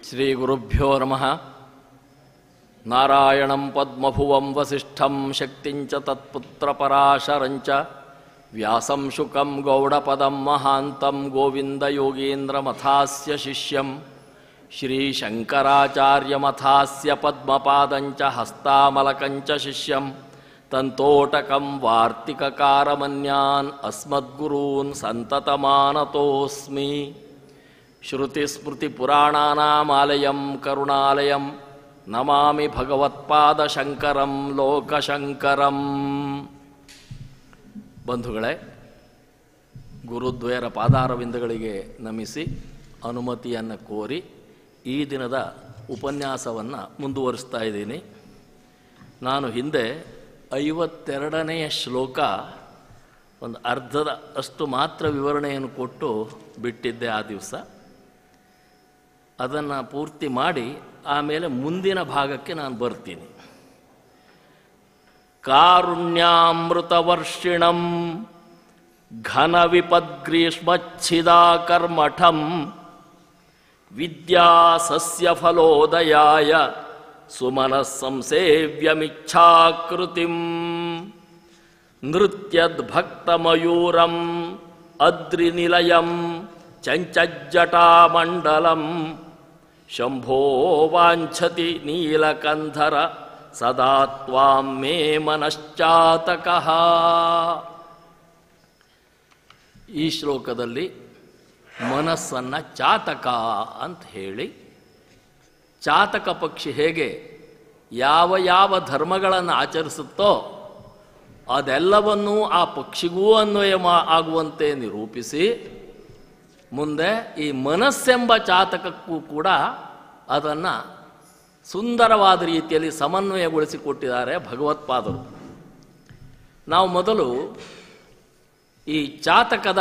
ಶ್ರೀಗುರುಭ್ಯೋ ನಮಃ ನಾರಾಯಣಂ ಪದ್ಮಭುವಂ ವಸಿಷ್ಠಂ ಶಕ್ತಿಂಚ ತತ್ಪುತ್ರಪರಾಶರಂಚ ವ್ಯಾಸಂ ಶುಕಂ ಗೌಡಪದಂ ಮಹಾಂತಂ ಗೋವಿಂದಯೋಗೀಂದ್ರಮಥಾಸ್ಯ ಶಿಷ್ಯಂ ಶ್ರೀಶಂಕರಾಚಾರ್ಯಮಥಾಸ್ಯ ಪದ್ಮಪಾದಂಚ ಹಸ್ತಾಮಲಕಂಚ ಶಿಷ್ಯಂ ತಂತೋಟಕಂ ವಾರ್ತಿಕಕಾರಮನ್ಯಾನ್ ಅಸ್ಮದ್ಗುರೂನ್ ಸಂತತಮಾನತೋಸ್ಮಿ ಶ್ರುತಿಸ್ಮೃತಿಪುರಾಣಾನಾಮಾಲಯಂ ಕರುಣಾಲಯಂ ನಮಾಮಿ ಭಗವತ್ಪಾದಶಂಕರಂ ಲೋಕಶಂಕರಂ ಬಂಧುಗಳೇ ಗುರುದ್ವಯರ ಪಾದಾರವಿಂದಗಳಿಗೆ ನಮಿಸಿ ಅನುಮತಿಯನ್ನು ಕೋರಿ ಈ ದಿನದ ಉಪನ್ಯಾಸವನ್ನು ಮುಂದುವರಿಸ್ತಾ ಇದ್ದೀನಿ ನಾನು ಹಿಂದೆ ಐವತ್ತೆರಡನೆಯ ಶ್ಲೋಕ ಒಂದು ಅರ್ಧದ ಅಷ್ಟು ಮಾತ್ರ ವಿವರಣೆಯನ್ನು ಕೊಟ್ಟು ಬಿಟ್ಟಿದ್ದೆ ಆ ದಿವಸ ಅದನ್ನು ಪೂರ್ತಿ ಮಾಡಿ ಆಮೇಲೆ ಮುಂದಿನ ಭಾಗಕ್ಕೆ ನಾನು ಬರ್ತೀನಿ ಕಾರುಣ್ಯಾಮೃತವರ್ಷಿಣಂ ಘನ ವಿಪದ್ಗ್ರೀಷ್ಮಚ್ಛಿದಾಕರ್ಮಠಂ ವಿದ್ಯಾಸಸ್ಯಫಲೋದಯಾಯ ಸುಮನಃ ಸಂಸೇವ್ಯಮಿಚ್ಛಾಕೃತಿಂ ನೃತ್ಯದ್ಭಕ್ತಮಯೂರಂ ಅದ್ರಿನಿಲಯಂ ಚಂಚಜ್ಜಟಾಮಂಡಲಂ ಶಂಭೋ ವಾಂಛತಿ ನೀಲಕಂಧರ ಸದಾ ತ್ವಾಂ ಮೇ ಮನಶ್ಚಾತಕಃ ಈ ಶ್ಲೋಕದಲ್ಲಿ ಮನಸ್ಸನ್ನು ಚಾತಕ ಅಂತ ಹೇಳಿ ಚಾತಕ ಪಕ್ಷಿ ಹೇಗೆ ಯಾವ ಯಾವ ಧರ್ಮಗಳನ್ನು ಆಚರಿಸುತ್ತೋ ಅದೆಲ್ಲವನ್ನೂ ಆ ಪಕ್ಷಿಗೂ ಅನ್ವಯ ಮಾ ಆಗುವಂತೆ ನಿರೂಪಿಸಿ ಮುಂದೆ ಈ ಮನಸ್ಸೆಂಬ ಚಾತಕಕ್ಕೂ ಕೂಡ ಅದನ್ನು ಸುಂದರವಾದ ರೀತಿಯಲ್ಲಿ ಸಮನ್ವಯಗೊಳಿಸಿಕೊಟ್ಟಿದ್ದಾರೆ ಭಗವತ್ಪಾದರು ನಾವು ಮೊದಲು ಈ ಚಾತಕದ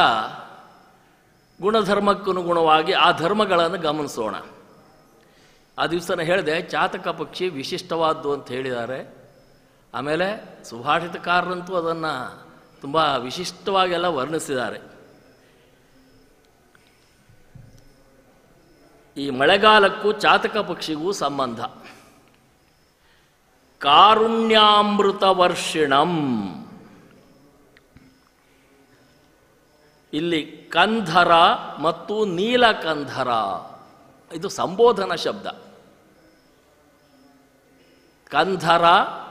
ಗುಣಧರ್ಮಕ್ಕನುಗುಣವಾಗಿ ಆ ಧರ್ಮಗಳನ್ನು ಗಮನಿಸೋಣ ಆ ದಿವಸನ ಹೇಳಿದೆ ಚಾತಕ ಪಕ್ಷಿ ವಿಶಿಷ್ಟವಾದ್ದು ಅಂತ ಹೇಳಿದ್ದಾರೆ ಆಮೇಲೆ ಸುಭಾಷಿತಕಾರರಂತೂ ಅದನ್ನು ತುಂಬ ವಿಶಿಷ್ಟವಾಗೆಲ್ಲ ವರ್ಣಿಸಿದ್ದಾರೆ ಈ ಮಳೆಗಾಲಕ್ಕೂ ಚಾತಕ ಪಕ್ಷಿಗೂ ಸಂಬಂಧ ಕಾರುಣ್ಯಾಮೃತ ವರ್ಷಿಣಂ ಇಲ್ಲಿ ಕಂಧರ ಮತ್ತು ನೀಲಕಂಧರ ಇದು ಸಂಬೋಧನ ಶಬ್ದ ಕಂಧರ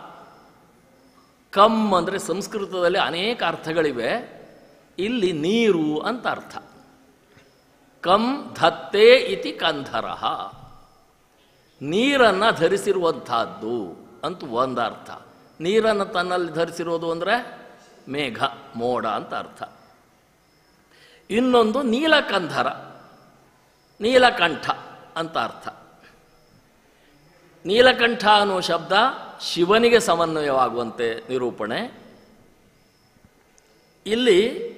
ಕಮ್ ಅಂದರೆ ಸಂಸ್ಕೃತದಲ್ಲಿ ಅನೇಕ ಅರ್ಥಗಳಿವೆ ಇಲ್ಲಿ ನೀರು ಅಂತ ಅರ್ಥ ಕಂ ಧತ್ತೆ ಇತಿ ಕಂಧರ ನೀರನ್ನು ಧರಿಸಿರುವಂತಹದ್ದು ಅಂತ ಒಂದು ಅರ್ಥ ನೀರನ್ನು ತನ್ನಲ್ಲಿ ಧರಿಸಿರೋದು ಅಂದರೆ ಮೇಘ ಮೋಡ ಅಂತ ಅರ್ಥ ಇನ್ನೊಂದು ನೀಲಕಂಧರ ನೀಲಕಂಠ ಅಂತ ಅರ್ಥ ನೀಲಕಂಠ ಅನ್ನೋ ಶಬ್ದ ಶಿವನಿಗೆ ಸಮನ್ವಯವಾಗುವಂತೆ ನಿರೂಪಣೆ ಇಲ್ಲಿ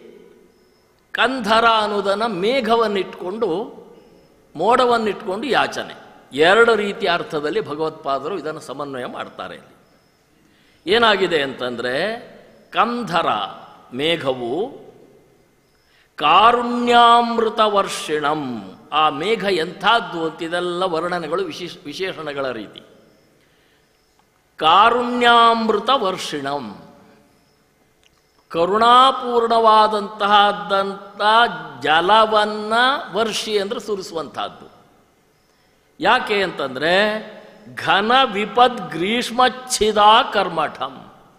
ಕಂಧರ ಅನ್ನೋದನ್ನು ಮೇಘವನ್ನಿಟ್ಕೊಂಡು ಮೋಡವನ್ನಿಟ್ಕೊಂಡು ಯಾಚನೆ ಎರಡು ರೀತಿಯ ಅರ್ಥದಲ್ಲಿ ಭಗವತ್ಪಾದರು ಇದನ್ನು ಸಮನ್ವಯ ಮಾಡ್ತಾರೆ ಇಲ್ಲಿ ಏನಾಗಿದೆ ಅಂತಂದರೆ ಕಂಧರ ಮೇಘವು ಕಾರುಣ್ಯಾಮೃತ ವರ್ಷಿಣಂ ಆ ಮೇಘ ಎಂಥದ್ದು ಅಂತ ಇದೆಲ್ಲ ವರ್ಣನೆಗಳು ವಿಶೇಷ ವಿಶೇಷಣಗಳ ರೀತಿ ಕಾರುಣ್ಯಾಮೃತ ವರ್ಷಿಣಂ ಕರುಣಾಪೂರ್ಣವಾದಂತಹದ್ದಂಥ ಜಲವನ್ನು ವರ್ಷಿ ಅಂದರೆ ಸುರಿಸುವಂತಹದ್ದು ಯಾಕೆ ಅಂತಂದರೆ ಘನ ವಿಪದ್ ಗ್ರೀಷ್ಮಚ್ಛಿದ ಕರ್ಮಠಂ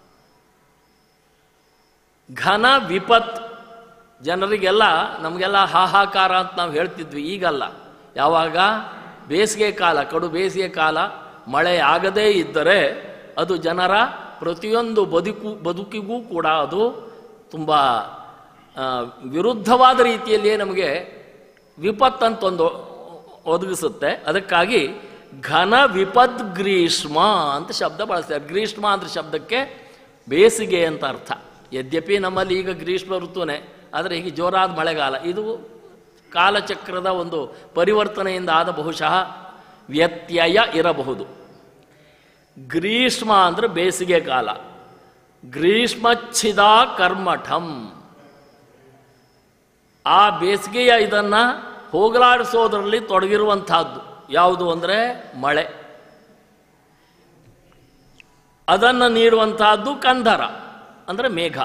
ಘನ ವಿಪತ್ ಜನರಿಗೆಲ್ಲ ನಮಗೆಲ್ಲ ಹಾಹಾಕಾರ ಅಂತ ನಾವು ಹೇಳ್ತಿದ್ವಿ ಈಗಲ್ಲ ಯಾವಾಗ ಬೇಸಿಗೆ ಕಾಲ ಕಡು ಬೇಸಿಗೆ ಕಾಲ ಮಳೆ ಆಗದೇ ಇದ್ದರೆ ಅದು ಜನರ ಪ್ರತಿಯೊಂದು ಬದುಕು ಬದುಕಿಗೂ ಕೂಡ ಅದು ತುಂಬ ವಿರುದ್ಧವಾದ ರೀತಿಯಲ್ಲಿಯೇ ನಮಗೆ ವಿಪತ್ತಂತೊಂದು ಒದಗಿಸುತ್ತೆ ಅದಕ್ಕಾಗಿ ಘನ ವಿಪದ್ ಗ್ರೀಷ್ಮ ಅಂತ ಶಬ್ದ ಬಳಸ್ತಾರೆ ಗ್ರೀಷ್ಮ ಅಂದ್ರೆ ಶಬ್ದಕ್ಕೆ ಬೇಸಿಗೆ ಅಂತ ಅರ್ಥ ಯದ್ಯಪಿ ನಮ್ಮಲ್ಲಿ ಈಗ ಗ್ರೀಷ್ಮ ಋತುನೇ ಆದರೆ ಹೀಗೆ ಜೋರಾದ ಮಳೆಗಾಲ ಇದು ಕಾಲಚಕ್ರದ ಒಂದು ಪರಿವರ್ತನೆಯಿಂದ ಆದ ಬಹುಶಃ ವ್ಯತ್ಯಯ ಇರಬಹುದು ಗ್ರೀಷ್ಮ ಅಂದರೆ ಬೇಸಿಗೆ ಕಾಲ ಗ್ರೀಷ್ಮಚ್ಛಿದ ಕರ್ಮಠಂ ಆ ಬೇಸಿಗೆಯ ಇದನ್ನು ಹೋಗಲಾಡಿಸೋದರಲ್ಲಿ ತೊಡಗಿರುವಂತಹದ್ದು ಯಾವುದು ಅಂದರೆ ಮಳೆ ಅದನ್ನು ನೀಡುವಂತಹದ್ದು ಕಂದರ ಅಂದರೆ ಮೇಘ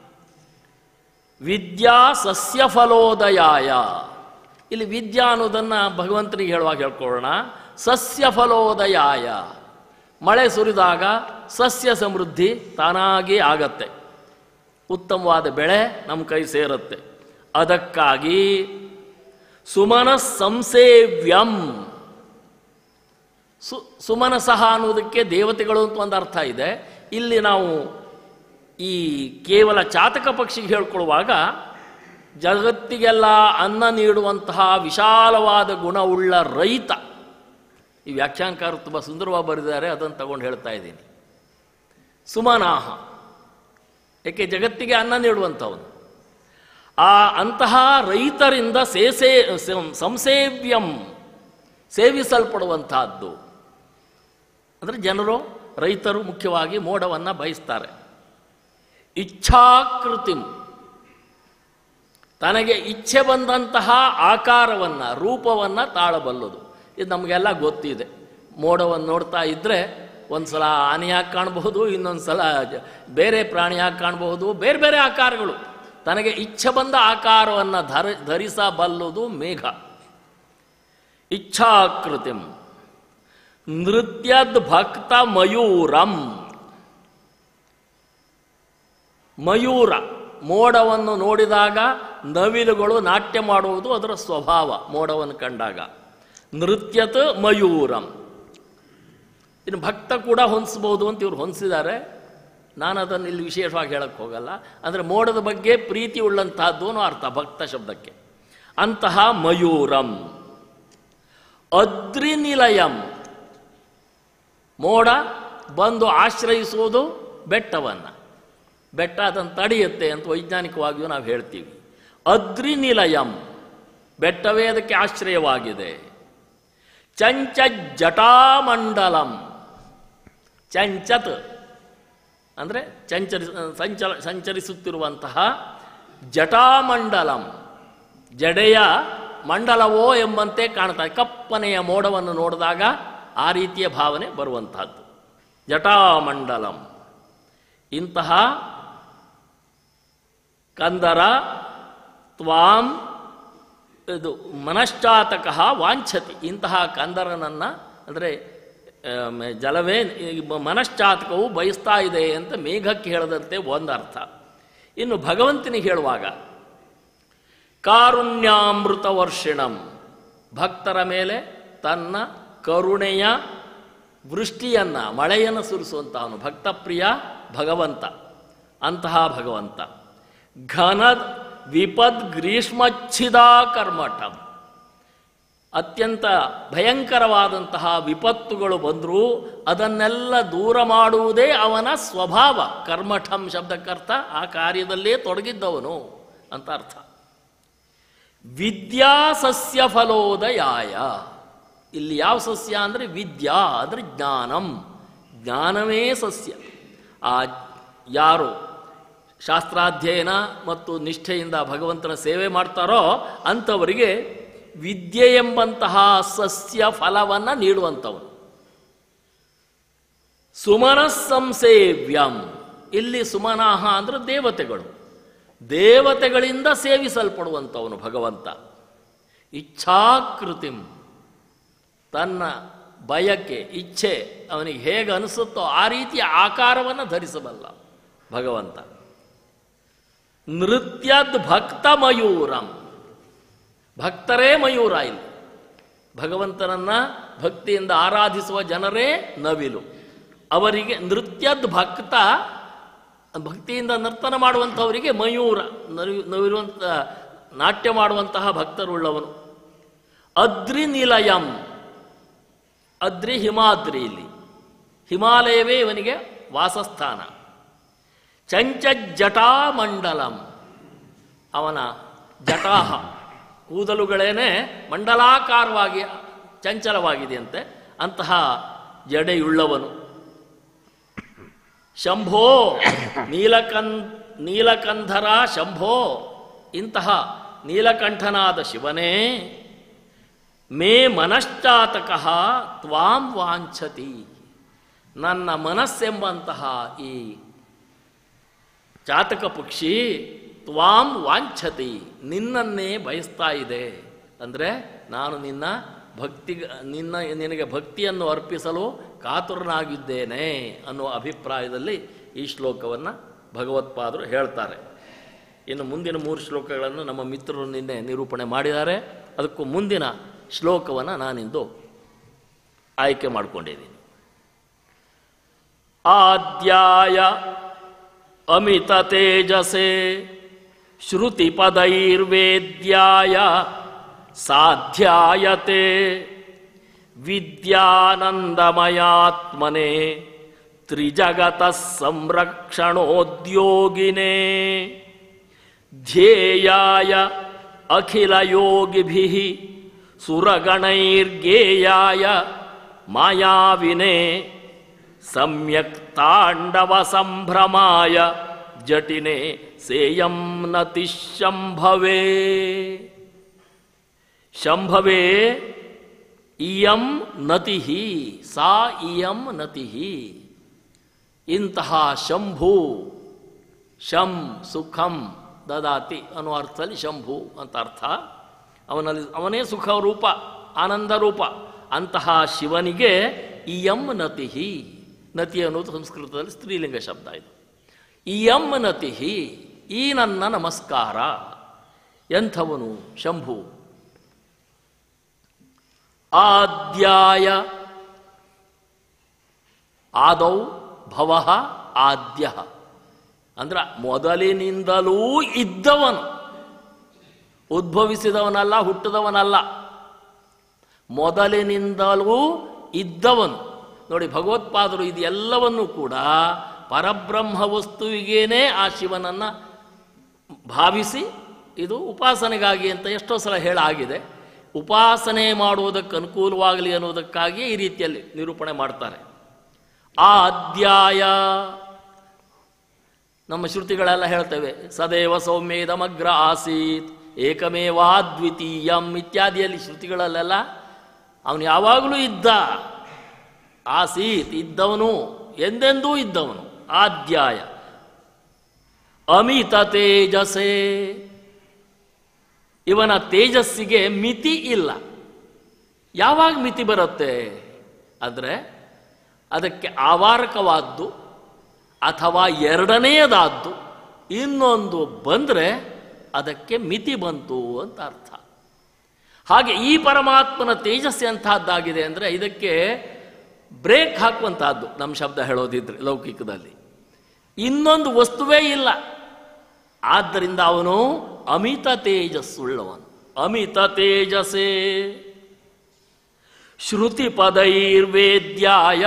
ವಿದ್ಯಾ ಸಸ್ಯ ಫಲೋದಯಾಯ ಇಲ್ಲಿ ವಿದ್ಯಾ ಅನ್ನೋದನ್ನು ಭಗವಂತನಿಗೆ ಹೇಳುವಾಗ ಹೇಳ್ಕೊಳ್ಳೋಣ ಸಸ್ಯ ಫಲೋದಯಾಯ ಮಳೆ ಸುರಿದಾಗ ಸಸ್ಯ ಸಮೃದ್ಧಿ ತಾನಾಗಿ ಆಗತ್ತೆ ಉತ್ತಮವಾದ ಬೆಳೆ ನಮ್ಮ ಕೈ ಸೇರುತ್ತೆ ಅದಕ್ಕಾಗಿ ಸುಮನ ಸಂಸೇವ್ಯಂ ಸು ಸುಮನಸಹ ಅನ್ನೋದಕ್ಕೆ ದೇವತೆಗಳು ಅಂತ ಒಂದು ಅರ್ಥ ಇದೆ ಇಲ್ಲಿ ನಾವು ಈ ಕೇವಲ ಚಾತಕ ಪಕ್ಷಿಗೆ ಹೇಳ್ಕೊಳ್ಳುವಾಗ ಜಗತ್ತಿಗೆಲ್ಲ ಅನ್ನ ನೀಡುವಂತಹ ವಿಶಾಲವಾದ ಗುಣವುಳ್ಳ ರೈತ ಈ ವ್ಯಾಖ್ಯಾನಕಾರರು ತುಂಬ ಸುಂದರವಾಗಿ ಬರೆದಿದ್ದಾರೆ ಅದನ್ನು ತಗೊಂಡು ಹೇಳ್ತಾ ಇದ್ದೀನಿ ಸುಮನಾಹ ಏಕೆ ಜಗತ್ತಿಗೆ ಅನ್ನ ನೀಡುವಂಥವನು ಆ ಅಂತಹ ರೈತರಿಂದ ಸೇಸೇ ಸಂ- ಸಂಸೇವ್ಯಂ ಸೇವಿಸಲ್ಪಡುವಂತಹದ್ದು ಅಂದರೆ ಜನರು ರೈತರು ಮುಖ್ಯವಾಗಿ ಮೋಡವನ್ನು ಬಯಸ್ತಾರೆ ಇಚ್ಛಾಕೃತಿಂ ತನಗೆ ಇಚ್ಛೆ ಬಂದಂತಹ ಆಕಾರವನ್ನು ರೂಪವನ್ನು ತಾಳಬಲ್ಲದು ಇದು ನಮಗೆಲ್ಲ ಗೊತ್ತಿದೆ ಮೋಡವನ್ನು ನೋಡ್ತಾ ಇದ್ದರೆ ಒಂದು ಸಲ ಆನೆಯಾಗಿ ಕಾಣಬಹುದು ಇನ್ನೊಂದು ಸಲ ಜ- ಬೇರೆ ಪ್ರಾಣಿಯಾಗಿ ಕಾಣಬಹುದು ಬೇರೆ ಬೇರೆ ಆಕಾರಗಳು ತನಗೆ ಇಚ್ಛೆ ಬಂದ ಆಕಾರವನ್ನು ಧರ ಧರಿಸಬಲ್ಲುದು ಮೇಘ ಇಚ್ಛಾಕೃತಿಂ ನೃತ್ಯದ್ ಭಕ್ತ ಮಯೂರಂ ಮಯೂರ ಮೋಡವನ್ನು ನೋಡಿದಾಗ ನವಿಲುಗಳು ನಾಟ್ಯ ಮಾಡುವುದು ಅದರ ಸ್ವಭಾವ ಮೋಡವನ್ನು ಕಂಡಾಗ ನೃತ್ಯತ್ ಮಯೂರಂ ಇನ್ನು ಭಕ್ತ ಕೂಡ ಹೊಂದಿಸ್ಬೋದು ಅಂತ ಇವ್ರು ಹೊಂದಿಸಿದ್ದಾರೆ ನಾನು ಅದನ್ನು ಇಲ್ಲಿ ವಿಶೇಷವಾಗಿ ಹೇಳಕ್ಕೆ ಹೋಗಲ್ಲ ಅಂದರೆ ಮೋಡದ ಬಗ್ಗೆ ಪ್ರೀತಿ ಉಳ್ಳಂತಹದ್ದು ಅನ್ನೋ ಅರ್ಥ ಭಕ್ತ ಶಬ್ದಕ್ಕೆ ಅಂತಹ ಮಯೂರಂ ಅದ್ರಿನಿಲಯಂ ಮೋಡ ಬಂದು ಆಶ್ರಯಿಸುವುದು ಬೆಟ್ಟವನ್ನು ಬೆಟ್ಟ ಅದನ್ನು ತಡೆಯುತ್ತೆ ಅಂತ ವೈಜ್ಞಾನಿಕವಾಗಿಯೂ ನಾವು ಹೇಳ್ತೀವಿ ಅದ್ರಿನಿಲಯಂ ಬೆಟ್ಟವೇ ಅದಕ್ಕೆ ಆಶ್ರಯವಾಗಿದೆ ಚಂಚ ಜಟಾಮಂಡಲಂ ಚಂಚತ್ ಅಂದರೆ ಚಂಚರಿ ಸಂಚಲ ಸಂಚರಿಸುತ್ತಿರುವಂತಹ ಜಟಾಮಂಡಲಂ ಜಡೆಯ ಮಂಡಲವೋ ಎಂಬಂತೆ ಕಾಣ್ತಾರೆ ಕಪ್ಪನೆಯ ಮೋಡವನ್ನು ನೋಡಿದಾಗ ಆ ರೀತಿಯ ಭಾವನೆ ಬರುವಂತಹದ್ದು ಜಟಾಮಂಡಲಂ ಇಂತಹ ಕಂದರ ತ್ವಾಂ ಇದು ಮನಶ್ಚಾತಕ ವಾಂಛತಿ ಇಂತಹ ಕಂದರನನ್ನು ಅಂದರೆ ಜಲವೇ ಈ ಮನಶ್ಚಾತಕವು ಬಯಸ್ತಾ ಇದೆ ಅಂತ ಮೇಘಕ್ಕೆ ಹೇಳದಂತೆ ಒಂದು ಅರ್ಥ ಇನ್ನು ಭಗವಂತನಿಗೆ ಹೇಳುವಾಗ ಕಾರುಣ್ಯಾಮೃತ ವರ್ಷಿಣಂ ಭಕ್ತರ ಮೇಲೆ ತನ್ನ ಕರುಣೆಯ ವೃಷ್ಟಿಯನ್ನು ಮಳೆಯನ್ನು ಸುರಿಸುವಂತಹವನು ಭಕ್ತಪ್ರಿಯ ಭಗವಂತ ಅಂತಹ ಭಗವಂತ ಘನ ವಿಪದ್ ಗ್ರೀಷ್ಮಚ್ಛಿದಾ ಕರ್ಮಠಂ ಅತ್ಯಂತ ಭಯಂಕರವಾದಂತಹ ವಿಪತ್ತುಗಳು ಬಂದರೂ ಅದನ್ನೆಲ್ಲ ದೂರ ಮಾಡುವುದೇ ಅವನ ಸ್ವಭಾವ ಕರ್ಮಠಂ ಶಬ್ದಕ್ಕರ್ಥ ಆ ಕಾರ್ಯದಲ್ಲೇ ತೊಡಗಿದ್ದವನು ಅಂತ ಅರ್ಥ ವಿದ್ಯಾ ಸಸ್ಯ ಫಲೋದಯಾಯ ಇಲ್ಲಿ ಯಾವ ಸಸ್ಯ ಅಂದರೆ ವಿದ್ಯಾ ಅಂದರೆ ಜ್ಞಾನಂ ಜ್ಞಾನವೇ ಸಸ್ಯ ಆ ಯಾರು ಶಾಸ್ತ್ರಾಧ್ಯಯನ ಮತ್ತು ನಿಷ್ಠೆಯಿಂದ ಭಗವಂತನ ಸೇವೆ ಮಾಡ್ತಾರೋ ಅಂಥವರಿಗೆ ವಿದ್ಯೆ ಎಂಬಂತಹ ಸಸ್ಯ ಫಲವನ್ನು ನೀಡುವಂಥವನು ಸುಮನ ಸಂಸೇವ್ಯಂ ಇಲ್ಲಿ ಸುಮನಾಹ ಅಂದರೆ ದೇವತೆಗಳು ದೇವತೆಗಳಿಂದ ಸೇವಿಸಲ್ಪಡುವಂಥವನು ಭಗವಂತ ಇಚ್ಛಾಕೃತಿಂ ತನ್ನ ಬಯಕೆ ಇಚ್ಛೆ ಅವನಿಗೆ ಹೇಗೆ ಅನಿಸುತ್ತೋ ಆ ರೀತಿಯ ಆಕಾರವನ್ನು ಧರಿಸಬಲ್ಲ ಭಗವಂತ ನೃತ್ಯದ್ ಭಕ್ತ ಮಯೂರಂ ಭಕ್ತರೇ ಮಯೂರ ಇಲ್ಲಿ ಭಗವಂತನನ್ನ ಭಕ್ತಿಯಿಂದ ಆರಾಧಿಸುವ ಜನರೇ ನವಿಲು ಅವರಿಗೆ ನೃತ್ಯದ್ ಭಕ್ತ ಭಕ್ತಿಯಿಂದ ನರ್ತನ ಮಾಡುವಂಥವರಿಗೆ ಮಯೂರ ನವಿ ನವಿರುವಂಥ ನಾಟ್ಯ ಮಾಡುವಂತಹ ಭಕ್ತರುಳ್ಳವನು ಅದ್ರಿ ನಿಲಯಂ ಅದ್ರಿ ಹಿಮಾದ್ರಿ ಇಲ್ಲಿ ಹಿಮಾಲಯವೇ ಇವನಿಗೆ ವಾಸಸ್ಥಾನ ಚಂಚ ಜಟಾಮಂಡಲಂ ಅವನ ಜಟಾಹ ಕೂದಲುಗಳೇನೆ ಮಂಡಲಾಕಾರವಾಗಿ ಚಂಚಲವಾಗಿದೆಯಂತೆ ಅಂತಹ ಜಡೆಯುಳ್ಳವನು ಶಂಭೋ ನೀಲಕಂ ನೀಲಕಂಧರ ಶಂಭೋ ಇಂತಹ ನೀಲಕಂಠನಾದ ಶಿವನೇ ಮೇ ಮನಶ್ಚಾತಕ ತ್ವಾಂ ವಾಂಛತಿ ನನ್ನ ಮನಸ್ಸೆಂಬಂತಹ ಈ ಚಾತಕ ಪಕ್ಷಿ ತ್ವಾಂ ವಾಂಛತಿ ನಿನ್ನನ್ನೇ ಬಯಸ್ತಾ ಇದೆ ಅಂದರೆ ನಾನು ನಿನ್ನ ಭಕ್ತಿ ನಿನ್ನ ನಿನಗೆ ಭಕ್ತಿಯನ್ನು ಅರ್ಪಿಸಲು ಕಾತುರನಾಗಿದ್ದೇನೆ ಅನ್ನುವ ಅಭಿಪ್ರಾಯದಲ್ಲಿ ಈ ಶ್ಲೋಕವನ್ನು ಭಗವತ್ಪಾದರು ಹೇಳ್ತಾರೆ ಇನ್ನು ಮುಂದಿನ ಮೂರು ಶ್ಲೋಕಗಳನ್ನು ನಮ್ಮ ಮಿತ್ರರು ನಿನ್ನೆ ನಿರೂಪಣೆ ಮಾಡಿದ್ದಾರೆ ಅದಕ್ಕೂ ಮುಂದಿನ ಶ್ಲೋಕವನ್ನು ನಾನಿಂದು ಆಯ್ಕೆ ಮಾಡಿಕೊಂಡಿದ್ದೀನಿ ಆದ್ಯಾಯ ಅಮಿತ ತೇಜಸೆ ಶ್ರುತಿಪದೈರ್ವೇದ್ಯಾಯ ಸಾಧ್ಯಾಯತೆ ವಿದ್ಯಾನಂದಮಯಾತ್ಮನೆ ತ್ರಿಜಗತ ಸಂರಕ್ಷಣೋದ್ಯೋಗಿನೇ ಧ್ಯೇಯಾಯ ಅಖಿಲಯೋಗಿಭಿಃ ಸುರಗಣೈರ್ಗೇಯಾಯ ಮಾಯಾವಿನೇ ಸಮ್ಯಕ್ ತಾಂಡವ ಸಂಭ್ರಮಾಯ ಜಟಿನೆ ಸೇಯಂ ನತಿ ಶಂಭವೇ ಶಂಭವೇ ಇಯಂ ನತಿ ಸಾ ಇಯಂ ನತಿ ಇಂತಹ ಶಂಭು ಶಂ ಸುಖಂ ದದಾತಿ ಅನ್ನೋ ಅರ್ಥದಲ್ಲಿ ಶಂಭು ಅಂತ ಅರ್ಥ ಅವನಲ್ಲಿ ಅವನೇ ಸುಖ ರೂಪ ಆನಂದ ರೂಪ ಅಂತಹ ಶಿವನಿಗೆ ಇಯಂ ನತಿ ನತಿ ಅನ್ನೋದು ಸಂಸ್ಕೃತದಲ್ಲಿ ಸ್ತ್ರೀಲಿಂಗ ಶಬ್ದ ಇದು ಇಯಂ ನತಿ ಈ ನನ್ನ ನಮಸ್ಕಾರ ಎಂಥವನು ಶಂಭು ಆದ್ಯಾಯ ಆದೌ ಭವ ಆದ್ಯ ಅಂದ್ರೆ ಮೊದಲಿನಿಂದಲೂ ಇದ್ದವನು ಉದ್ಭವಿಸಿದವನಲ್ಲ ಹುಟ್ಟಿದವನಲ್ಲ ಮೊದಲಿನಿಂದಲೂ ಇದ್ದವನು ನೋಡಿ ಭಗವತ್ಪಾದರು ಇದು ಎಲ್ಲವನ್ನೂ ಕೂಡ ಪರಬ್ರಹ್ಮ ವಸ್ತುವಿಗೇನೆ ಆ ಶಿವನನ್ನು ಭಾವಿಸಿ ಇದು ಉಪಾಸನೆಗಾಗಿ ಅಂತ ಎಷ್ಟೋ ಸಲ ಹೇಳಾಗಿದೆ ಉಪಾಸನೆ ಮಾಡುವುದಕ್ಕೆ ಅನುಕೂಲವಾಗಲಿ ಅನ್ನೋದಕ್ಕಾಗಿ ಈ ರೀತಿಯಲ್ಲಿ ನಿರೂಪಣೆ ಮಾಡ್ತಾರೆ ಆ ಅಧ್ಯಾಯ ನಮ್ಮ ಶ್ರುತಿಗಳೆಲ್ಲ ಹೇಳ್ತೇವೆ ಸದೇವ ಸೌಮ್ಯೇದಮಗ್ರ ಆಸೀತ್ ಏಕಮೇವಾದ್ವಿತೀಯಂ ಇತ್ಯಾದಿಯಲ್ಲಿ ಶ್ರುತಿಗಳಲ್ಲೆಲ್ಲ ಅವನು ಯಾವಾಗಲೂ ಇದ್ದ ಆಸೀತ್ ಇದ್ದವನು ಎಂದೆಂದೂ ಇದ್ದವನು ಆಧ್ಯಾಯ ಅಮಿತ ತೇಜಸೆ ಇವನ ತೇಜಸ್ಸಿಗೆ ಮಿತಿ ಇಲ್ಲ ಯಾವಾಗ ಮಿತಿ ಬರುತ್ತೆ ಅಂದರೆ ಅದಕ್ಕೆ ಆವಾರಕವಾದ್ದು ಅಥವಾ ಎರಡನೆಯದಾದ್ದು ಇನ್ನೊಂದು ಬಂದರೆ ಅದಕ್ಕೆ ಮಿತಿ ಬಂತು ಅಂತ ಅರ್ಥ ಹಾಗೆ ಈ ಪರಮಾತ್ಮನ ತೇಜಸ್ಸು ಎಂತಹದ್ದಾಗಿದೆ ಅಂದರೆ ಇದಕ್ಕೆ ಬ್ರೇಕ್ ಹಾಕುವಂತಹದ್ದು ನಮ್ಮ ಶಬ್ದ ಹೇಳೋದಿದ್ರೆ ಲೌಕಿಕದಲ್ಲಿ ಇನ್ನೊಂದು ವಸ್ತುವೇ ಇಲ್ಲ ಆದ್ದರಿಂದ ಅವನು ಅಮಿತ ತೇಜಸ್ಸುಳ್ಳವನು ಅಮಿತ ತೇಜಸೇ ಶ್ರುತಿ ಪದೈರ್ವೇದ್ಯಾಯ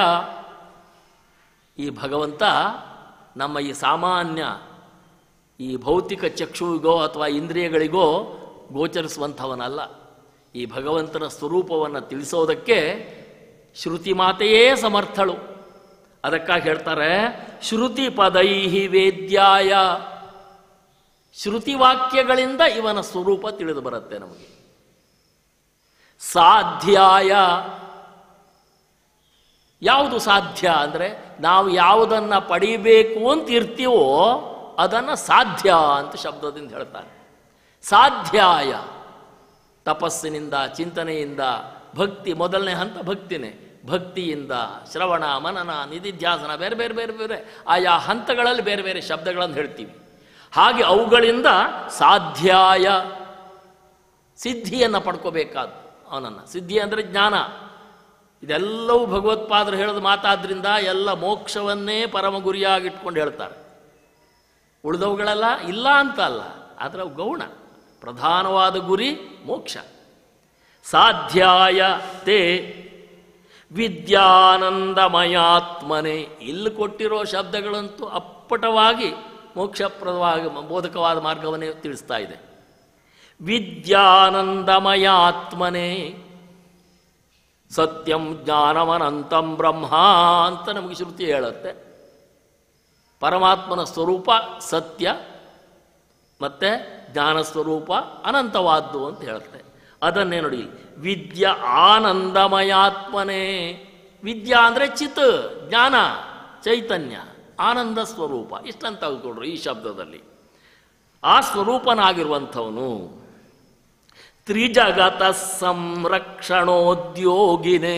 ಈ ಭಗವಂತ ನಮ್ಮ ಈ ಸಾಮಾನ್ಯ ಈ ಭೌತಿಕ ಚಕ್ಷುವಿಗೋ ಅಥವಾ ಇಂದ್ರಿಯಗಳಿಗೋ ಗೋಚರಿಸುವಂಥವನಲ್ಲ ಈ ಭಗವಂತನ ಸ್ವರೂಪವನ್ನು ತಿಳಿಸೋದಕ್ಕೆ ಶ್ರುತಿ ಮಾತೆಯೇ ಸಮರ್ಥಳು ಅದಕ್ಕಾಗಿ ಹೇಳ್ತಾರೆ ಶ್ರುತಿ ಪದೈಹಿ ವೇದ್ಯಾಯ ಶ್ರುತಿ ವಾಕ್ಯಗಳಿಂದ ಇವನ ಸ್ವರೂಪ ತಿಳಿದು ಬರುತ್ತೆ ನಮಗೆ ಸಾಧ್ಯಾಯ ಯಾವುದು ಸಾಧ್ಯ ಅಂದರೆ ನಾವು ಯಾವುದನ್ನು ಪಡೀಬೇಕು ಅಂತ ಇರ್ತೀವೋ ಅದನ್ನು ಸಾಧ್ಯ ಅಂತ ಶಬ್ದದಿಂದ ಹೇಳ್ತಾರೆ ಸಾಧ್ಯಾಯ ತಪಸ್ಸಿನಿಂದ ಚಿಂತನೆಯಿಂದ ಭಕ್ತಿ ಮೊದಲನೇ ಹಂತ ಭಕ್ತಿನೇ ಭಕ್ತಿಯಿಂದ ಶ್ರವಣ ಮನನ ನಿಧಿಧ್ಯಾಸನ ಬೇರೆ ಬೇರೆ ಬೇರೆ ಬೇರೆ ಆಯಾ ಹಂತಗಳಲ್ಲಿ ಬೇರೆ ಬೇರೆ ಶಬ್ದಗಳನ್ನು ಹೇಳ್ತೀವಿ ಹಾಗೆ ಅವುಗಳಿಂದ ಸಾಧ್ಯಾಯ ಸಿದ್ಧಿಯನ್ನು ಪಡ್ಕೋಬೇಕಾದ ಅವನನ್ನು ಸಿದ್ಧಿ ಅಂದರೆ ಜ್ಞಾನ ಇದೆಲ್ಲವೂ ಭಗವತ್ಪಾದರು ಹೇಳಿದ ಮಾತಾದ್ರಿಂದ ಎಲ್ಲ ಮೋಕ್ಷವನ್ನೇ ಪರಮ ಗುರಿಯಾಗಿಟ್ಕೊಂಡು ಹೇಳ್ತಾರೆ ಉಳಿದವುಗಳೆಲ್ಲ ಇಲ್ಲ ಅಂತ ಅಲ್ಲ ಆದರೆ ಅವು ಗೌಣ ಪ್ರಧಾನವಾದ ಗುರಿ ಮೋಕ್ಷ ಸಾಧ್ಯಾಯ ತೇ ವಿದ್ಯಾನಂದಮಯಾತ್ಮನೆ ಇಲ್ಲಿ ಕೊಟ್ಟಿರೋ ಶಬ್ದಗಳಂತೂ ಅಪ್ಪಟವಾಗಿ ಮೋಕ್ಷಪ್ರದವಾಗಿ ಬೋಧಕವಾದ ಮಾರ್ಗವನ್ನೇ ತಿಳಿಸ್ತಾ ಇದೆ ವಿದ್ಯಾನಂದಮಯಾತ್ಮನೆ ಸತ್ಯಂ ಜ್ಞಾನಮನಂತಂ ಬ್ರಹ್ಮ ಅಂತ ನಮಗೆ ಶ್ರುತಿ ಹೇಳುತ್ತೆ ಪರಮಾತ್ಮನ ಸ್ವರೂಪ ಸತ್ಯ ಮತ್ತು ಜ್ಞಾನ ಸ್ವರೂಪ ಅನಂತವಾದ್ದು ಅಂತ ಹೇಳುತ್ತೆ ಅದನ್ನೇ ನೋಡಿ ವಿದ್ಯಾ ಆನಂದಮಯಾತ್ಮನೇ ವಿದ್ಯಾ ಅಂದರೆ ಚಿತ್ ಜ್ಞಾನ ಚೈತನ್ಯ ಆನಂದ ಸ್ವರೂಪ ಇಷ್ಟಂತ ತೆಗೆದುಕೊಂಡ್ರು ಈ ಶಬ್ದದಲ್ಲಿ ಆ ಸ್ವರೂಪನಾಗಿರುವಂಥವನು ತ್ರಿಜಗತ ಸಂರಕ್ಷಣೋದ್ಯೋಗಿನೇ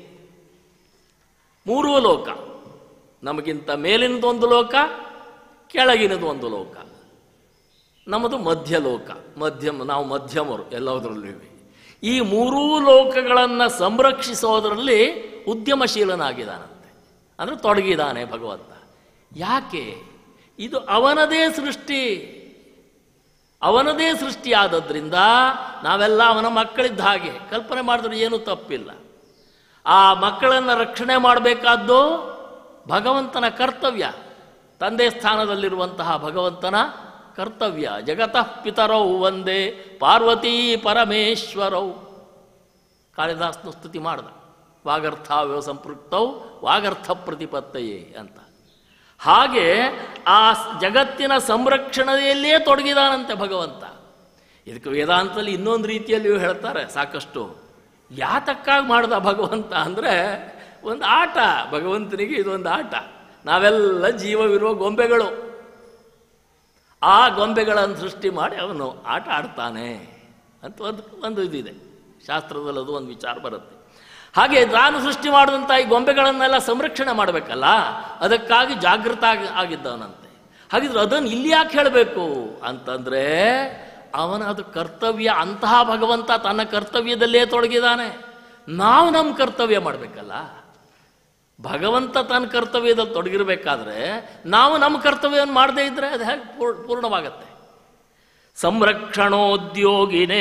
ಮೂರೂ ಲೋಕ ನಮಗಿಂತ ಮೇಲಿನದು ಒಂದು ಲೋಕ ಕೆಳಗಿನದು ಒಂದು ಲೋಕ ನಮ್ಮದು ಮಧ್ಯಲೋಕ ಮಧ್ಯಮ ನಾವು ಮಧ್ಯಮರು ಎಲ್ಲದರಲ್ಲೂ ಈ ಮೂರೂ ಲೋಕಗಳನ್ನು ಸಂರಕ್ಷಿಸೋದರಲ್ಲಿ ಉದ್ಯಮಶೀಲನಾಗಿದ್ದಾನಂತೆ ಅಂದರೆ ತೊಡಗಿದ್ದಾನೆ ಭಗವಂತ ಯಾಕೆ ಇದು ಅವನದೇ ಸೃಷ್ಟಿ ಅವನದೇ ಸೃಷ್ಟಿಯಾದದ್ರಿಂದ ನಾವೆಲ್ಲ ಅವನ ಮಕ್ಕಳಿದ್ದ ಹಾಗೆ ಕಲ್ಪನೆ ಮಾಡಿದ್ರೆ ಏನೂ ತಪ್ಪಿಲ್ಲ ಆ ಮಕ್ಕಳನ್ನು ರಕ್ಷಣೆ ಮಾಡಬೇಕಾದ್ದು ಭಗವಂತನ ಕರ್ತವ್ಯ ತಂದೆ ಸ್ಥಾನದಲ್ಲಿರುವಂತಹ ಭಗವಂತನ ಕರ್ತವ್ಯ ಜಗತಃ ಪಿತರೌ ಒಂದೇ ಪಾರ್ವತೀ ಪರಮೇಶ್ವರೌ ಕಾಳಿದಾಸನು ಸ್ತುತಿ ಮಾಡ್ದ ವಾಗರ್ಥಾವ್ಯವ ಸಂಪೃಕ್ತೌ ವಾಗರ್ಥ ಪ್ರತಿಪತ್ತಯೇ ಅಂತ ಹಾಗೆ ಆ ಸ್- ಜಗತ್ತಿನ ಸಂರಕ್ಷಣೆಯಲ್ಲಿಯೇ ತೊಡಗಿದಾನಂತೆ ಭಗವಂತ ಇದಕ್ಕೆ ವೇದಾಂತದಲ್ಲಿ ಇನ್ನೊಂದು ರೀತಿಯಲ್ಲಿಯೂ ಹೇಳ್ತಾರೆ ಸಾಕಷ್ಟು ಯಾತಕ್ಕಾಗಿ ಮಾಡ್ದ ಭಗವಂತ ಅಂದರೆ ಒಂದು ಆಟ ಭಗವಂತನಿಗೆ ಇದೊಂದು ಆಟ ನಾವೆಲ್ಲ ಜೀವವಿರುವ ಗೊಂಬೆಗಳು ಆ ಗೊಂಬೆಗಳನ್ನು ಸೃಷ್ಟಿ ಮಾಡಿ ಅವನು ಆಟ ಆಡ್ತಾನೆ ಅಂತ ಒಂದು ಒಂದು ಇದಿದೆ ಶಾಸ್ತ್ರದಲ್ಲಿ ಅದು ಒಂದು ವಿಚಾರ ಬರುತ್ತೆ ಹಾಗೆ ನಾನು ಸೃಷ್ಟಿ ಮಾಡಿದಂಥ ಈ ಗೊಂಬೆಗಳನ್ನೆಲ್ಲ ಸಂರಕ್ಷಣೆ ಮಾಡಬೇಕಲ್ಲ ಅದಕ್ಕಾಗಿ ಜಾಗೃತ ಆಗಿ ಆಗಿದ್ದವನಂತೆ ಹಾಗಿದ್ರೆ ಅದನ್ನು ಇಲ್ಲಿ ಯಾಕೆ ಹೇಳಬೇಕು ಅಂತಂದರೆ ಅವನ ಅದು ಕರ್ತವ್ಯ ಅಂತಹ ಭಗವಂತ ತನ್ನ ಕರ್ತವ್ಯದಲ್ಲೇ ತೊಡಗಿದ್ದಾನೆ ನಾವು ನಮ್ಮ ಕರ್ತವ್ಯ ಮಾಡಬೇಕಲ್ಲ ಭಗವಂತ ತನ್ನ ಕರ್ತವ್ಯದಲ್ಲಿ ತೊಡಗಿರಬೇಕಾದ್ರೆ ನಾವು ನಮ್ಮ ಕರ್ತವ್ಯವನ್ನು ಮಾಡದೇ ಇದ್ರೆ ಅದು ಹೇಗೆ ಪೂರ್- ಪೂರ್ಣವಾಗತ್ತೆ ಸಂರಕ್ಷಣೋದ್ಯೋಗಿನೇ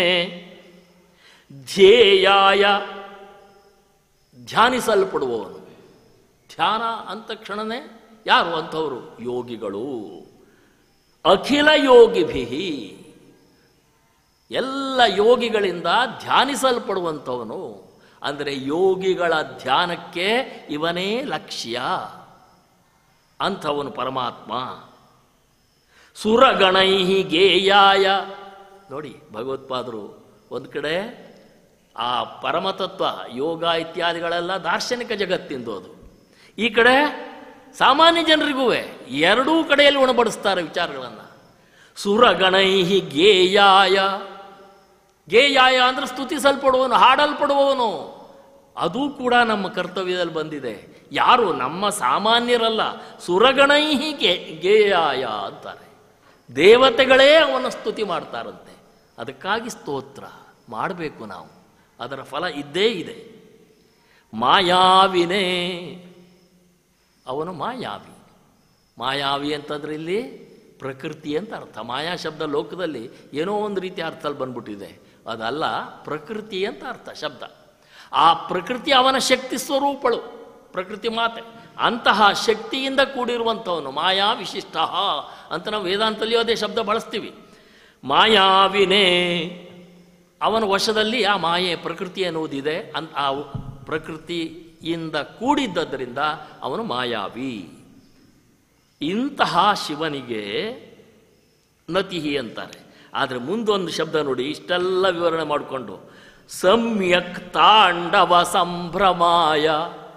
ಧ್ಯೇಯಾಯ ಧ್ಯಾನಿಸಲ್ಪಡುವವನು ಧ್ಯಾನ ಅಂದ ತಕ್ಷಣನೇ ಯಾರು ಅಂಥವರು ಯೋಗಿಗಳು ಅಖಿಲ ಯೋಗಿಭಿ ಎಲ್ಲ ಯೋಗಿಗಳಿಂದ ಧ್ಯಾನಿಸಲ್ಪಡುವಂಥವನು ಅಂದರೆ ಯೋಗಿಗಳ ಧ್ಯಾನಕ್ಕೆ ಇವನೇ ಲಕ್ಷ್ಯ ಅಂಥವನು ಪರಮಾತ್ಮ ಸುರಗಣೈ ಗೇಯಾಯ ನೋಡಿ ಭಗವತ್ಪಾದರು ಒಂದು ಕಡೆ ಆ ಪರಮತತ್ವ ಯೋಗ ಇತ್ಯಾದಿಗಳೆಲ್ಲ ದಾರ್ಶನಿಕ ಜಗತ್ತಿಂದು ಅದು ಈ ಕಡೆ ಸಾಮಾನ್ಯ ಜನರಿಗೂ ಎರಡೂ ಕಡೆಯಲ್ಲಿ ಉಣಬಡಿಸ್ತಾರೆ ವಿಚಾರಗಳನ್ನು ಸುರಗಣೈ ಗೇಯಾಯ ಗೇಯಾಯ ಅಂದ್ರೆ ಸ್ತುತಿಸಲ್ಪಡುವವನು ಹಾಡಲ್ಪಡುವವನು ಅದು ಕೂಡ ನಮ್ಮ ಕರ್ತವ್ಯದಲ್ಲಿ ಬಂದಿದೆ ಯಾರು ನಮ್ಮ ಸಾಮಾನ್ಯರಲ್ಲ ಸುರಗಣೈ ಗೆ ಗೇಯಾಯ ಅಂತಾರೆ ದೇವತೆಗಳೇ ಅವನ ಸ್ತುತಿ ಮಾಡ್ತಾರಂತೆ ಅದಕ್ಕಾಗಿ ಸ್ತೋತ್ರ ಮಾಡಬೇಕು ನಾವು ಅದರ ಫಲ ಇದ್ದೇ ಇದೆ ಮಾಯಾವಿನೇ ಅವನು ಮಾಯಾವಿ ಮಾಯಾವಿ ಅಂತಂದ್ರೆ ಇಲ್ಲಿ ಪ್ರಕೃತಿ ಅಂತ ಅರ್ಥ ಮಾಯಾ ಶಬ್ದ ಲೋಕದಲ್ಲಿ ಏನೋ ಒಂದು ರೀತಿ ಅರ್ಥದಲ್ಲಿ ಬಂದ್ಬಿಟ್ಟಿದೆ ಅದಲ್ಲ ಪ್ರಕೃತಿ ಅಂತ ಅರ್ಥ ಶಬ್ದ ಆ ಪ್ರಕೃತಿ ಅವನ ಶಕ್ತಿ ಸ್ವರೂಪಳು ಪ್ರಕೃತಿ ಮಾತೆ ಅಂತಹ ಶಕ್ತಿಯಿಂದ ಕೂಡಿರುವಂಥವನು ಮಾಯಾ ವಿಶಿಷ್ಟ ಅಂತ ನಾವು ವೇದಾಂತಲ್ಲಿಯೂ ಅದೇ ಶಬ್ದ ಬಳಸ್ತೀವಿ ಮಾಯಾವಿನೇ ಅವನ ವಶದಲ್ಲಿ ಆ ಮಾಯೆ ಪ್ರಕೃತಿ ಎನ್ನುವುದಿದೆ ಅನ್ ಆ ಪ್ರಕೃತಿಯಿಂದ ಕೂಡಿದ್ದರಿಂದ ಅವನು ಮಾಯಾವಿ ಇಂತಹ ಶಿವನಿಗೆ ನತಿಹಿ ಅಂತಾರೆ ಆದರೆ ಮುಂದೊಂದು ಶಬ್ದ ನೋಡಿ ಇಷ್ಟೆಲ್ಲ ವಿವರಣೆ ಮಾಡಿಕೊಂಡು ಸಮ್ಯಕ್ ತಾಂಡವ ಸಂಭ್ರಮಾಯ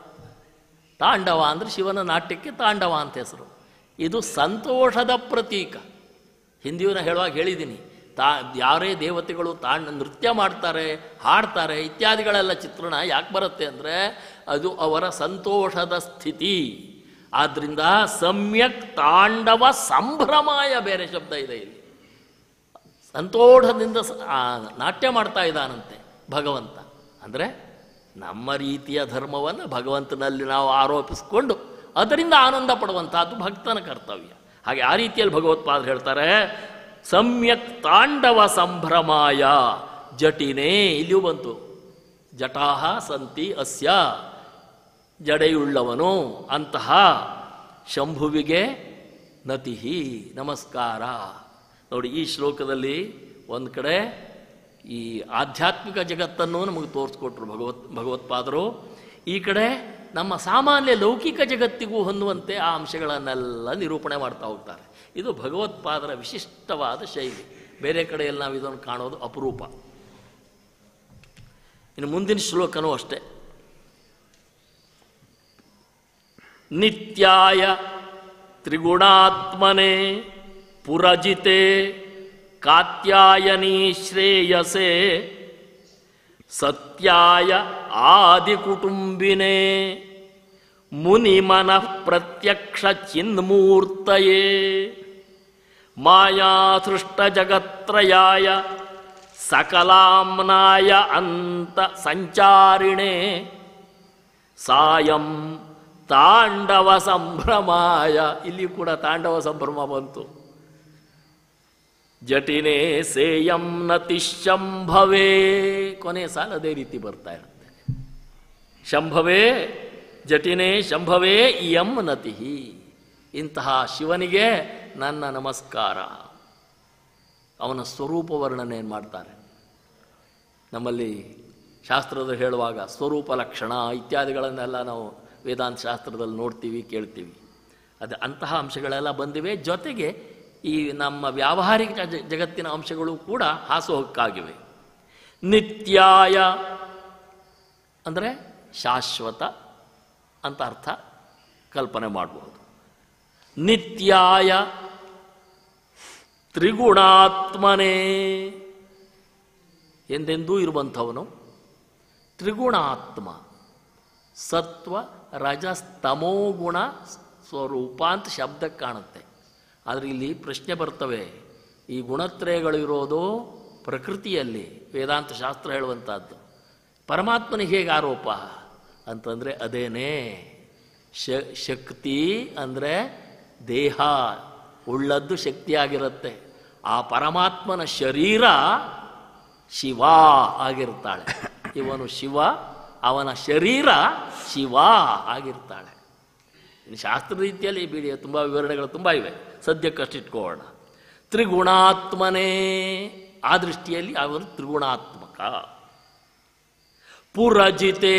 ತಾಂಡವ ಅಂದರೆ ಶಿವನ ನಾಟ್ಯಕ್ಕೆ ತಾಂಡವ ಅಂತ ಹೆಸರು ಇದು ಸಂತೋಷದ ಪ್ರತೀಕ ಹಿಂದಿಯವನ್ನ ಹೇಳುವಾಗ ಹೇಳಿದ್ದೀನಿ ತಾ ಯಾರೇ ದೇವತೆಗಳು ತಾಂಡ ನೃತ್ಯ ಮಾಡ್ತಾರೆ ಹಾಡ್ತಾರೆ ಇತ್ಯಾದಿಗಳೆಲ್ಲ ಚಿತ್ರಣ ಯಾಕೆ ಬರುತ್ತೆ ಅಂದರೆ ಅದು ಅವರ ಸಂತೋಷದ ಸ್ಥಿತಿ ಆದ್ದರಿಂದ ಸಮ್ಯಕ್ ತಾಂಡವ ಸಂಭ್ರಮಾಯ ಬೇರೆ ಶಬ್ದ ಇದೆ ಇಲ್ಲಿ ಸಂತೋಷದಿಂದ ಸ- ಆ ನಾಟ್ಯ ಮಾಡ್ತಾ ಇದ್ದಾನಂತೆ ಭಗವಂತ ಅಂದರೆ ನಮ್ಮ ರೀತಿಯ ಧರ್ಮವನ್ನು ಭಗವಂತನಲ್ಲಿ ನಾವು ಆರೋಪಿಸಿಕೊಂಡು ಅದರಿಂದ ಆನಂದ ಪಡುವಂತಹದ್ದು ಭಕ್ತನ ಕರ್ತವ್ಯ ಹಾಗೆ ಆ ರೀತಿಯಲ್ಲಿ ಭಗವತ್ಪಾದರು ಹೇಳ್ತಾರೆ ಸಮ್ಯಕ್ ತಾಂಡವ ಸಂಭ್ರಮಾಯ ಜಟಿನೇ ಇಲ್ಲಿಯೂ ಬಂತು ಜಟಾಹ ಸಂತಿ ಅಸ್ಯ ಜಡೆಯುಳ್ಳವನು ಅಂತಹ ಶಂಭುವಿಗೆ ನತಿಹಿ ನಮಸ್ಕಾರ ನೋಡಿ ಈ ಶ್ಲೋಕದಲ್ಲಿ ಒಂದು ಕಡೆ ಈ ಆಧ್ಯಾತ್ಮಿಕ ಜಗತ್ತನ್ನು ನಮಗೆ ತೋರಿಸ್ಕೊಟ್ರು ಭಗವತ್ ಭಗವತ್ಪಾದರು ಈ ಕಡೆ ನಮ್ಮ ಸಾಮಾನ್ಯ ಲೌಕಿಕ ಜಗತ್ತಿಗೂ ಹೊಂದುವಂತೆ ಆ ಅಂಶಗಳನ್ನೆಲ್ಲ ನಿರೂಪಣೆ ಮಾಡ್ತಾ ಹೋಗ್ತಾರೆ ಇದು ಭಗವತ್ಪಾದರ ವಿಶಿಷ್ಟವಾದ ಶೈಲಿ ಬೇರೆ ಕಡೆಯಲ್ಲಿ ನಾವು ಇದನ್ನು ಕಾಣೋದು ಅಪರೂಪ ಇನ್ನು ಮುಂದಿನ ಶ್ಲೋಕನೂ ಅಷ್ಟೇ ನಿತ್ಯಾಯ ತ್ರಿಗುಣಾತ್ಮನೆ ಪುರಜಿತೆ ಕಾತ್ಯಾಯನಿ ಶ್ರೇಯಸೆ ಸತ್ಯಾಯ ಆದಿಕುಟುಂಬಿನೇ ಮುನಿಮನಃ ಪ್ರತ್ಯಕ್ಷ ಚಿನ್ಮೂರ್ತಯೇ ಮಾಯಾಸೃಷ್ಟಜಗತ್ರಯಾಯ ಸಕಲಾಂನಾಯ ಅಂತ ಸಂಚಾರಿಣೆ ಸಾಯಂ ತಾಂಡವ ಸಂಭ್ರಮಾಯ ಇಲ್ಲಿ ಕೂಡ ತಾಂಡವ ಸಂಭ್ರಮ ಬಂತು ಜಟಿನೇ ಸೇಯಂ ನತಿ ಶಂಭವೇ ಕೊನೆ ಸಾಲ ಅದೇ ರೀತಿ ಬರ್ತಾ ಇರುತ್ತೆ ಶಂಭವೇ ಜಟಿನೇ ಶಂಭವೇ ಇಯಂ ನತಿ ಇಂತಹ ಶಿವನಿಗೆ ನನ್ನ ನಮಸ್ಕಾರ ಅವನ ಸ್ವರೂಪ ವರ್ಣನೆಯನ್ನು ಮಾಡ್ತಾರೆ ನಮ್ಮಲ್ಲಿ ಶಾಸ್ತ್ರದ ಹೇಳುವಾಗ ಸ್ವರೂಪ ಲಕ್ಷಣ ಇತ್ಯಾದಿಗಳನ್ನೆಲ್ಲ ನಾವು ವೇದಾಂತ ಶಾಸ್ತ್ರದಲ್ಲಿ ನೋಡ್ತೀವಿ ಕೇಳ್ತೀವಿ ಅದು ಅಂತಹ ಅಂಶಗಳೆಲ್ಲ ಬಂದಿವೆ ಜೊತೆಗೆ ಈ ನಮ್ಮ ವ್ಯಾವಹಾರಿಕ ಜ- ಜಗತ್ತಿನ ಅಂಶಗಳು ಕೂಡ ಹಾಸುಹೊಕ್ಕಾಗಿವೆ ನಿತ್ಯಾಯ ಅಂದರೆ ಶಾಶ್ವತ ಅಂತ ಅರ್ಥ ಕಲ್ಪನೆ ಮಾಡಬಹುದು ನಿತ್ಯಾಯ ತ್ರಿಗುಣಾತ್ಮನೇ ಎಂದೆಂದೂ ಇರುವಂಥವನು ತ್ರಿಗುಣಾತ್ಮ ಸತ್ವ ರಜಸ್ ತಮೋಗುಣ ಸ್ವರೂಪ ಅಂತ ಶಬ್ದ ಕಾಣುತ್ತೆ ಆದರೆ ಇಲ್ಲಿ ಪ್ರಶ್ನೆ ಬರ್ತವೆ ಈ ಗುಣತ್ರಯಗಳು ಇರೋದು ಪ್ರಕೃತಿಯಲ್ಲಿ ವೇದಾಂತ ಶಾಸ್ತ್ರ ಹೇಳುವಂಥದ್ದು ಪರಮಾತ್ಮನಿಗೆ ಹೇಗೆ ಆರೋಪ ಅಂತಂದರೆ ಅದೇನೇ ಶ ಶಕ್ತಿ ಅಂದರೆ ದೇಹ ಉಳ್ಳದ್ದು ಶಕ್ತಿಯಾಗಿರುತ್ತೆ ಆ ಪರಮಾತ್ಮನ ಶರೀರ ಶಿವ ಆಗಿರ್ತಾಳೆ ಇವನು ಶಿವ ಅವನ ಶರೀರ ಶಿವ ಆಗಿರ್ತಾಳೆ ಇನ್ನು ಶಾಸ್ತ್ರ ರೀತಿಯಲ್ಲಿ ಬಿಡಿ ತುಂಬ ವಿವರಣೆಗಳು ತುಂಬ ಇವೆ ಸದ್ಯಕ್ಕಷ್ಟಿಟ್ಕೊಳ್ಳೋಣ ತ್ರಿಗುಣಾತ್ಮನೇ ಆ ದೃಷ್ಟಿಯಲ್ಲಿ ಅವರು ತ್ರಿಗುಣಾತ್ಮಕ ಪುರಜಿತೆ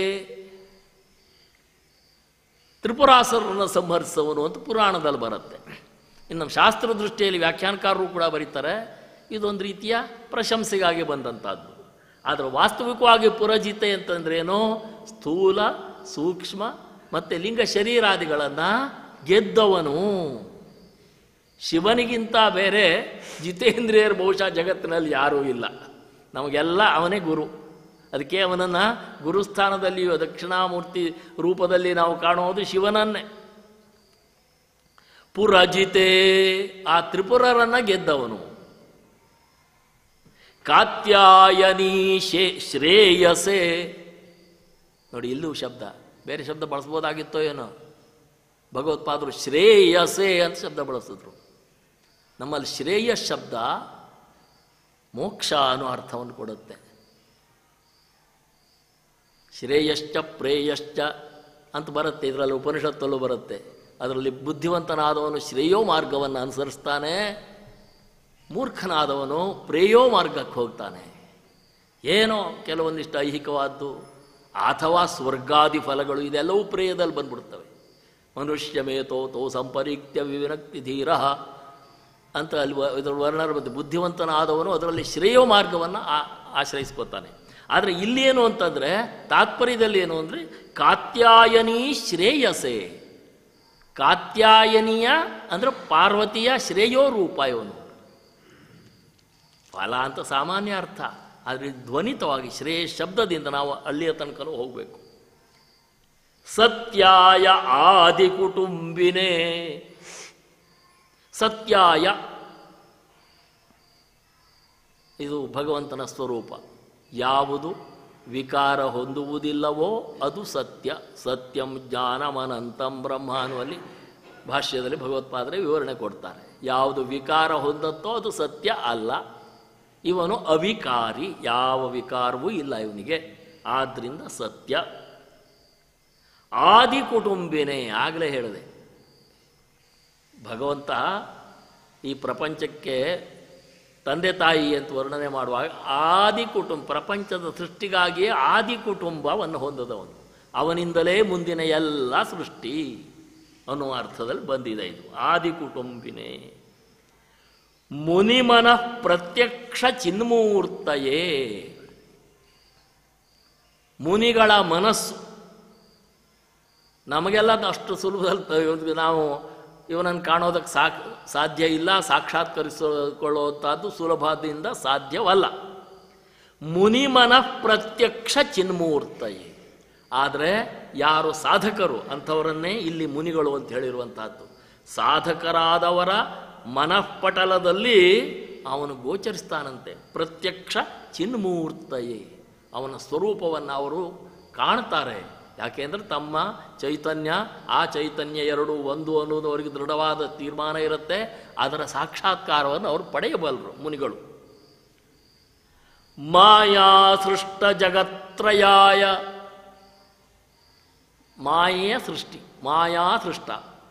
ತ್ರಿಪುರಾಸುರನ ಸಂಹರಿಸುವನು ಅಂತ ಪುರಾಣದಲ್ಲಿ ಬರುತ್ತೆ ಇನ್ನು ನಮ್ಮ ಶಾಸ್ತ್ರ ದೃಷ್ಟಿಯಲ್ಲಿ ವ್ಯಾಖ್ಯಾನಕಾರರು ಕೂಡ ಬರೀತಾರೆ ಇದೊಂದು ರೀತಿಯ ಪ್ರಶಂಸೆಗಾಗಿ ಬಂದಂಥದ್ದು ಆದರೆ ವಾಸ್ತವಿಕವಾಗಿ ಪುರಜಿತೆ ಅಂತಂದ್ರೇನು ಸ್ಥೂಲ ಸೂಕ್ಷ್ಮ ಮತ್ತು ಲಿಂಗ ಶರೀರಾದಿಗಳನ್ನು ಗೆದ್ದವನು ಶಿವನಿಗಿಂತ ಬೇರೆ ಜಿತೇಂದ್ರಿಯರು ಬಹುಶಃ ಜಗತ್ತಿನಲ್ಲಿ ಯಾರೂ ಇಲ್ಲ ನಮಗೆಲ್ಲ ಅವನೇ ಗುರು ಅದಕ್ಕೆ ಅವನನ್ನು ಗುರುಸ್ಥಾನದಲ್ಲಿಯೂ ದಕ್ಷಿಣಾಮೂರ್ತಿ ರೂಪದಲ್ಲಿ ನಾವು ಕಾಣುವುದು ಶಿವನನ್ನೇ ಪುರಜಿತೆ ಆ ತ್ರಿಪುರರನ್ನ ಗೆದ್ದವನು ಕಾತ್ಯಾಯನಿ ಶೇ ಶ್ರೇಯಸೆ ನೋಡಿ ಇಲ್ಲೂ ಶಬ್ದ ಬೇರೆ ಶಬ್ದ ಬಳಸ್ಬೋದಾಗಿತ್ತೋ ಏನೋ ಭಗವತ್ಪಾದರು ಶ್ರೇಯಸೆ ಅಂತ ಶಬ್ದ ಬಳಸಿದ್ರು ನಮ್ಮಲ್ಲಿ ಶ್ರೇಯಸ್ ಶಬ್ದ ಮೋಕ್ಷ ಅನ್ನೋ ಅರ್ಥವನ್ನು ಕೊಡುತ್ತೆ ಶ್ರೇಯಶ್ಚ ಪ್ರೇಯಶ್ಚ ಅಂತ ಬರುತ್ತೆ ಇದರಲ್ಲಿ ಉಪನಿಷತ್ತಲ್ಲೂ ಬರುತ್ತೆ ಅದರಲ್ಲಿ ಬುದ್ಧಿವಂತನಾದವನು ಶ್ರೇಯೋ ಮಾರ್ಗವನ್ನು ಅನುಸರಿಸ್ತಾನೆ ಮೂರ್ಖನಾದವನು ಪ್ರೇಯೋ ಮಾರ್ಗಕ್ಕೆ ಹೋಗ್ತಾನೆ ಏನೋ ಕೆಲವೊಂದಿಷ್ಟು ಐಹಿಕವಾದ್ದು ಅಥವಾ ಸ್ವರ್ಗಾದಿ ಫಲಗಳು ಇದೆಲ್ಲವೂ ಪ್ರೇಯದಲ್ಲಿ ಬಂದ್ಬಿಡ್ತವೆ ಮನುಷ್ಯ ಮೇತೋ ತೋ ಸಂಪರೀಕ್ತ್ಯ ವಿವಿನಕ್ತಿ ಧೀರ ಅಂತ ಅಲ್ಲಿ ವ- ಇದರ ವರ್ಣರ ಬಂದು ಬುದ್ಧಿವಂತನಾದವನು ಅದರಲ್ಲಿ ಶ್ರೇಯೋ ಮಾರ್ಗವನ್ನು ಆ- ಆಶ್ರಯಿಸ್ಕೊತಾನೆ ಆದರೆ ಇಲ್ಲೇನು ಅಂತಂದರೆ ತಾತ್ಪರ್ಯದಲ್ಲಿ ಏನು ಅಂದರೆ ಕಾತ್ಯಾಯನಿ ಶ್ರೇಯಸೆ ಕಾತ್ಯಾಯನಿಯ ಅಂದರೆ ಪಾರ್ವತಿಯ ಶ್ರೇಯೋ ರೂಪ ಇವನು ಫಲ ಅಂತ ಸಾಮಾನ್ಯ ಅರ್ಥ ಆದರೆ ಧ್ವನಿತವಾಗಿ ಶ್ರೇಯ ಶಬ್ದದಿಂದ ನಾವು ಅಲ್ಲಿಯ ತನಕನೂ ಹೋಗಬೇಕು ಸತ್ಯಾಯ ಆದಿ ಕುಟುಂಬಿನೇ ಸತ್ಯಾಯ ಇದು ಭಗವಂತನ ಸ್ವರೂಪ ಯಾವುದು ವಿಕಾರ ಹೊಂದುವುದಿಲ್ಲವೋ ಅದು ಸತ್ಯ ಸತ್ಯಂ ಜ್ಞಾನಮನಂತಂ ಬ್ರಹ್ಮ ಅನ್ನುವಲ್ಲಿ ಭಾಷ್ಯದಲ್ಲಿ ಭಗವತ್ಪಾದರೆ ವಿವರಣೆ ಕೊಡ್ತಾರೆ ಯಾವುದು ವಿಕಾರ ಹೊಂದತ್ತೋ ಅದು ಸತ್ಯ ಅಲ್ಲ ಇವನು ಅವಿಕಾರಿ ಯಾವ ವಿಕಾರವೂ ಇಲ್ಲ ಇವನಿಗೆ ಆದ್ದರಿಂದ ಸತ್ಯ ಆದಿ ಕುಟುಂಬಿನೇ ಆಗಲೇ ಹೇಳಿದೆ ಭಗವಂತ ಈ ಪ್ರಪಂಚಕ್ಕೆ ತಂದೆ ತಾಯಿ ಅಂತ ವರ್ಣನೆ ಮಾಡುವಾಗ ಆದಿ ಕುಟುಂಬ ಪ್ರಪಂಚದ ಸೃಷ್ಟಿಗಾಗಿಯೇ ಆದಿ ಕುಟುಂಬವನ್ನು ಹೊಂದದವನು ಅವನಿಂದಲೇ ಮುಂದಿನ ಎಲ್ಲ ಸೃಷ್ಟಿ ಅನ್ನುವ ಅರ್ಥದಲ್ಲಿ ಬಂದಿದೆ ಇದು ಆದಿ ಕುಟುಂಬಿನೇ ಮುನಿಮನ ಪ್ರತ್ಯಕ್ಷ ಚಿನ್ಮೂರ್ತಯೇ ಮುನಿಗಳ ಮನಸ್ಸು ನಮಗೆಲ್ಲ ಅಷ್ಟು ಸುಲಭದಲ್ಲಿ ನಾವು ಇವನನ್ನು ಕಾಣೋದಕ್ಕೆ ಸಾಕ್ ಸಾಧ್ಯ ಇಲ್ಲ ಸಾಕ್ಷಾತ್ಕರಿಸಿಕೊಳ್ಳುವಂಥದ್ದು ಸುಲಭದಿಂದ ಸಾಧ್ಯವಲ್ಲ ಮುನಿಮನ ಪ್ರತ್ಯಕ್ಷ ಚಿನ್ಮೂರ್ತಯೇ ಆದರೆ ಯಾರು ಸಾಧಕರು ಅಂಥವರನ್ನೇ ಇಲ್ಲಿ ಮುನಿಗಳು ಅಂತ ಹೇಳಿರುವಂತಹದ್ದು ಸಾಧಕರಾದವರ ಮನಃಪಟಲದಲ್ಲಿ ಅವನು ಗೋಚರಿಸ್ತಾನಂತೆ ಪ್ರತ್ಯಕ್ಷ ಚಿನ್ಮೂರ್ತಯೇ ಅವನ ಸ್ವರೂಪವನ್ನು ಅವರು ಕಾಣ್ತಾರೆ ಯಾಕೆಂದ್ರೆ ತಮ್ಮ ಚೈತನ್ಯ ಆ ಚೈತನ್ಯ ಎರಡು ಒಂದು ಅನ್ನೋದು ಅವರಿಗೆ ದೃಢವಾದ ತೀರ್ಮಾನ ಇರುತ್ತೆ ಅದರ ಸಾಕ್ಷಾತ್ಕಾರವನ್ನು ಅವರು ಪಡೆಯಬಲ್ಲರು ಮುನಿಗಳು ಮಾಯಾ ಸೃಷ್ಟ ಜಗತ್ರಯಾಯ ಮಾಯೆಯ ಸೃಷ್ಟಿ ಮಾಯಾ ಸೃಷ್ಟ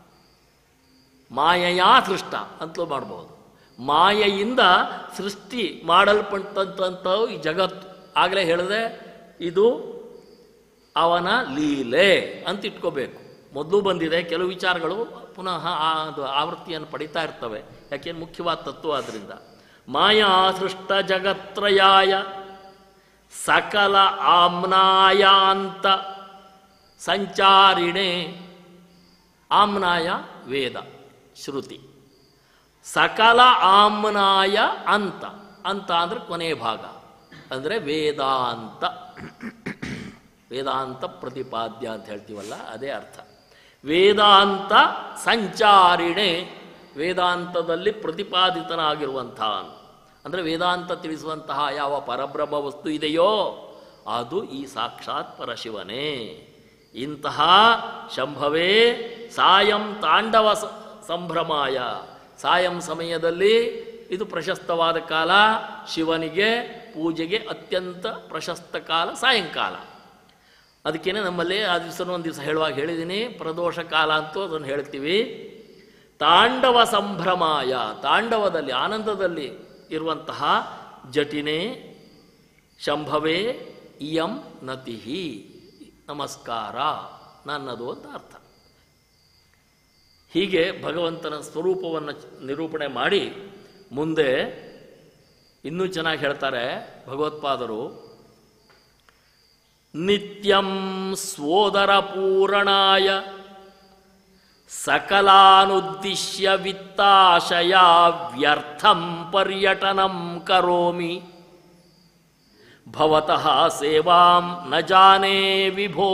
ಮಾಯೆಯಾ ಸೃಷ್ಟ ಅಂತಲೂ ಮಾಡ್ಬೋದು ಮಾಯೆಯಿಂದ ಸೃಷ್ಟಿ ಮಾಡಲ್ಪಟ್ಟಂಥವು ಈ ಜಗತ್ತು ಆಗಲೇ ಹೇಳಿದೆ ಇದು ಅವನ ಲೀಲೆ ಅಂತ ಇಟ್ಕೋಬೇಕು ಮೊದಲು ಬಂದಿದೆ ಕೆಲವು ವಿಚಾರಗಳು ಪುನಃ ಆ ಅದು ಆವೃತ್ತಿಯನ್ನು ಪಡಿತಾ ಇರ್ತವೆ ಯಾಕೆಂದ್ರೆ ಮುಖ್ಯವಾದ ತತ್ವ ಆದ್ದರಿಂದ ಮಾಯಾ ಸೃಷ್ಟ ಜಗತ್ರಯಾಯ ಸಕಲ ಆಮ್ನಾಯಾಂತ ಸಂಚಾರಿಣೆ ಆಮ್ನಾಯ ವೇದ ಶ್ರುತಿ ಸಕಲ ಆಮ್ನಾಯ ಅಂತ ಅಂತ ಅಂದರೆ ಕೊನೆಯ ಭಾಗ ಅಂದರೆ ವೇದಾಂತ ವೇದಾಂತ ಪ್ರತಿಪಾದ್ಯ ಅಂತ ಹೇಳ್ತೀವಲ್ಲ ಅದೇ ಅರ್ಥ ವೇದಾಂತ ಸಂಚಾರಿಣೆ ವೇದಾಂತದಲ್ಲಿ ಪ್ರತಿಪಾದಿತನಾಗಿರುವಂತಹ ಅಂದರೆ ವೇದಾಂತ ತಿಳಿಸುವಂತಹ ಯಾವ ಪರಬ್ರಹ್ಮ ವಸ್ತು ಇದೆಯೋ ಅದು ಈ ಸಾಕ್ಷಾತ್ ಪರಶಿವನೇ ಇಂತಹ ಶಂಭವೇ ಸಾಯಂ ತಾಂಡವ ಸ- ಸಂಭ್ರಮಾಯ ಸಾಯಂ ಸಮಯದಲ್ಲಿ ಇದು ಪ್ರಶಸ್ತವಾದ ಕಾಲ ಶಿವನಿಗೆ ಪೂಜೆಗೆ ಅತ್ಯಂತ ಪ್ರಶಸ್ತ ಕಾಲ ಸಾಯಂಕಾಲ ಅದಕ್ಕೇನೆ ನಮ್ಮಲ್ಲಿ ಆ ದಿವಸ ಒಂದು ದಿವಸ ಹೇಳುವಾಗ ಹೇಳಿದ್ದೀನಿ ಪ್ರದೋಷ ಕಾಲ ಅಂತೂ ಅದನ್ನು ಹೇಳ್ತೀವಿ ತಾಂಡವ ಸಂಭ್ರಮಾಯ ತಾಂಡವದಲ್ಲಿ ಆನಂದದಲ್ಲಿ ಇರುವಂತಹ ಜಟಿನೇ ಶಂಭವೇ ಇಯಂ ನತಿಹಿ ನಮಸ್ಕಾರ ನನ್ನದು ಅಂತ ಅರ್ಥ ಹೀಗೆ ಭಗವಂತನ ಸ್ವರೂಪವನ್ನು ನಿರೂಪಣೆ ಮಾಡಿ ಮುಂದೆ ಇನ್ನೂ ಚೆನ್ನಾಗಿ ಹೇಳ್ತಾರೆ ಭಗವತ್ಪಾದರು ನಿತ್ಯಂ ಸ್ವೋದರ ಪೂರಣಾಯ ಸಕಲಾನುದ್ದಿಶ್ಯ ವಿತ್ತಾಶಯ ವ್ಯರ್ಥಂ ಪರ್ಯಟನಂ ಕರೋಮಿ ಭವತಃ ಸೇವಾಂ ನ ಜಾನೇ ವಿಭೋ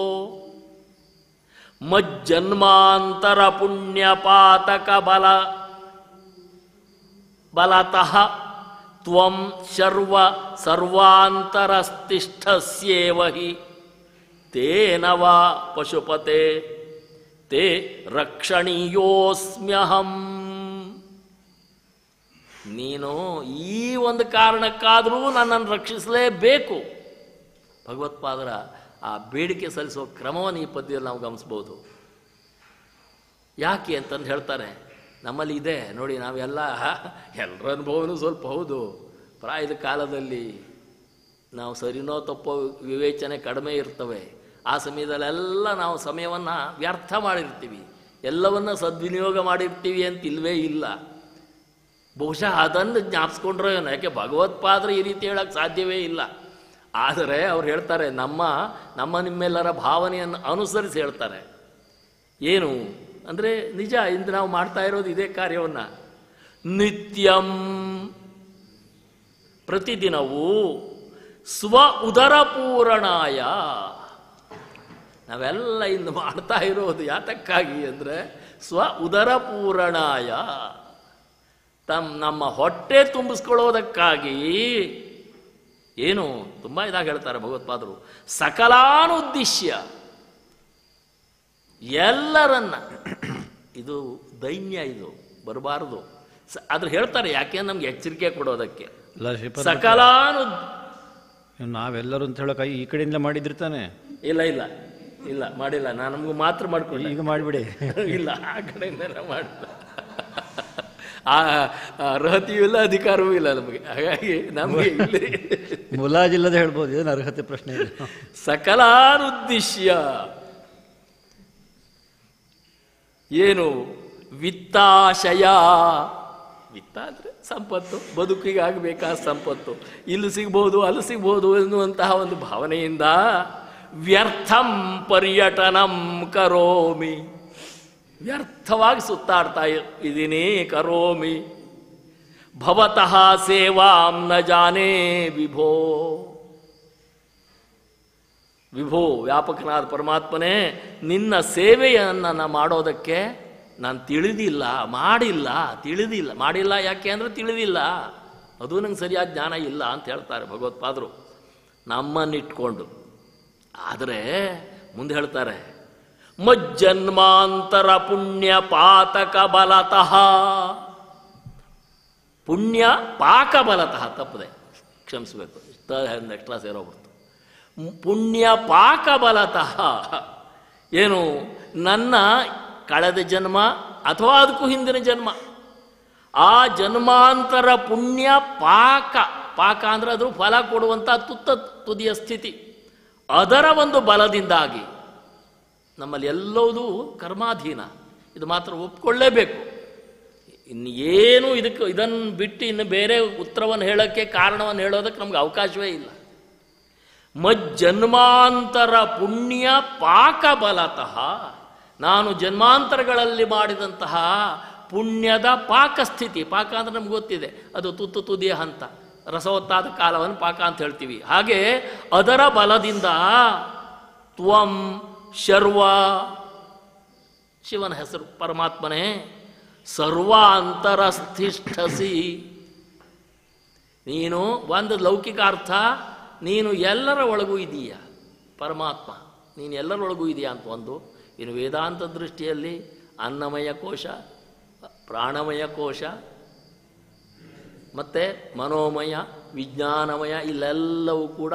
ಮಜ್ಜನ್ಮಾಂತರ ಪುಣ್ಯಪಾತಕ ಬಲ ಬಲತಃ ತ್ವಂ ಶರ್ವ ಸರ್ವಾಂತರಸ್ತಿಷ್ಠಸ್ಯೇವ ಹಿ ತೇನ ವಾ ಪಶುಪತೆ ತೇ ರಕ್ಷಣೀಯೋಸ್ಮ್ಯಹಂ ನೀನು ಈ ಒಂದು ಕಾರಣಕ್ಕಾದರೂ ನನ್ನನ್ನು ರಕ್ಷಿಸಲೇಬೇಕು ಭಗವತ್ಪಾದರ ಆ ಬೇಡಿಕೆ ಸಲ್ಲಿಸೋ ಕ್ರಮವನ್ನು ಈ ಪದ್ಯದಲ್ಲಿ ನಾವು ಗಮನಿಸ್ಬೋದು ಯಾಕೆ ಅಂತಂದು ಹೇಳ್ತಾರೆ ನಮ್ಮಲ್ಲಿ ಇದೆ ನೋಡಿ ನಾವೆಲ್ಲ ಎಲ್ಲರ ಅನುಭವನೂ ಸ್ವಲ್ಪ ಹೌದು ಪ್ರಾಯದ ಕಾಲದಲ್ಲಿ ನಾವು ಸರಿನೋ ತಪ್ಪೋ ವಿವೇಚನೆ ಕಡಿಮೆ ಇರ್ತವೆ ಆ ಸಮಯದಲ್ಲೆಲ್ಲ ನಾವು ಸಮಯವನ್ನು ವ್ಯರ್ಥ ಮಾಡಿರ್ತೀವಿ ಎಲ್ಲವನ್ನ ಸದ್ವಿನಿಯೋಗ ಮಾಡಿರ್ತೀವಿ ಅಂತ ಇಲ್ವೇ ಇಲ್ಲ ಬಹುಶಃ ಅದನ್ನು ಜ್ಞಾಪಿಸ್ಕೊಂಡ್ರೆ ಏನೋ ಯಾಕೆ ಭಗವತ್ಪಾದ್ರೆ ಈ ರೀತಿ ಹೇಳಕ್ಕೆ ಸಾಧ್ಯವೇ ಇಲ್ಲ ಆದರೆ ಅವ್ರು ಹೇಳ್ತಾರೆ ನಮ್ಮ ನಮ್ಮ ನಿಮ್ಮೆಲ್ಲರ ಭಾವನೆಯನ್ನು ಅನುಸರಿಸಿ ಹೇಳ್ತಾರೆ ಏನು ಅಂದರೆ ನಿಜ ಇಂದು ನಾವು ಮಾಡ್ತಾ ಇರೋದು ಇದೇ ಕಾರ್ಯವನ್ನು ನಿತ್ಯಂ ಪ್ರತಿದಿನವೂ ಸ್ವ ಉದರ ಪೂರಣಾಯ ನಾವೆಲ್ಲ ಇಂದು ಮಾಡ್ತಾ ಇರೋದು ಯಾತಕ್ಕಾಗಿ ಅಂದರೆ ಸ್ವ ಉದರ ಪೂರಣಾಯ ತಮ್ಮ ನಮ್ಮ ಹೊಟ್ಟೆ ತುಂಬಿಸ್ಕೊಳ್ಳೋದಕ್ಕಾಗಿ ಏನು ತುಂಬ ಇದಾಗಿ ಹೇಳ್ತಾರೆ ಭಗವತ್ಪಾದರು ಸಕಲಾನುದ್ದೇಶ್ಯ ಎಲ್ಲರನ್ನ ಇದು ದೈನ್ಯ ಇದು ಬರಬಾರದು ಸ- ಆದ್ರೆ ಹೇಳ್ತಾರೆ ಯಾಕೆ ನಮ್ಗೆ ಎಚ್ಚರಿಕೆ ಕೊಡೋದಕ್ಕೆ ಅಲ್ಲ ಶ್ರೀಪಾದ ಸಕಲಾನು ನಾವೆಲ್ಲರೂ ಅಂತ ಹೇಳೋ ಕೈ ಈ ಕಡೆಯಿಂದ ಮಾಡಿದ್ರಿ ತಾನೆ ಇಲ್ಲ ಇಲ್ಲ ಇಲ್ಲ ಮಾಡಿಲ್ಲ ನಾನು ನಮ್ಗೆ ಮಾತ್ರ ಮಾಡ್ಕೊಂಡೆ ಈಗ ಮಾಡಿಬಿಡಿ ಇಲ್ಲ ಆ ಕಡೆಯಿಂದೆಲ್ಲ ಮಾಡಿಲ್ಲ ಆ ಆ ಅರ್ಹತೆಯೂ ಇಲ್ಲ ಅಧಿಕಾರವೂ ಇಲ್ಲ ನಮಗೆ ಹಾಗಾಗಿ ನಮಗೆ ಇಲ್ಲಿ ಮುಲಾಜಿಲ್ಲದೆ ಹೇಳ್ಬೋದು ಏನು ಅರ್ಹತೆ ಪ್ರಶ್ನೆ ಇಲ್ಲ ಸಕಲಾನುದ್ದೇಶ್ಯ ಏನು ವಿತ್ತಾಶಯ ವಿತ್ತ ಅಂದ್ರೆ ಸಂಪತ್ತು ಬದುಕಿಗೆ ಆಗಬೇಕಾದ ಸಂಪತ್ತು ಇಲ್ಲಿ ಸಿಗ್ಬೋದು ಅಲ್ಲಿ ಸಿಗ್ಬೋದು ಎನ್ನುವಂತಹ ಒಂದು ಭಾವನೆಯಿಂದ ವ್ಯರ್ಥಂ ಪರ್ಯಟನಂ ಕರೋಮಿ ವ್ಯರ್ಥವಾಗಿ ಸುತ್ತಾಡ್ತಾ ಇದ್ದೀನಿ ಕರೋಮಿ ಭವತಃ ಸೇವಾಂ ನ ಜಾನೇ ವಿಭೋ ವಿಭೋ ವ್ಯಾಪಕನಾದ ಪರಮಾತ್ಮನೇ ನಿನ್ನ ಸೇವೆಯನ್ನು ನಾನು ಮಾಡೋದಕ್ಕೆ ನಾನು ತಿಳಿದಿಲ್ಲ ಮಾಡಿಲ್ಲ ತಿಳಿದಿಲ್ಲ ಮಾಡಿಲ್ಲ ಯಾಕೆ ಅಂದರೆ ತಿಳಿದಿಲ್ಲ ಅದು ನಂಗೆ ಸರಿಯಾದ ಜ್ಞಾನ ಇಲ್ಲ ಅಂತ ಹೇಳ್ತಾರೆ ಭಗವತ್ಪಾದರು ನಮ್ಮನ್ನಿಟ್ಕೊಂಡು ಆದರೆ ಮುಂದೆ ಹೇಳ್ತಾರೆ ಮಜ್ಜನ್ಮಾಂತರ ಪುಣ್ಯ ಪಾತಕ ಬಲತಃ ಪುಣ್ಯ ಪಾಕ ಬಲತಃ ತಪ್ಪದೆ ಕ್ಷಮಿಸಬೇಕು ಎಕ್ಸ್ಟ್ರಾ ಸೇರೋಗ್ಬಿಡ್ತು ಪುಣ್ಯ ಪಾಕ ಬಲತಃ ಏನು ನನ್ನ ಕಳೆದ ಜನ್ಮ ಅಥವಾ ಅದಕ್ಕೂ ಹಿಂದಿನ ಜನ್ಮ ಆ ಜನ್ಮಾಂತರ ಪುಣ್ಯ ಪಾಕ ಪಾಕ ಅಂದ್ರೆ ಅದು ಫಲ ಕೊಡುವಂಥ ತುತ್ತ ತುದಿಯ ಸ್ಥಿತಿ ಅದರ ಒಂದು ಬಲದಿಂದಾಗಿ ನಮ್ಮಲ್ಲಿ ಎಲ್ಲವೂ ಕರ್ಮಾಧೀನ ಇದು ಮಾತ್ರ ಒಪ್ಕೊಳ್ಳೇಬೇಕು ಇನ್ನು ಏನು ಇದಕ್ಕೆ ಇದನ್ನು ಬಿಟ್ಟು ಇನ್ನು ಬೇರೆ ಉತ್ತರವನ್ನು ಹೇಳೋಕ್ಕೆ ಕಾರಣವನ್ನು ಹೇಳೋದಕ್ಕೆ ನಮ್ಗೆ ಅವಕಾಶವೇ ಇಲ್ಲ ಮಜ್ಜನ್ಮಾಂತರ ಪುಣ್ಯ ಪಾಕ ಬಲತಃ ನಾನು ಜನ್ಮಾಂತರಗಳಲ್ಲಿ ಮಾಡಿದಂತಹ ಪುಣ್ಯದ ಪಾಕಸ್ಥಿತಿ ಪಾಕ ಅಂದರೆ ನಮ್ಗೆ ಗೊತ್ತಿದೆ ಅದು ತುತ್ತು ತುದಿಯ ಹಂತ ರಸವತ್ತಾದ ಕಾಲವನ್ನು ಪಾಕ ಅಂತ ಹೇಳ್ತೀವಿ ಹಾಗೆ ಅದರ ಬಲದಿಂದ ತ್ವಂ ಶರ್ವ ಶಿವನ ಹೆಸರು ಪರಮಾತ್ಮನೇ ಸರ್ವಾಂತರಸ್ಥಿಷ್ಠಸಿ ನೀನು ಒಂದು ಲೌಕಿಕ ಅರ್ಥ ನೀನು ಎಲ್ಲರ ಒಳಗೂ ಇದೀಯ ಪರಮಾತ್ಮ ನೀನು ಎಲ್ಲರೊಳಗೂ ಇದೆಯಾ ಅಂತ ಒಂದು ಇನ್ನು ವೇದಾಂತ ದೃಷ್ಟಿಯಲ್ಲಿ ಅನ್ನಮಯ ಕೋಶ ಪ್ರಾಣಮಯ ಕೋಶ ಮತ್ತು ಮನೋಮಯ ವಿಜ್ಞಾನಮಯ ಇಲ್ಲೆಲ್ಲವೂ ಕೂಡ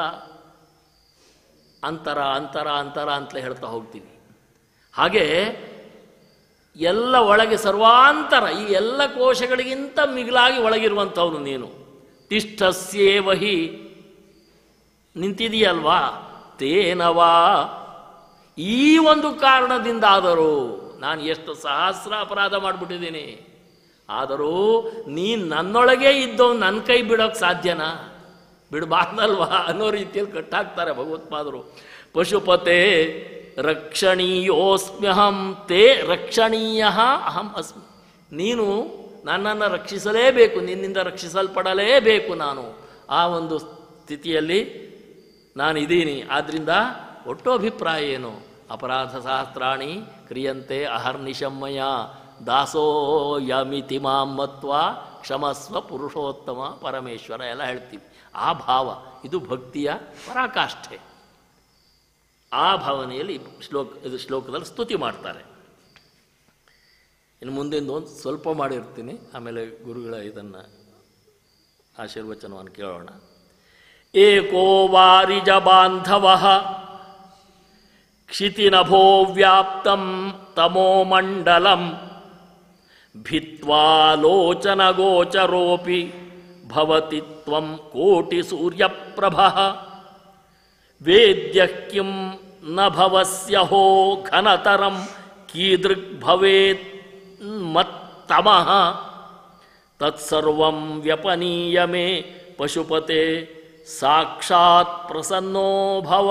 ಅಂತರ ಅಂತರ ಅಂತರ ಅಂತಲೇ ಹೇಳ್ತಾ ಹೋಗ್ತೀವಿ ಹಾಗೆ ಎಲ್ಲ ಒಳಗೆ ಸರ್ವಾಂತರ ಈ ಎಲ್ಲ ಕೋಶಗಳಿಗಿಂತ ಮಿಗಿಲಾಗಿ ಒಳಗಿರುವಂಥವನು ನೀನು ತಿಷ್ಠಸ್ಯೇವಹಿ ನಿಂತಿದೆಯಲ್ವಾ ತೇನವಾ ಈ ಒಂದು ಕಾರಣದಿಂದಾದರೂ ನಾನು ಎಷ್ಟು ಸಹಸ್ರ ಅಪರಾಧ ಮಾಡಿಬಿಟ್ಟಿದ್ದೀನಿ ಆದರೂ ನೀನು ನನ್ನೊಳಗೆ ಇದ್ದವ್ ನನ್ನ ಕೈ ಬಿಡೋಕ್ಕೆ ಸಾಧ್ಯನಾ ಬಿಡಬಾರ್ದಲ್ವಾ ಅನ್ನೋ ರೀತಿಯಲ್ಲಿ ಕಟ್ಟಾಕ್ತಾರೆ ಭಗವತ್ಪಾದರು ಪಶುಪತೆ ರಕ್ಷಣೀಯೋಸ್ಮ್ಯಹಂ ತೇ ರಕ್ಷಣೀಯ ಅಹಂ ಅಸ್ಮಿ ನೀನು ನನ್ನನ್ನು ರಕ್ಷಿಸಲೇಬೇಕು ನಿನ್ನಿಂದ ರಕ್ಷಿಸಲ್ಪಡಲೇಬೇಕು ನಾನು ಆ ಒಂದು ಸ್ಥಿತಿಯಲ್ಲಿ ನಾನು ಇದ್ದೀನಿ ಆದ್ದರಿಂದ ಒಟ್ಟು ಅಭಿಪ್ರಾಯ ಏನು ಅಪರಾಧ ಸಹಸ್ರಾಣಿ ಕ್ರಿಯಂತೆ ಅಹರ್ನಿಶಮ್ಮಯ ದಾಸೋಯಮಿತಿ ಮಾಂ ಮತ್ವ ಕ್ಷಮಸ್ವ ಪುರುಷೋತ್ತಮ ಪರಮೇಶ್ವರ ಎಲ್ಲ ಹೇಳ್ತೀವಿ ಆ ಭಾವ ಇದು ಭಕ್ತಿಯ ಪರಾಕಾಷ್ಠೆ ಆ ಭಾವನೆಯಲ್ಲಿ ಶ್ಲೋಕ ಇದು ಶ್ಲೋಕದಲ್ಲಿ ಸ್ತುತಿ ಮಾಡ್ತಾರೆ ಇನ್ನು ಮುಂದಿಂದ ಒಂದು ಸ್ವಲ್ಪ ಮಾಡಿರ್ತೀನಿ ಆಮೇಲೆ ಗುರುಗಳ ಇದನ್ನು ಆಶೀರ್ವಚನವನ್ನು ಕೇಳೋಣ ಏಕೋ ವಾರಿಜ ಬಾಂಧವ ಕ್ಷಿತಿನಭೋ ವ್ಯಾಪ್ತಂ ತಮೋಮಂಡಲಂ ಭಿತ್ವಾಲೋಚನಗೋಚರೋಪಿ ಭವತಿ ತ್ವಂ ಕೋಟಿ ಸೂರ್ಯಪ್ರಭ ವೇದ್ಯ ಕಿಂ ನ ಭವಸ್ಯಹೋ ಘನತರಂ ಕೀದೃಗ್ ಭವೇತ್ ಮತ್ತಮಃ ತತ್ಸರ್ವಂ ವ್ಯಪನೀಯ ಮೇ ಪಶುಪತೆ ಸಾಕ್ಷಾತ್ ಪ್ರಸನ್ನೋ ಭವ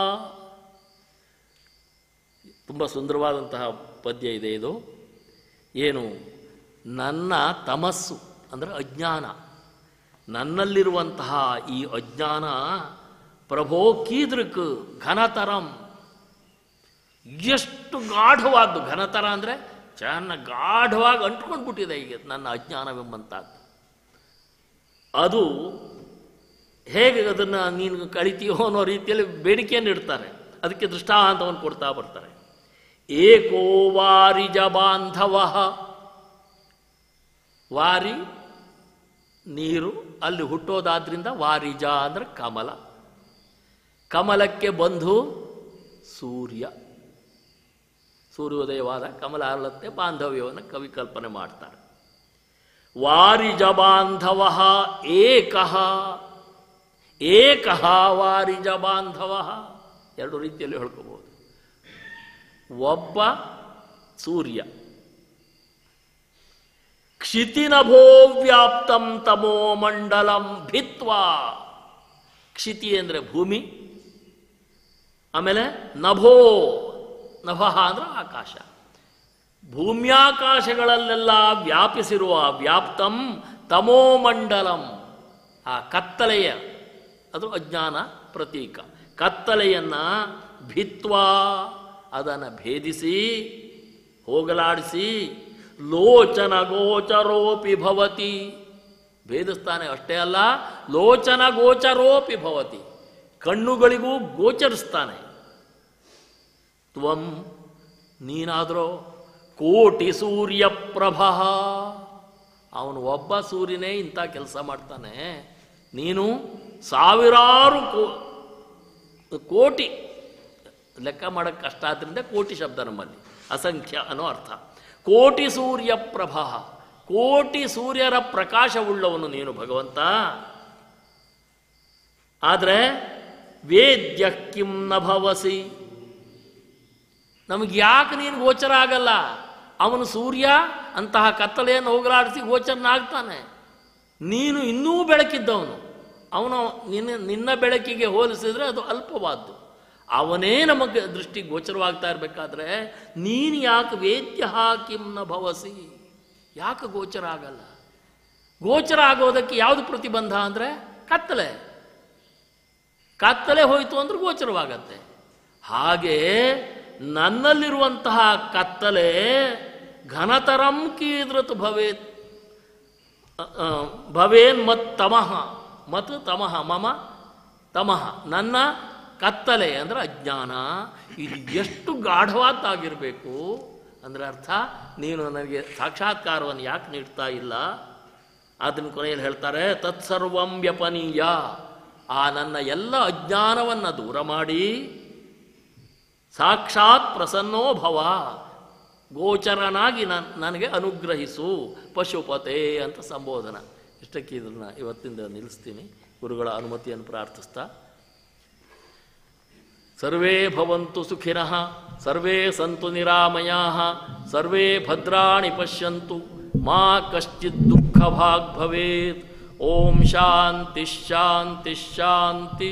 ತುಂಬ ಸುಂದರವಾದಂತಹ ಪದ್ಯ ಇದೆ ಇದು ಏನು ನನ್ನ ತಮಸ್ಸು ಅಂದರೆ ಅಜ್ಞಾನ ನನ್ನಲ್ಲಿರುವಂತಹ ಈ ಅಜ್ಞಾನ ಪ್ರಭೋ ಕೀದೃಕ್ ಘನತರಂ ಎಷ್ಟು ಗಾಢವಾದ್ದು ಘನತರ ಅಂದರೆ ಚೆನ್ನ ಗಾಢವಾಗಿ ಅಂಟ್ಕೊಂಡ್ಬಿಟ್ಟಿದೆ ಈಗ ನನ್ನ ಅಜ್ಞಾನವೆಂಬಂಥದ್ದು ಅದು ಹೇಗೆ ಅದನ್ನು ನೀನು ಕಳಿತೀಯೋ ಅನ್ನೋ ರೀತಿಯಲ್ಲಿ ಬೇಡಿಕೆಯನ್ನು ಇಡ್ತಾರೆ ಅದಕ್ಕೆ ದೃಷ್ಟಾಂತವನ್ನು ಕೊಡ್ತಾ ಬರ್ತಾರೆ ಏಕೋ ವಾರಿಜ ಬಾಂಧವ ವಾರಿ ನೀರು ಅಲ್ಲಿ ಹುಟ್ಟೋದಾದ್ರಿಂದ ವಾರಿಜ ಅಂದರೆ ಕಮಲ ಕಮಲಕ್ಕೆ ಬಂಧು ಸೂರ್ಯ ಸೂರ್ಯೋದಯವಾದ ಕಮಲ ಅರಳತ್ತೆ ಬಾಂಧವ್ಯವನ್ನು ಕವಿ ಕಲ್ಪನೆ ಮಾಡ್ತಾರೆ ವಾರಿಜ ಬಾಂಧವ ಏಕಃ ಏಕಃ ವಾರಿಜ ಬಾಂಧವ ಎರಡು ರೀತಿಯಲ್ಲಿ ಹೇಳ್ಕೋಬಹುದು ಒಬ್ಬ ಸೂರ್ಯ ಕ್ಷಿತಿನಭೋ ವ್ಯಾಪ್ತಂ ತಮೋ ಮಂಡಲಂ ಭಿತ್ವಾ ಕ್ಷಿತಿ ಅಂದರೆ ಭೂಮಿ ಆಮೇಲೆ ನಭೋ ನಭಃ ಅಂದ್ರೆ ಆಕಾಶ ಭೂಮ್ಯಾಕಾಶಗಳಲ್ಲೆಲ್ಲ ವ್ಯಾಪಿಸಿರುವ ವ್ಯಾಪ್ತಂ ತಮೋಮಂಡಲಂ ಆ ಕತ್ತಲೆಯ ಅದು ಅಜ್ಞಾನ ಪ್ರತೀಕ ಕತ್ತಲೆಯನ್ನ ಭಿತ್ವಾ ಅದನ್ನು ಭೇದಿಸಿ ಹೋಗಲಾಡಿಸಿ ಲೋಚನ ಗೋಚರೋಪಿ ಭವತಿ ಭೇದಿಸ್ತಾನೆ ಅಷ್ಟೇ ಅಲ್ಲ ಲೋಚನ ಗೋಚರೋಪಿ ಭವತಿ ಕಣ್ಣುಗಳಿಗೂ ಗೋಚರಿಸ್ತಾನೆ ತ್ವಂ ನೀನಾದರೂ ಕೋಟಿ ಸೂರ್ಯ ಪ್ರಭ ಅವನು ಒಬ್ಬ ಸೂರ್ಯನೇ ಇಂಥ ಕೆಲಸ ಮಾಡ್ತಾನೆ ನೀನು ಸಾವಿರಾರು ಕೋ ಕೋಟಿ ಲೆಕ್ಕ ಮಾಡೋಕ್ಕೆ ಕಷ್ಟ ಆದ್ದರಿಂದ ಕೋಟಿ ಶಬ್ದ ನಮ್ಮಲ್ಲಿ ಅಸಂಖ್ಯ ಅನ್ನೋ ಅರ್ಥ ಕೋಟಿ ಸೂರ್ಯ ಪ್ರಭ ಕೋಟಿ ಸೂರ್ಯರ ಪ್ರಕಾಶವುಳ್ಳವನು ನೀನು ಭಗವಂತ ಆದರೆ ವೇದ್ಯ ಕಿಂ ನ ಭವಸಿ ನಮಗೆ ಯಾಕೆ ನೀನು ಗೋಚರ ಆಗಲ್ಲ ಅವನು ಸೂರ್ಯ ಅಂತಹ ಕತ್ತಲೆಯನ್ನು ಹೋಗಲಾಡಿಸಿ ಗೋಚರನಾಗ್ತಾನೆ ನೀನು ಇನ್ನೂ ಬೆಳಕಿದ್ದವನು ಅವನು ನಿನ್ನ ನಿನ್ನ ಬೆಳಕಿಗೆ ಹೋಲಿಸಿದ್ರೆ ಅದು ಅಲ್ಪವಾದ್ದು ಅವನೇ ನಮಗೆ ದೃಷ್ಟಿ ಗೋಚರವಾಗ್ತಾ ಇರಬೇಕಾದ್ರೆ ನೀನು ಯಾಕೆ ವೇದ್ಯ ಕಿಂನ ಭವಸಿ ಯಾಕೆ ಗೋಚರ ಆಗಲ್ಲ ಗೋಚರ ಆಗೋದಕ್ಕೆ ಯಾವುದು ಪ್ರತಿಬಂಧ ಅಂದರೆ ಕತ್ತಲೆ ಕತ್ತಲೆ ಹೋಯಿತು ಅಂದ್ರೆ ಗೋಚರವಾಗತ್ತೆ ಹಾಗೆ ನನ್ನಲ್ಲಿರುವಂತಹ ಕತ್ತಲೆ ಘನತರಂ ಕೀದೃತ್ ಭವೇತ್ ಅ- ಅ, ಭವೇನ್ ಮತ್ ತಮಃ ಮತ್ ತಮಃ ಮಮ ತಮಃ ನನ್ನ ಕತ್ತಲೆ ಅಂದರೆ ಅಜ್ಞಾನ ಇದು ಎಷ್ಟು ಗಾಢವಾದ್ದಾಗಿರಬೇಕು ಅಂದರೆ ಅರ್ಥ ನೀನು ನನಗೆ ಸಾಕ್ಷಾತ್ಕಾರವನ್ನು ಯಾಕೆ ನೀಡ್ತಾ ಇಲ್ಲ ಅದನ್ನು ಕೊನೆಯಲ್ಲಿ ಹೇಳ್ತಾರೆ ತತ್ಸರ್ವಂ ವ್ಯಪನೀಯ ಆ ನನ್ನ ಎಲ್ಲ ಅಜ್ಞಾನವನ್ನು ದೂರ ಮಾಡಿ ಸಾಕ್ಷಾತ್ ಪ್ರಸನ್ನೋ ಭವ ಗೋಚರನಾಗಿ ನನ್ ನನಗೆ ಅನುಗ್ರಹಿಸು ಪಶುಪತೆ ಅಂತ ಸಂಬೋಧನ ಇಷ್ಟಕ್ಕೆ ಇದನ್ನು ಇವತ್ತಿಂದ ನಿಲ್ಲಿಸ್ತೀನಿ ಗುರುಗಳ ಅನುಮತಿಯನ್ನು ಪ್ರಾರ್ಥಿಸ್ತಾ ಸರ್ವೇ ಭವಂತು ಸುಖಿನಃ ಸರ್ವೇ ಸಂತು ನಿರಾಮಯಾಃ ಸರ್ವೇ ಭದ್ರಾಣಿ ಪಶ್ಯಂತು ಮಾ ಕಶ್ಚಿತ್ ದುಃಖಭಾಗ್ ಭವೇತ್ ಓಂ ಶಾಂತಿ ಶಾಂತಿ ಶಾಂತಿ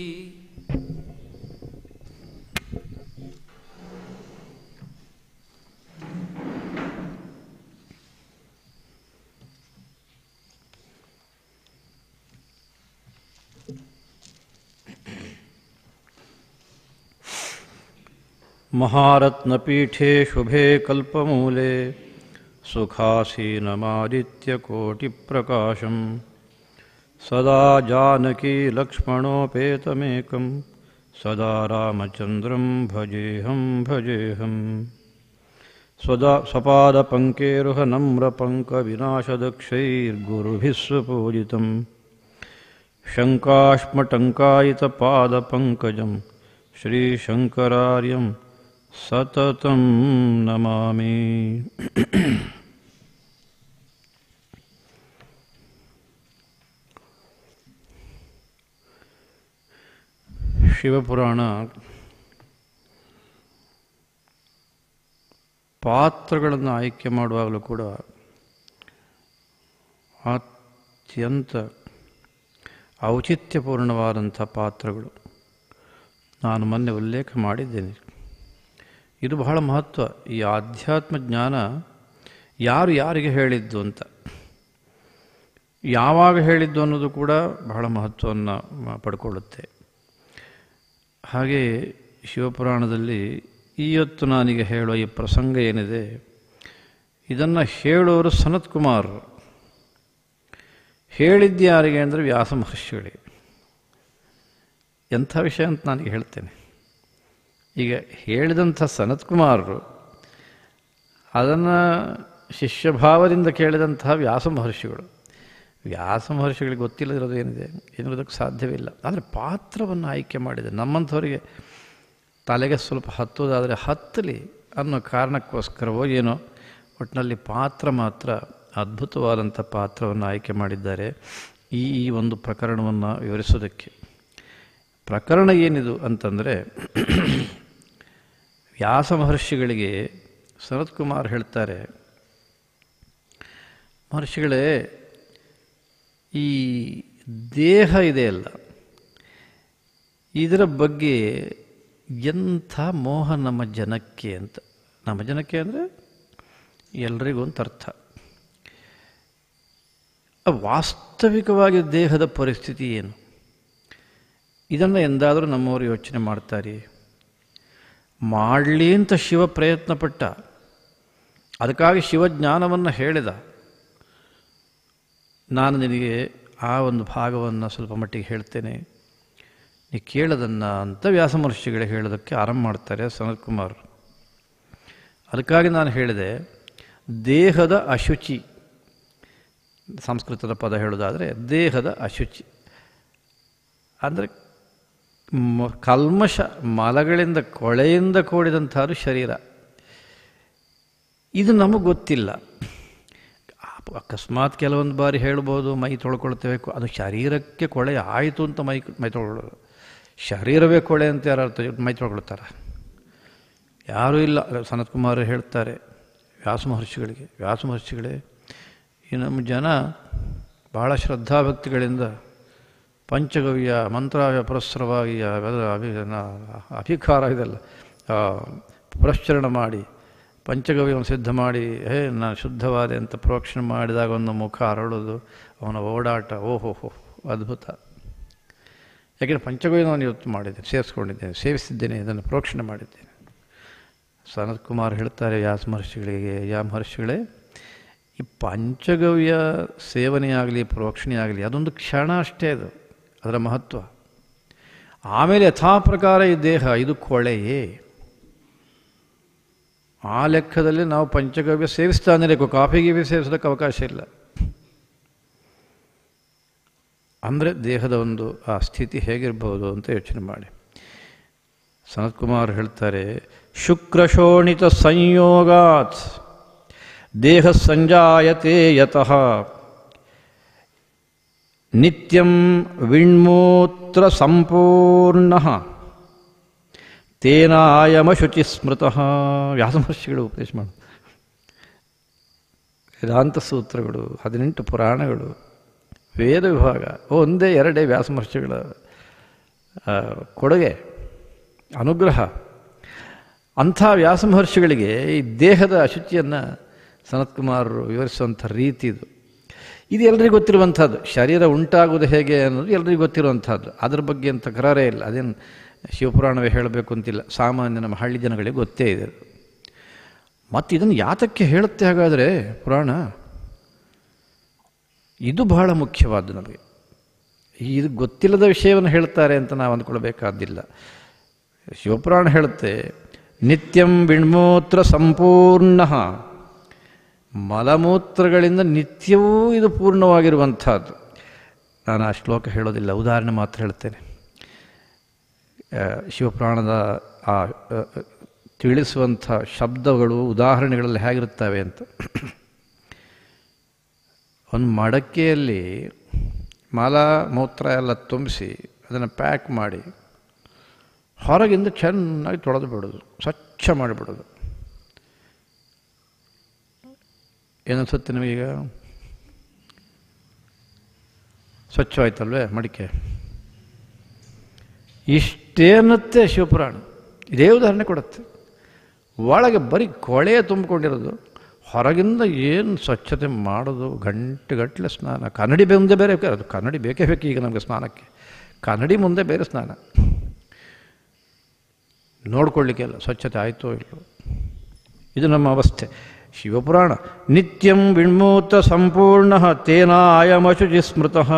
महारत्नपीठे शुभे कल्पमूले सुखासीनमादित्यकोटिप्रकाशं सदा जानकी लक्ष्मणोपेतमेकं सदा रामचन्द्रं भजेऽहं भजेऽहं स्वदा स्वपादपङ्केरुहनम्रपङ्कविनाशदक्षैर्गुरुभिः सुपूजितं शङ्काश्मटङ्कायितपादपङ्कजं श्रीशङ्करार्यं सततं नमामि ಶಿವಪುರಾಣ ಪಾತ್ರಗಳನ್ನು ಆಯ್ಕೆ ಮಾಡುವಾಗಲೂ ಕೂಡ ಅತ್ಯಂತ ಔಚಿತ್ಯಪೂರ್ಣವಾದಂಥ ಪಾತ್ರಗಳು ನಾನು ಮೊನ್ನೆ ಉಲ್ಲೇಖ ಮಾಡಿದ್ದೇನೆ ಇದು ಬಹಳ ಮಹತ್ವ ಈ ಆಧ್ಯಾತ್ಮ ಜ್ಞಾನ ಯಾರು ಯಾರಿಗೆ ಹೇಳಿದ್ದು ಅಂತ ಯಾವಾಗ ಹೇಳಿದ್ದು ಅನ್ನೋದು ಕೂಡ ಬಹಳ ಮಹತ್ವವನ್ನು ಮ- ಪಡ್ಕೊಳ್ಳುತ್ತೆ ಹಾಗೆ ಶಿವಪುರಾಣದಲ್ಲಿ ಇವತ್ತು ನಾನೀಗ ಹೇಳುವ ಈ ಪ್ರಸಂಗ ಏನಿದೆ ಇದನ್ನು ಹೇಳೋರು ಸನತ್ ಕುಮಾರ್ ಹೇಳಿದ್ದು ಯಾರಿಗೆ ಅಂದರೆ ವ್ಯಾಸ ಮಹರ್ಷಿಗಳಿಗೆ ಎಂಥ ವಿಷಯ ಅಂತ ನನಗೆ ಹೇಳ್ತೇನೆ ಈಗ ಹೇಳಿದಂಥ ಸನತ್ ಕುಮಾರರು ಅದನ್ನು ಶಿಷ್ಯಭಾವದಿಂದ ಕೇಳಿದಂತಹ ವ್ಯಾಸ ಮಹರ್ಷಿಗಳು ವ್ಯಾಸ ಮಹರ್ಷಿಗಳಿಗೆ ಗೊತ್ತಿಲ್ಲದಿರೋದು ಏನಿದೆ ಎನ್ನುವುದಕ್ಕೆ ಸಾಧ್ಯವಿಲ್ಲ ಆದರೆ ಪಾತ್ರವನ್ನು ಆಯ್ಕೆ ಮಾಡಿದೆ ನಮ್ಮಂಥವರಿಗೆ ತಲೆಗೆ ಸ್ವಲ್ಪ ಹತ್ತೋದಾದರೆ ಹತ್ತಲಿ ಅನ್ನೋ ಕಾರಣಕ್ಕೋಸ್ಕರವೋ ಏನೋ ಒಟ್ಟಿನಲ್ಲಿ ಪಾತ್ರ ಮಾತ್ರ ಅದ್ಭುತವಾದಂಥ ಪಾತ್ರವನ್ನು ಆಯ್ಕೆ ಮಾಡಿದ್ದಾರೆ ಈ ಈ ಒಂದು ಪ್ರಕರಣವನ್ನು ವಿವರಿಸೋದಕ್ಕೆ ಪ್ರಕರಣ ಏನಿದು ಅಂತಂದರೆ ವ್ಯಾಸ ಮಹರ್ಷಿಗಳಿಗೆ ಸನತ್ ಕುಮಾರ್ ಹೇಳ್ತಾರೆ ಮಹರ್ಷಿಗಳೇ ಈ ದೇಹ ಇದೆಯಲ್ಲ ಇದರ ಬಗ್ಗೆ ಎಂಥ ಮೋಹ ನಮ್ಮ ಜನಕ್ಕೆ ಅಂತ ನಮ್ಮ ಜನಕ್ಕೆ ಅಂದರೆ ಎಲ್ರಿಗೂ ಅಂತ ಅರ್ಥ ಆ ವಾಸ್ತವಿಕವಾಗಿ ದೇಹದ ಪರಿಸ್ಥಿತಿ ಏನು ಇದನ್ನು ಎಂದಾದರೂ ನಮ್ಮವರು ಯೋಚನೆ ಮಾಡ್ತಾರೆ ಮಾಡಲಿ ಅಂತ ಶಿವ ಪ್ರಯತ್ನ ಪಟ್ಟ ಅದಕ್ಕಾಗಿ ಶಿವಜ್ಞಾನವನ್ನು ಹೇಳಿದ ನಾನು ನಿನಗೆ ಆ ಒಂದು ಭಾಗವನ್ನು ಸ್ವಲ್ಪ ಮಟ್ಟಿಗೆ ಹೇಳ್ತೇನೆ ನೀ ಕೇಳದನ್ನು ಅಂತ ವ್ಯಾಸ ಮಹರ್ಷಿಗಳೇ ಹೇಳೋದಕ್ಕೆ ಆರಂಭ ಮಾಡ್ತಾರೆ ಸನತ್ ಕುಮಾರ್ ಅದಕ್ಕಾಗಿ ನಾನು ಹೇಳಿದೆ ದೇಹದ ಅಶುಚಿ ಸಂಸ್ಕೃತದ ಪದ ಹೇಳೋದಾದರೆ ದೇಹದ ಅಶುಚಿ ಅಂದರೆ ಮ- ಕಲ್ಮಶ ಮಲಗಳಿಂದ ಕೊಳೆಯಿಂದ ಕೂಡಿದಂಥದ್ದು ಶರೀರ ಇದು ನಮಗೆ ಗೊತ್ತಿಲ್ಲ ಅಪ್- ಅಕಸ್ಮಾತ್ ಕೆಲವೊಂದು ಬಾರಿ ಹೇಳ್ಬೋದು ಮೈ ತೊಳ್ಕೊಳ್ತೇವೆ ಕೊ- ಅದು ಶರೀರಕ್ಕೆ ಕೊಳೆ ಆಯಿತು ಅಂತ ಮೈ ಮೈ ತೊಳ್ಕೊಳ್ಳೋದು ಶರೀರವೇ ಕೊಳೆ ಅಂತ ಯಾರು ಅರ್ಥ ಮೈ ತೊಳ್ಕೊಳ್ತಾರೆ ಯಾರೂ ಇಲ್ಲ ಸನತ್ ಕುಮಾರ್ ಹೇಳ್ತಾರೆ ವ್ಯಾಸ ಮಹರ್ಷಿಗಳಿಗೆ ವ್ಯಾಸ ಮಹರ್ಷಿಗಳೇ ಈ ನಮ್ಮ ಜನ ಬಹಳ ಶ್ರದ್ಧಾಭಕ್ತಿಗಳಿಂದ ಪಂಚಗವ್ಯ ಮಂತ್ರಾವ್ಯ ಪುರಸ್ಸರವಾಗಿ ಅವೆಲ್ಲ ಅಭಿ ನ- ಅಭಿಕಾರ ಇದೆಲ್ಲ ಆ, ಪುರಶ್ಚರಣ ಮಾಡಿ ಪಂಚಗವ್ಯವನ್ನು ಸಿದ್ಧ ಮಾಡಿ ಹೇ ನಾನು ಶುದ್ಧವಾದೆ ಅಂತ ಪ್ರೋಕ್ಷಣೆ ಮಾಡಿದಾಗ ಒಂದು ಮುಖ ಅರಳೋದು ಅವನ ಓಡಾಟ ಓಹೋ ಹೋ ಅದ್ಭುತ ಯಾಕೆಂದರೆ ಪಂಚಗವ್ಯ ನಾನು ಇವತ್ತು ಮಾಡಿದ್ದೇನೆ ಸೇರಿಸ್ಕೊಂಡಿದ್ದೇನೆ ಸೇವಿಸಿದ್ದೇನೆ ಇದನ್ನು ಪ್ರೋಕ್ಷಣೆ ಮಾಡಿದ್ದೇನೆ ಸನತ್ ಕುಮಾರ್ ಹೇಳ್ತಾರೆ ವ್ಯಾಸ ಮಹರ್ಷಿಗಳಿಗೆ ಯಾ ಮಹರ್ಷಿಗಳೇ ಈ ಪಂಚಗವ್ಯ ಸೇವನೆಯಾಗಲಿ ಪ್ರೋಕ್ಷಣೆಯಾಗಲಿ ಅದೊಂದು ಕ್ಷಣ ಅಷ್ಟೇ ಅದು ಅದರ ಮಹತ್ವ ಆಮೇಲೆ ಯಥಾ ಪ್ರಕಾರ ಈ ದೇಹ ಇದು ಕೊಳೆಯೇ ಆ ಲೆಕ್ಕದಲ್ಲಿ ನಾವು ಪಂಚಗವ್ಯ ಸೇವಿಸ್ತಾನೆ ಇರಬೇಕು ಕಾಫಿ ಗೀಫಿ ಸೇವಿಸೋದಕ್ಕೆ ಅವಕಾಶ ಇಲ್ಲ ಅಂದರೆ ದೇಹದ ಒಂದು ಆ ಸ್ಥಿತಿ ಹೇಗಿರ್ಬೋದು ಅಂತ ಯೋಚನೆ ಮಾಡಿ ಸನತ್ ಕುಮಾರ್ ಹೇಳ್ತಾರೆ ಶುಕ್ರಶೋಣಿತ ಸಂಯೋಗಾತ್ ದೇಹ ಸಂಜಾಯತೆ ಯತಃ ನಿತ್ಯಂ ವಿಣ್ಮೂತ್ರ ಸಂಪೂರ್ಣ ತೇನಾಯಮಶುಚಿ ಸ್ಮೃತಃ ವ್ಯಾಸಮಹರ್ಷಿಗಳು ಉಪದೇಶ ಮಾಡ ವೇದಾಂತ ಸೂತ್ರಗಳು ಹದಿನೆಂಟು ಪುರಾಣಗಳು ವೇದ ವಿಭಾಗ ಒಂದೇ ಎರಡೇ ವ್ಯಾಸಮಹರ್ಷಿಗಳ ಆ, ಕೊಡುಗೆ ಅನುಗ್ರಹ ಅಂಥ ವ್ಯಾಸಮಹರ್ಷಿಗಳಿಗೆ ಈ ದೇಹದ ಅಶುಚಿಯನ್ನು ಸನತ್ಕುಮಾರರು ವಿವರಿಸುವಂಥ ರೀತಿ ಇದು ಇದು ಎಲ್ರಿಗೂ ಗೊತ್ತಿರುವಂಥದ್ದು ಶರೀರ ಉಂಟಾಗುವುದು ಹೇಗೆ ಅನ್ನೋದು ಎಲ್ರಿಗೂ ಗೊತ್ತಿರುವಂಥದ್ದು ಅದ್ರ ಬಗ್ಗೆ ಏನು ತಕರಾರೇ ಇಲ್ಲ ಅದೇನು ಶಿವಪುರಾಣವೇ ಹೇಳಬೇಕು ಅಂತಿಲ್ಲ ಸಾಮಾನ್ಯ ನಮ್ಮ ಹಳ್ಳಿ ಜನಗಳಿಗೆ ಗೊತ್ತೇ ಇದೆ ಮತ್ತು ಇದನ್ನು ಯಾತಕ್ಕೆ ಹೇಳುತ್ತೆ ಹಾಗಾದರೆ ಪುರಾಣ ಇದು ಬಹಳ ಮುಖ್ಯವಾದ್ದು ನಮಗೆ ಇದು ಗೊತ್ತಿಲ್ಲದ ವಿಷಯವನ್ನು ಹೇಳ್ತಾರೆ ಅಂತ ನಾವು ಅಂದ್ಕೊಳ್ಬೇಕಾದ್ದಿಲ್ಲ ಶಿವಪುರಾಣ ಹೇಳುತ್ತೆ ನಿತ್ಯಂ ವಿಣ್ಮೂತ್ರ ಸಂಪೂರ್ಣ ಮಲಮೂತ್ರಗಳಿಂದ ನಿತ್ಯವೂ ಇದು ಪೂರ್ಣವಾಗಿರುವಂಥದ್ದು ನಾನು ಆ ಶ್ಲೋಕ ಹೇಳೋದಿಲ್ಲ ಉದಾಹರಣೆ ಮಾತ್ರ ಹೇಳ್ತೇನೆ ಆ, ಶಿವಪುರಾಣದ ಆ ಆ, ತಿಳಿಸುವಂಥ ಶಬ್ದಗಳು ಉದಾಹರಣೆಗಳಲ್ಲಿ ಹೇಗಿರುತ್ತವೆ ಅಂತ ಒಂದು ಮಡಕೆಯಲ್ಲಿ ಮಲ ಮೂತ್ರ ಎಲ್ಲ ತುಂಬಿಸಿ ಅದನ್ನು ಪ್ಯಾಕ್ ಮಾಡಿ ಹೊರಗಿಂದ ಚೆನ್ನಾಗಿ ತೊಳೆದು ಬಿಡೋದು ಸ್ವಚ್ಛ ಮಾಡಿಬಿಡೋದು ಏನನ್ಸುತ್ತೆ ನಿಮಗೀಗ ಸ್ವಚ್ಛವಾಯ್ತಲ್ವೇ ಮಡಿಕೆ ಇಷ್ಟೇನತ್ತೆ ಶಿವಪುರಾಣ ಇದೇ ಉದಾಹರಣೆ ಕೊಡುತ್ತೆ ಒಳಗೆ ಬರೀ ಕೊಳೆಯ ತುಂಬಿಕೊಂಡಿರೋದು ಹೊರಗಿಂದ ಏನು ಸ್ವಚ್ಛತೆ ಮಾಡೋದು ಗಂಟೆಗಟ್ಟಲೆ ಸ್ನಾನ ಕನ್ನಡಿ ಮುಂದೆ ಬೇರೆ ಅದು ಕನ್ನಡಿ ಬೇಕೇ ಬೇಕು ಈಗ ನಮಗೆ ಸ್ನಾನಕ್ಕೆ ಕನ್ನಡಿ ಮುಂದೆ ಬೇರೆ ಸ್ನಾನ ನೋಡ್ಕೊಳ್ಳಿಕ್ಕೆಲ್ಲ ಸ್ವಚ್ಛತೆ ಆಯಿತೋ ಇಲ್ಲೋ ಇದು ನಮ್ಮ ಅವಸ್ಥೆ ಶಿವಪುರಾಣ ನಿತ್ಯಂ ವಿಣ್ಮೂತ ಸಂಪೂರ್ಣ ತೇನ ಆಯಮಶುಚಿ ಸ್ಮೃತಃ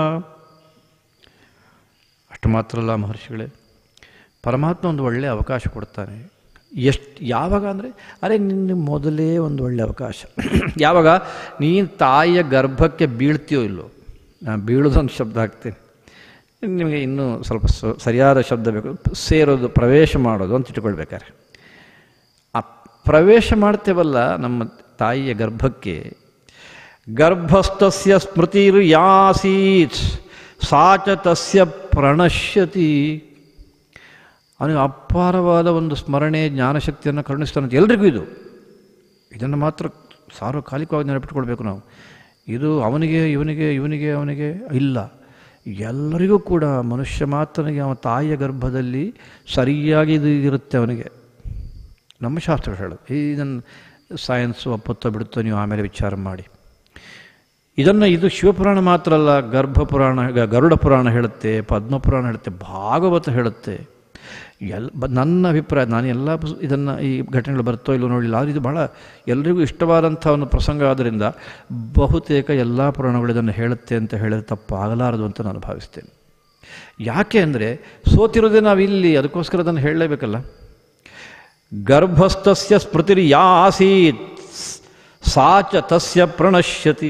ಅಷ್ಟು ಮಾತ್ರ ಅಲ್ಲ ಮಹರ್ಷಿಗಳೇ ಪರಮಾತ್ಮ ಒಂದು ಒಳ್ಳೆಯ ಅವಕಾಶ ಕೊಡ್ತಾನೆ ಎಷ್ಟು ಯಾವಾಗ ಅಂದರೆ ಅರೆ ನಿನ್ನ ಮೊದಲೇ ಒಂದು ಒಳ್ಳೆಯ ಅವಕಾಶ ಯಾವಾಗ ನೀನು ತಾಯಿಯ ಗರ್ಭಕ್ಕೆ ಬೀಳ್ತೀಯೋ ಇಲ್ಲೋ ನಾನು ಬೀಳೋದೊಂದು ಶಬ್ದ ಹಾಕ್ತೀನಿ ನಿಮಗೆ ಇನ್ನೂ ಸ್ವಲ್ಪ ಸ- ಸರಿಯಾದ ಶಬ್ದ ಬೇಕು ಸೇರೋದು ಪ್ರವೇಶ ಮಾಡೋದು ಅಂತ ಇಟ್ಕೊಳ್ಬೇಕಾರೆ ಆ ಪ್ರವೇಶ ಮಾಡ್ತೇವಲ್ಲ ನಮ್ಮ ತಾಯಿಯ ಗರ್ಭಕ್ಕೆ ಗರ್ಭಸ್ಥಸ್ಯ ಸ್ಮೃತಿರು ಯಾಸೀತ್ ಸಾಚ ತಸ್ಯ ಪ್ರಣಶ್ಯತಿ ಅವನಿಗೆ ಅಪಾರವಾದ ಒಂದು ಸ್ಮರಣೆ ಜ್ಞಾನಶಕ್ತಿಯನ್ನು ಕರುಣಿಸ್ತಾನೆ ಎಲ್ರಿಗೂ ಇದು ಇದನ್ನು ಮಾತ್ರ ಸಾರ್ವಕಾಲಿಕವಾಗಿ ನೆನಪಿಟ್ಕೊಳ್ಬೇಕು ನಾವು ಇದು ಅವನಿಗೆ ಇವನಿಗೆ ಇವನಿಗೆ ಅವನಿಗೆ ಇಲ್ಲ ಎಲ್ಲರಿಗೂ ಕೂಡ ಮನುಷ್ಯ ಮಾತ್ರನಿಗೆ ಅವನ ತಾಯಿಯ ಗರ್ಭದಲ್ಲಿ ಸರಿಯಾಗಿ ಇದು ಇರುತ್ತೆ ಅವನಿಗೆ ನಮ್ಮ ಶಾಸ್ತ್ರ ಹೇಳೋದು ಇದನ್ನು ಸೈನ್ಸು ಒಪ್ಪತ್ತೋ ಬಿಡುತ್ತೋ ನೀವು ಆಮೇಲೆ ವಿಚಾರ ಮಾಡಿ ಇದನ್ನು ಇದು ಶಿವಪುರಾಣ ಮಾತ್ರ ಅಲ್ಲ ಗರ್ಭಪುರಾಣ ಗ- ಗರುಡ ಪುರಾಣ ಹೇಳುತ್ತೆ ಪದ್ಮಪುರಾಣ ಹೇಳುತ್ತೆ ಭಾಗವತ ಹೇಳುತ್ತೆ ಎಲ್ ಬ ನನ್ನ ಅಭಿಪ್ರಾಯ ನಾನು ಎಲ್ಲ ಪುಸ್- ಇದನ್ನು ಈ ಘಟನೆಗಳು ಬರ್ತೋ ಇಲ್ಲೋ ನೋಡಿಲ್ಲ ಆದರೆ ಇದು ಬಹಳ ಎಲ್ರಿಗೂ ಇಷ್ಟವಾದಂಥ ಒಂದು ಪ್ರಸಂಗ ಆದ್ದರಿಂದ ಬಹುತೇಕ ಎಲ್ಲ ಪುರಾಣಗಳು ಇದನ್ನು ಹೇಳುತ್ತೆ ಅಂತ ಹೇಳಿದ್ರೆ ತಪ್ಪಾಗಲಾರದು ಅಂತ ನಾನು ಭಾವಿಸ್ತೇನೆ ಯಾಕೆ ಅಂದರೆ ಸೋತಿರೋದೇ ನಾವು ಇಲ್ಲಿ ಅದಕ್ಕೋಸ್ಕರ ಅದನ್ನು ಹೇಳಲೇಬೇಕಲ್ಲ ಗರ್ಭಸ್ಥಸ್ಯ ಸ್ಮೃತಿರ್ ಯಾ ಆಸೀತ್ ಸಾ ಚ ತಸ್ಯ ಪ್ರಣಶ್ಯತಿ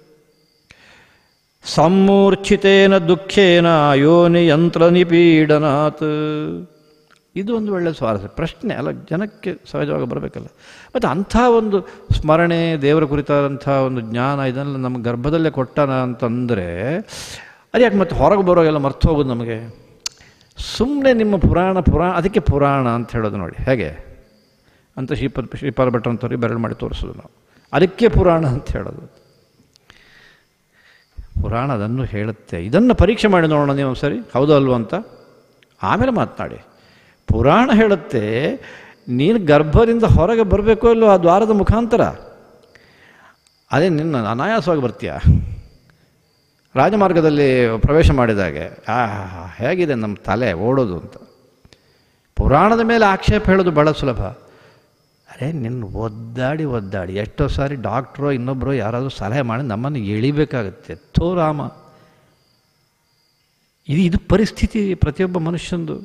ಸಮ್ಮೂರ್ಛಿತೇನ ದುಃಖೇನ ಯೋನಿ ಯಂತ್ರ ನಿಪೀಡನಾತ್ ಇದು ಒಂದು ಒಳ್ಳೆಯ ಸ್ವಾರಸ್ಯ ಪ್ರಶ್ನೆ ಅಲ್ಲ ಜನಕ್ಕೆ ಸಹಜವಾಗಿ ಬರಬೇಕಲ್ಲ ಮತ್ತು ಅಂಥ ಒಂದು ಸ್ಮರಣೆ ದೇವರ ಕುರಿತಾದಂಥ ಒಂದು ಜ್ಞಾನ ಇದನ್ನೆಲ್ಲ ನಮ್ಮ ಗರ್ಭದಲ್ಲೇ ಕೊಟ್ಟಾನ ಅಂತಂದರೆ ಅದು ಯಾಕೆ ಮತ್ತೆ ಹೊರಗೆ ಬರೋಗೆಲ್ಲ ಮರ್ತು ಹೋಗೋದು ನಮಗೆ ಸುಮ್ಮನೆ ನಿಮ್ಮ ಪುರಾಣ ಪುರಾಣ ಅದಕ್ಕೆ ಪುರಾಣ ಅಂತ ಹೇಳೋದು ನೋಡಿ ಹೇಗೆ ಅಂತ ಶ್ರೀಪ ಶ್ರೀಪಾದ ಭಟ್ರಂತವ್ರಿಗೆ ಬೆರಳು ಮಾಡಿ ತೋರಿಸೋದು ನಾವು ಅದಕ್ಕೆ ಪುರಾಣ ಅಂತ ಹೇಳೋದು ಪುರಾಣ ಅದನ್ನು ಹೇಳುತ್ತೆ ಇದನ್ನು ಪರೀಕ್ಷೆ ಮಾಡಿ ನೋಡೋಣ ನೀವು ಸರಿ ಹೌದು ಅಲ್ವೋ ಅಂತ ಆಮೇಲೆ ಮಾತನಾಡಿ ಪುರಾಣ ಹೇಳುತ್ತೆ ನೀನು ಗರ್ಭದಿಂದ ಹೊರಗೆ ಬರಬೇಕೋ ಇಲ್ಲೋ ಆ ದ್ವಾರದ ಮುಖಾಂತರ ಅದೇ ನಿನ್ನ ಅನಾಯಾಸವಾಗಿ ಬರ್ತೀಯ ರಾಜಮಾರ್ಗದಲ್ಲಿ ಪ್ರವೇಶ ಮಾಡಿದಾಗೆ ಆ ಹೇಗಿದೆ ನಮ್ಮ ತಲೆ ಓಡೋದು ಅಂತ ಪುರಾಣದ ಮೇಲೆ ಆಕ್ಷೇಪ ಹೇಳೋದು ಭಾಳ ಸುಲಭ ಅರೆ ನಿನ್ನ ಒದ್ದಾಡಿ ಒದ್ದಾಡಿ ಎಷ್ಟೋ ಸಾರಿ ಡಾಕ್ಟ್ರೋ ಇನ್ನೊಬ್ಬರೋ ಯಾರಾದರೂ ಸಲಹೆ ಮಾಡಿ ನಮ್ಮನ್ನು ಎಳಿಬೇಕಾಗತ್ತೆ ಥೋ ರಾಮ ಇದು ಇದು ಪರಿಸ್ಥಿತಿ ಪ್ರತಿಯೊಬ್ಬ ಮನುಷ್ಯಂದು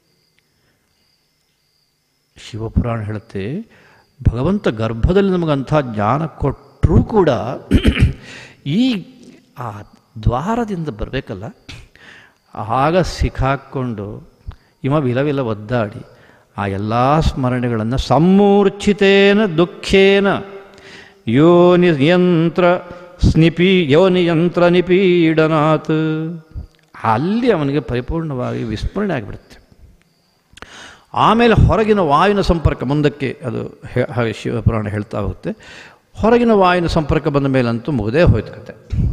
ಶಿವಪುರಾಣ ಹೇಳುತ್ತೆ ಭಗವಂತ ಗರ್ಭದಲ್ಲಿ ನಮಗಂಥ ಜ್ಞಾನ ಕೊಟ್ಟರೂ ಕೂಡ ಈ ಆ ದ್ವಾರದಿಂದ ಬರಬೇಕಲ್ಲ ಆಗ ಸಿಕ್ಕಾಕ್ಕೊಂಡು ಇವ ವಿಲವಿಲ ಒದ್ದಾಡಿ ಆ ಎಲ್ಲ ಸ್ಮರಣೆಗಳನ್ನು ಸಮ್ಮೂರ್ಛಿತೇನ ದುಃಖೇನ ಯೋನಿ ಯಂತ್ರ ಸ್ನಿಪಿ ಯೋನಿ ಯಂತ್ರ ನಿಪೀಡನಾತ್ ಅಲ್ಲಿ ಅವನಿಗೆ ಪರಿಪೂರ್ಣವಾಗಿ ವಿಸ್ಮರಣೆ ಆಗಿಬಿಡುತ್ತೆ ಆಮೇಲೆ ಹೊರಗಿನ ವಾಯುವಿನ ಸಂಪರ್ಕ ಮುಂದಕ್ಕೆ ಅದು ಹೇ- ಹಾಗೆ ಶಿವಪುರಾಣ ಹೇಳ್ತಾ ಹೋಗುತ್ತೆ ಹೊರಗಿನ ವಾಯುವಿನ ಸಂಪರ್ಕ ಬಂದ ಮೇಲಂತೂ ಮುಗದೇ ಹೋಯ್ತು ಕತೆ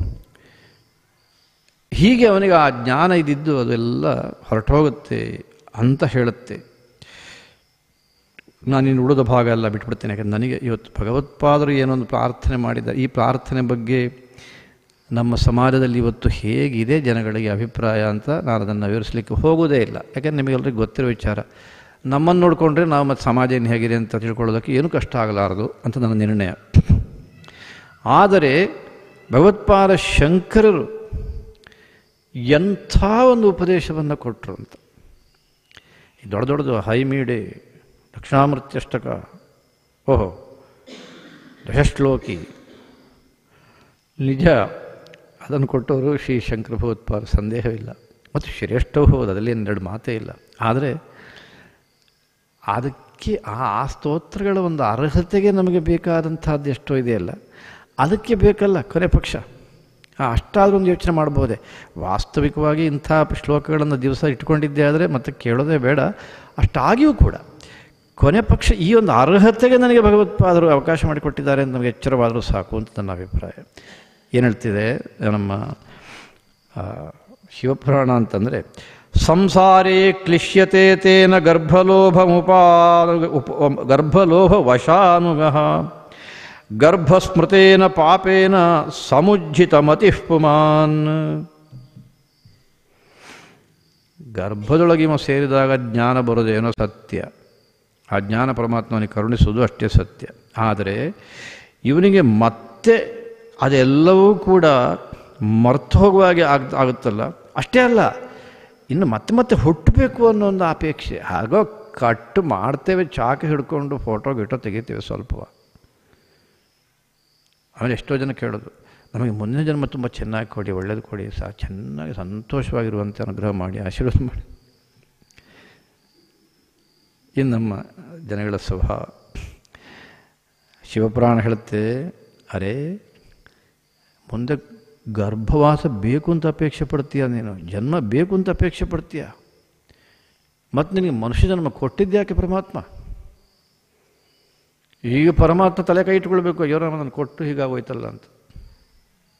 ಹೀಗೆ ಅವನಿಗೆ ಆ ಜ್ಞಾನ ಇದ್ದಿದ್ದು ಅದೆಲ್ಲ ಹೊರಟೋಗುತ್ತೆ ಅಂತ ಹೇಳುತ್ತೆ ನಾನು ಇನ್ನು ಉಳಿದ ಭಾಗ ಎಲ್ಲ ಬಿಟ್ಬಿಡ್ತೇನೆ ಯಾಕಂದ್ರೆ ನನಗೆ ಇವತ್ತು ಭಗವತ್ಪಾದರು ಏನೊಂದು ಪ್ರಾರ್ಥನೆ ಮಾಡಿದ ಈ ಪ್ರಾರ್ಥನೆ ಬಗ್ಗೆ ನಮ್ಮ ಸಮಾಜದಲ್ಲಿ ಇವತ್ತು ಹೇಗಿದೆ ಜನಗಳಿಗೆ ಅಭಿಪ್ರಾಯ ಅಂತ ನಾನು ಅದನ್ನು ವಿವರಿಸಲಿಕ್ಕೆ ಹೋಗೋದೇ ಇಲ್ಲ ಯಾಕೆಂದ್ರೆ ನಿಮಗೆಲ್ಲರಿಗೂ ಗೊತ್ತಿರೋ ವಿಚಾರ ನಮ್ಮನ್ನು ನೋಡಿಕೊಂಡ್ರೆ ನಾವು ಮತ್ತು ಸಮಾಜ ಏನು ಹೇಗಿದೆ ಅಂತ ತಿಳ್ಕೊಳ್ಳೋದಕ್ಕೆ ಏನೂ ಕಷ್ಟ ಆಗಲಾರದು ಅಂತ ನನ್ನ ನಿರ್ಣಯ ಆದರೆ ಭಗವತ್ಪಾದ ಶಂಕರರು ಎಂಥ ಒಂದು ಉಪದೇಶವನ್ನು ಕೊಟ್ಟರು ಅಂತ ಈ ದೊಡ್ಡ ದೊಡ್ಡದು ಹೈಮೀಡೆ ದಕ್ಷಿಣಾಮೃತ್ಯಷ್ಟಕ ಓಹೋ ದಶಶ್ಲೋಕಿ ನಿಜ ಅದನ್ನು ಕೊಟ್ಟವರು ಶ್ರೀ ಶಂಕರ ಭಗವತ್ಪಾದ ಸಂದೇಹವಿಲ್ಲ ಮತ್ತು ಶ್ರೇಷ್ಠವೂ ಹೌದು ಅದರಲ್ಲಿ ಎರಡು ಮಾತೇ ಇಲ್ಲ ಆದರೆ ಅದಕ್ಕೆ ಆ ಆ ಸ್ತೋತ್ರಗಳ ಒಂದು ಅರ್ಹತೆಗೆ ನಮಗೆ ಬೇಕಾದಂಥದ್ದು ಎಷ್ಟೋ ಇದೆಯಲ್ಲ ಅದಕ್ಕೆ ಬೇಕಲ್ಲ ಕೊನೆ ಪಕ್ಷ ಆ ಅಷ್ಟಾದರೂ ಒಂದು ಯೋಚನೆ ಮಾಡ್ಬೋದೆ ವಾಸ್ತವಿಕವಾಗಿ ಇಂಥ ಶ್ಲೋಕಗಳನ್ನು ದಿವಸ ಇಟ್ಕೊಂಡಿದ್ದೆ ಆದರೆ ಮತ್ತೆ ಕೇಳೋದೇ ಬೇಡ ಅಷ್ಟಾಗಿಯೂ ಕೂಡ ಕೊನೆ ಪಕ್ಷ ಈ ಒಂದು ಅರ್ಹತೆಗೆ ನನಗೆ ಭಗವತ್ಪಾದರು ಅವಕಾಶ ಮಾಡಿಕೊಟ್ಟಿದ್ದಾರೆ ಅಂತ ನಮಗೆ ಎಚ್ಚರವಾದರೂ ಸಾಕು ಅಂತ ನನ್ನ ಅಭಿಪ್ರಾಯ ಏನು ಹೇಳ್ತಿದೆ ನಮ್ಮ ಆ, ಶಿವಪುರಾಣ ಅಂತಂದರೆ ಸಂಸಾರೇ ಕ್ಲಿಶ್ಯತೆ ತೇನ ಗರ್ಭಲೋಭಮುಪಾ ಉಪ ಗರ್ಭಲೋಭ ವಶಾನುಗಃ ಗರ್ಭಸ್ಮೃತೇನ ಪಾಪೇನ ಸಮುಜ್ಜಿತ ಮತಿಃ ಪುಮಾನ್ ಗರ್ಭದೊಳಗಿಮ ಸೇರಿದಾಗ ಜ್ಞಾನ ಬರೋದೇನೋ ಸತ್ಯ ಆ ಜ್ಞಾನ ಪರಮಾತ್ಮನಿಗೆ ಕರುಣಿಸುವುದು ಅಷ್ಟೇ ಸತ್ಯ ಆದರೆ ಇವನಿಗೆ ಮತ್ತೆ ಅದೆಲ್ಲವೂ ಕೂಡ ಮರ್ತು ಹೋಗುವಾಗೆ ಆಗ್ ಆಗುತ್ತಲ್ಲ ಅಷ್ಟೇ ಅಲ್ಲ ಇನ್ನು ಮತ್ತೆ ಮತ್ತೆ ಹುಟ್ಟಬೇಕು ಅನ್ನೋ ಒಂದು ಅಪೇಕ್ಷೆ ಹಾಗೋ ಕಟ್ಟು ಮಾಡ್ತೇವೆ ಚಾಕು ಹಿಡ್ಕೊಂಡು ಫೋಟೋ ಗಿಟೋ ತೆಗಿತೇವೆ ಸ್ವಲ್ಪ ಆಮೇಲೆ ಎಷ್ಟೋ ಜನ ಕೇಳೋದು ನಮಗೆ ಮುಂದಿನ ಜನ್ಮ ತುಂಬ ಚೆನ್ನಾಗಿ ಕೊಡಿ ಒಳ್ಳೇದು ಕೊಡಿ ಸಾ ಚೆನ್ನಾಗಿ ಸಂತೋಷವಾಗಿರುವಂತೆ ಅನುಗ್ರಹ ಮಾಡಿ ಆಶೀರ್ವಾದ ಮಾಡಿ ಇದು ನಮ್ಮ ಜನಗಳ ಸ್ವಭಾವ ಶಿವಪುರಾಣ ಹೇಳುತ್ತೆ ಅರೆ ಮುಂದೆ ಗರ್ಭವಾಸ ಬೇಕು ಅಂತ ಅಪೇಕ್ಷೆ ಪಡ್ತೀಯ ನೀನು ಜನ್ಮ ಬೇಕು ಅಂತ ಅಪೇಕ್ಷೆ ಪಡ್ತೀಯ ಮತ್ತು ನಿನಗೆ ಮನುಷ್ಯ ಜನ್ಮ ಕೊಟ್ಟಿದ್ಯಾಕೆ ಪರಮಾತ್ಮ ಈಗ ಪರಮಾತ್ಮ ತಲೆ ಕೈ ಇಟ್ಕೊಳ್ಬೇಕು ಅಯ್ಯೋ ನಾನು ಕೊಟ್ಟು ಹೀಗಾಗೋಯ್ತಲ್ಲ ಅಂತ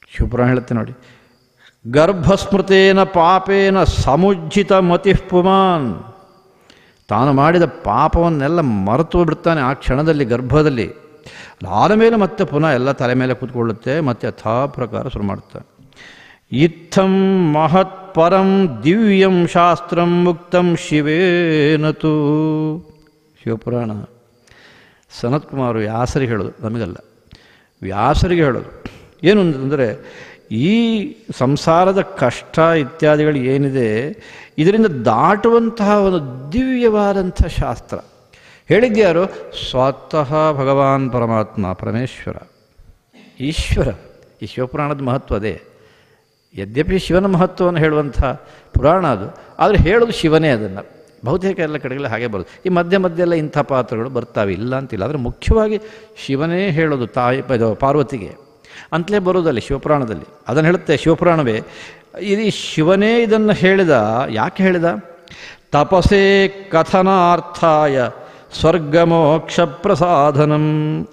ಶಿವಪುರಾಣ ಹೇಳುತ್ತೆ ನೋಡಿ ಗರ್ಭಸ್ಮೃತೇನ ಪಾಪೇನ ಸಮುಜ್ಜಿತ ಮತಿಃ ಪುಮಾನ್ ತಾನು ಮಾಡಿದ ಪಾಪವನ್ನೆಲ್ಲ ಮರೆತು ಬಿಡ್ತಾನೆ ಆ ಕ್ಷಣದಲ್ಲಿ ಗರ್ಭದಲ್ಲಿ ಅದಾದ ಮೇಲೆ ಮತ್ತೆ ಪುನಃ ಎಲ್ಲ ತಲೆ ಮೇಲೆ ಕೂತ್ಕೊಳ್ಳುತ್ತೆ ಮತ್ತೆ ಯಥಾ ಪ್ರಕಾರ ಶುರು ಮಾಡ್ತಾನೆ ಇತ್ತಂ ಮಹತ್ ಪರಂ ದಿವ್ಯಂ ಶಾಸ್ತ್ರಂ ಮುಕ್ತಂ ಶಿವೇನತು ಶಿವಪುರಾಣ ಸನತ್ಕುಮಾರು ವ್ಯಾಸರಿಗೆ ಹೇಳೋದು ನಮಗಲ್ಲ ವ್ಯಾಸರಿಗೆ ಹೇಳೋದು ಏನು ಅಂತಂದರೆ ಈ ಸಂಸಾರದ ಕಷ್ಟ ಇತ್ಯಾದಿಗಳು ಏನಿದೆ ಇದರಿಂದ ದಾಟುವಂತಹ ಒಂದು ದಿವ್ಯವಾದಂಥ ಶಾಸ್ತ್ರ ಹೇಳಿದ್ಯಾರು ಸ್ವತಃ ಭಗವಾನ್ ಪರಮಾತ್ಮ ಪರಮೇಶ್ವರ ಈಶ್ವರ ಈ ಶಿವಪುರಾಣದ ಮಹತ್ವ ಅದೇ ಯದ್ಯಪಿ ಶಿವನ ಮಹತ್ವವನ್ನು ಹೇಳುವಂಥ ಪುರಾಣ ಅದು ಆದರೆ ಹೇಳೋದು ಶಿವನೇ ಅದನ್ನು ಬಹುತೇಕ ಎಲ್ಲ ಕಡೆಗಳಲ್ಲಿ ಹಾಗೆ ಬರೋದು ಈ ಮಧ್ಯ ಮಧ್ಯ ಎಲ್ಲ ಇಂಥ ಪಾತ್ರಗಳು ಬರ್ತಾವೆ ಇಲ್ಲ ಅಂತಿಲ್ಲ ಆದರೆ ಮುಖ್ಯವಾಗಿ ಶಿವನೇ ಹೇಳೋದು ತಾಯಿ ಇದು ಪಾರ್ವತಿಗೆ ಅಂತಲೇ ಬರೋದಲ್ಲಿ ಶಿವಪುರಾಣದಲ್ಲಿ ಅದನ್ನು ಹೇಳುತ್ತೆ ಶಿವಪುರಾಣವೇ ಇದು ಶಿವನೇ ಇದನ್ನು ಹೇಳಿದ ಯಾಕೆ ಹೇಳಿದ ತಪಸೇ ಕಥನಾರ್ಥಾಯ ಸ್ವರ್ಗಮೋಕ್ಷ ಪ್ರಸಾದನಂ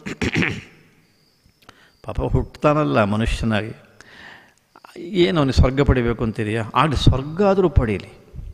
ಪಾಪ ಹುಟ್ಟತಾನಲ್ಲ ಮನುಷ್ಯನಾಗಿ ಏನು ಅವನಿಗೆ ಸ್ವರ್ಗ ಪಡಿಬೇಕು ಅಂತಿದೆಯಾ ಆಗಲಿ ಸ್ವರ್ಗ ಆದರೂ ಪಡೀಲಿ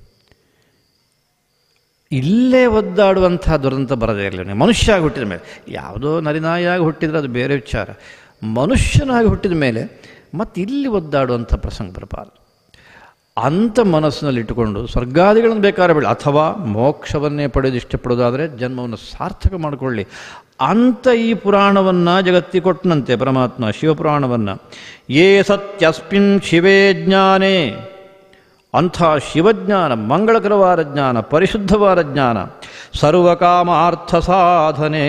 ಇಲ್ಲೇ ಒದ್ದಾಡುವಂಥ ದುರಂತ ಬರದೇ ಇರಲಿ ಅವನಿಗೆ ಮನುಷ್ಯ ಆಗಿ ಹುಟ್ಟಿದ ಮೇಲೆ ಯಾವುದೋ ನರಿನಾಯಾಗಿ ಹುಟ್ಟಿದರೆ ಅದು ಬೇರೆ ವಿಚಾರ ಮನುಷ್ಯನಾಗಿ ಹುಟ್ಟಿದ ಮೇಲೆ ಮತ್ತೆ ಇಲ್ಲಿ ಒದ್ದಾಡುವಂಥ ಪ್ರಸಂಗ ಬರಬಾರದು ಅಂಥ ಮನಸ್ಸಿನಲ್ಲಿ ಇಟ್ಟುಕೊಂಡು ಸ್ವರ್ಗಾದಿಗಳನ್ನು ಬೇಕಾದ್ರೆ ಬೇಡ ಅಥವಾ ಮೋಕ್ಷವನ್ನೇ ಪಡೆಯೋದು ಇಷ್ಟಪಡೋದಾದರೆ ಜನ್ಮವನ್ನು ಸಾರ್ಥಕ ಮಾಡಿಕೊಳ್ಳಿ ಅಂಥ ಈ ಪುರಾಣವನ್ನು ಜಗತ್ತಿ ಕೊಟ್ಟನಂತೆ ಪರಮಾತ್ಮ ಶಿವಪುರಾಣವನ್ನು ಯೇ ಸತ್ಯಸ್ಮಿನ್ ಶಿವೇ ಜ್ಞಾನೇ ಅಂಥ ಶಿವಜ್ಞಾನ ಮಂಗಳಕರವಾದ ಜ್ಞಾನ ಪರಿಶುದ್ಧವಾದ ಜ್ಞಾನ ಸರ್ವಕಾಮಾರ್ಥ ಸಾಧನೆ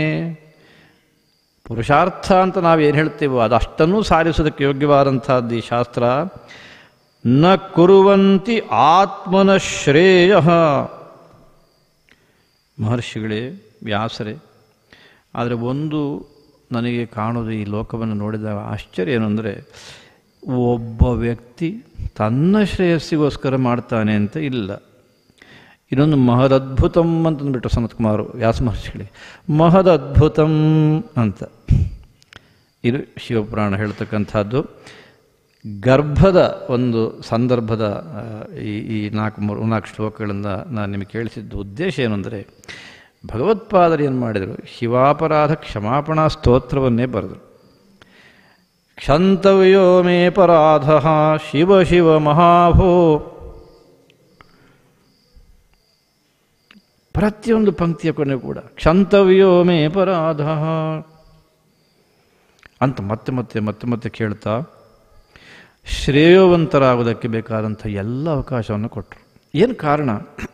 ಪುರುಷಾರ್ಥ ಅಂತ ನಾವೇನು ಹೇಳ್ತೀವೋ ಅದಷ್ಟನ್ನೂ ಸಾಧಿಸೋದಕ್ಕೆ ಯೋಗ್ಯವಾದಂಥದ್ದು ಈ ಶಾಸ್ತ್ರ ನ ಕುರುವಂತಿ ಆತ್ಮನ ಶ್ರೇಯ ಮಹರ್ಷಿಗಳೇ ವ್ಯಾಸರೇ ಆದರೆ ಒಂದು ನನಗೆ ಕಾಣೋದು ಈ ಲೋಕವನ್ನು ನೋಡಿದಾಗ ಆಶ್ಚರ್ಯ ಏನು ಅಂದರೆ ಒಬ್ಬ ವ್ಯಕ್ತಿ ತನ್ನ ಶ್ರೇಯಸ್ಸಿಗೋಸ್ಕರ ಮಾಡ್ತಾನೆ ಅಂತ ಇಲ್ಲ ಇನ್ನೊಂದು ಮಹದದ್ಭುತಂ ಅಂತಂದ್ಬಿಟ್ರು ಸನತ್ಕುಮಾರ್ ವ್ಯಾಸ ಮಹರ್ಷಿಗಳಿಗೆ ಮಹದದ್ಭುತಂ ಅಂತ ಇದು ಶಿವಪುರಾಣ ಹೇಳ್ತಕ್ಕಂಥದ್ದು ಗರ್ಭದ ಒಂದು ಸಂದರ್ಭದ ಆ, ಈ ಈ ನಾಲ್ಕು ಮೂರು ನಾಲ್ಕು ಶ್ಲೋಕಗಳಿಂದ ನಾನು ನಿಮಗೆ ಕೇಳಿಸಿದ್ದು ಉದ್ದೇಶ ಏನು ಅಂದರೆ ಭಗವತ್ಪಾದರು ಏನು ಮಾಡಿದರು ಶಿವಾಪರಾಧ ಕ್ಷಮಾಪಣಾ ಸ್ತೋತ್ರವನ್ನೇ ಬರೆದರು ಕ್ಷಂತವ್ಯೋ ಮೇ ಪರಾಧ ಶಿವ ಶಿವ ಮಹಾಭೋ ಪ್ರತಿಯೊಂದು ಪಂಕ್ತಿಯ ಕೊನೆ ಕೂಡ ಕ್ಷಂತವ್ಯೋ ಮೇ ಪರಾಧ ಅಂತ ಮತ್ತೆ ಮತ್ತೆ ಮತ್ತೆ ಮತ್ತೆ ಕೇಳ್ತಾ ಶ್ರೇಯೋವಂತರಾಗೋದಕ್ಕೆ ಬೇಕಾದಂಥ ಎಲ್ಲ ಅವಕಾಶವನ್ನು ಕೊಟ್ಟರು ಏನು ಕಾರಣ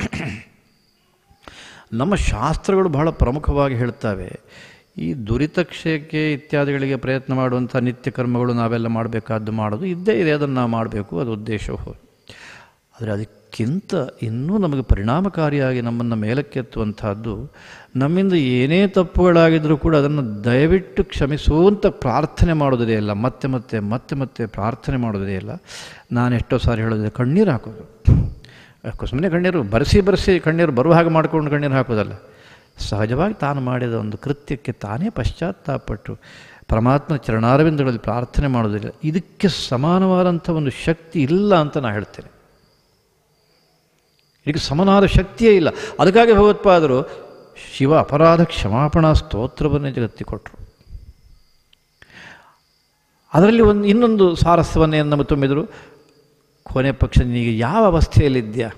ನಮ್ಮ ಶಾಸ್ತ್ರಗಳು ಬಹಳ ಪ್ರಮುಖವಾಗಿ ಹೇಳ್ತವೆ ಈ ದುರಿತಕ್ಷಯಕ್ಕೆ ಇತ್ಯಾದಿಗಳಿಗೆ ಪ್ರಯತ್ನ ಮಾಡುವಂಥ ನಿತ್ಯ ಕರ್ಮಗಳು ನಾವೆಲ್ಲ ಮಾಡಬೇಕಾದ್ದು ಮಾಡೋದು ಇದ್ದೇ ಇದೆ ಅದನ್ನು ನಾವು ಮಾಡಬೇಕು ಅದು ಉದ್ದೇಶವು ಆದರೆ ಅದಕ್ಕಿಂತ ಇನ್ನೂ ನಮಗೆ ಪರಿಣಾಮಕಾರಿಯಾಗಿ ನಮ್ಮನ್ನು ಮೇಲಕ್ಕೆತ್ತುವಂತಹದ್ದು ನಮ್ಮಿಂದ ಏನೇ ತಪ್ಪುಗಳಾಗಿದ್ದರೂ ಕೂಡ ಅದನ್ನು ದಯವಿಟ್ಟು ಕ್ಷಮಿಸುವಂತ ಪ್ರಾರ್ಥನೆ ಮಾಡೋದೇ ಇಲ್ಲ ಮತ್ತೆ ಮತ್ತೆ ಮತ್ತೆ ಮತ್ತೆ ಪ್ರಾರ್ಥನೆ ಮಾಡೋದೇ ಇಲ್ಲ ನಾನು ಎಷ್ಟೋ ಸಾರಿ ಹೇಳೋದಿದೆ ಕಣ್ಣೀರು ಹಾಕೋದು ಸುಮ್ಮನೆ ಕಣ್ಣೀರು ಬರೆಸಿ ಬರೆಸಿ ಕಣ್ಣೀರು ಬರುವ ಹಾಗೆ ಮಾಡ್ಕೊಂಡು ಕಣ್ಣೀರು ಹಾಕೋದಲ್ಲ ಸಹಜವಾಗಿ ತಾನು ಮಾಡಿದ ಒಂದು ಕೃತ್ಯಕ್ಕೆ ತಾನೇ ಪಶ್ಚಾತ್ತಾಪಟ್ಟು ಪರಮಾತ್ಮ ಚರಣಾರವಿಂದಗಳಲ್ಲಿ ಪ್ರಾರ್ಥನೆ ಮಾಡೋದಿಲ್ಲ ಇದಕ್ಕೆ ಸಮಾನವಾದಂಥ ಒಂದು ಶಕ್ತಿ ಇಲ್ಲ ಅಂತ ನಾನು ಹೇಳ್ತೇನೆ ಇದಕ್ಕೆ ಸಮನಾದ ಶಕ್ತಿಯೇ ಇಲ್ಲ ಅದಕ್ಕಾಗಿ ಭಗವತ್ಪಾದರು ಶಿವ ಅಪರಾಧ ಕ್ಷಮಾಪಣಾ ಸ್ತೋತ್ರವನ್ನೇ ಜಗತ್ತಿ ಕೊಟ್ಟರು ಅದರಲ್ಲಿ ಒಂದು ಇನ್ನೊಂದು ಸಾರಸ್ಯವನ್ನೇ ನಮ್ಮ ತುಂಬಿದರು ಕೊನೆ ಪಕ್ಷ ನೀಗ ಯಾವ ಅವಸ್ಥೆಯಲ್ಲಿದ್ಯಾ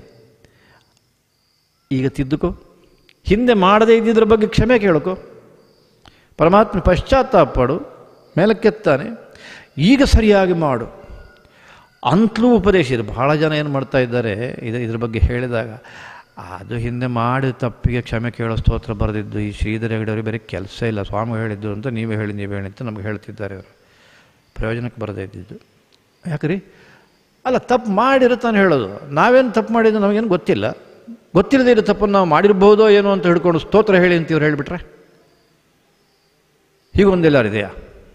ಈಗ ತಿದ್ದುಕೋ ಹಿಂದೆ ಮಾಡದೇ ಇದ್ದಿದ್ರ ಬಗ್ಗೆ ಕ್ಷಮೆ ಕೇಳ್ಕೊ ಪರಮಾತ್ಮ ಪಶ್ಚಾತ್ತಾಪ ಪಡು ಮೇಲಕ್ಕೆತ್ತಾನೆ ಈಗ ಸರಿಯಾಗಿ ಮಾಡು ಅಂತಲೂ ಉಪದೇಶ ಇದು ಬಹಳ ಜನ ಏನು ಮಾಡ್ತಾ ಇದ್ದಾರೆ ಇದು ಇದ್ರ ಬಗ್ಗೆ ಹೇಳಿದಾಗ ಅದು ಹಿಂದೆ ಮಾಡಿದ ತಪ್ಪಿಗೆ ಕ್ಷಮೆ ಕೇಳೋ ಸ್ತೋತ್ರ ಬರೆದಿದ್ದು ಈ ಶ್ರೀಧರ ಹೆಗಡೆಯವರು ಬೇರೆ ಕೆಲಸ ಇಲ್ಲ ಸ್ವಾಮಿ ಹೇಳಿದ್ದು ಅಂತ ನೀವೇ ಹೇಳಿ ನೀವೇ ಹೇಳಿ ಅಂತ ನಮಗೆ ಹೇಳ್ತಿದ್ದಾರೆ ಅವರು ಪ್ರಯೋಜನಕ್ಕೆ ಬರದೇ ಇದ್ದಿದ್ದು ಯಾಕ್ರಿ ಅಲ್ಲ ತಪ್ಪು ಮಾಡಿರುತ್ತಾನೆ ಹೇಳೋದು ನಾವೇನು ತಪ್ಪು ಮಾಡಿದ್ದು ನಮಗೇನು ಗೊತ್ತಿಲ್ಲ ಗೊತ್ತಿಲ್ಲದೆ ಇರೋ ತಪ್ಪನ್ನು ನಾವು ಮಾಡಿರ್ಬೋದೋ ಏನೋ ಅಂತ ಹಿಡ್ಕೊಂಡು ಸ್ತೋತ್ರ ಹೇಳಿ ಅಂತ ಇವ್ರು ಹೇಳಿಬಿಟ್ರೆ ಹೀಗೊಂದೆಲ್ಲಾರಿದೆಯಾ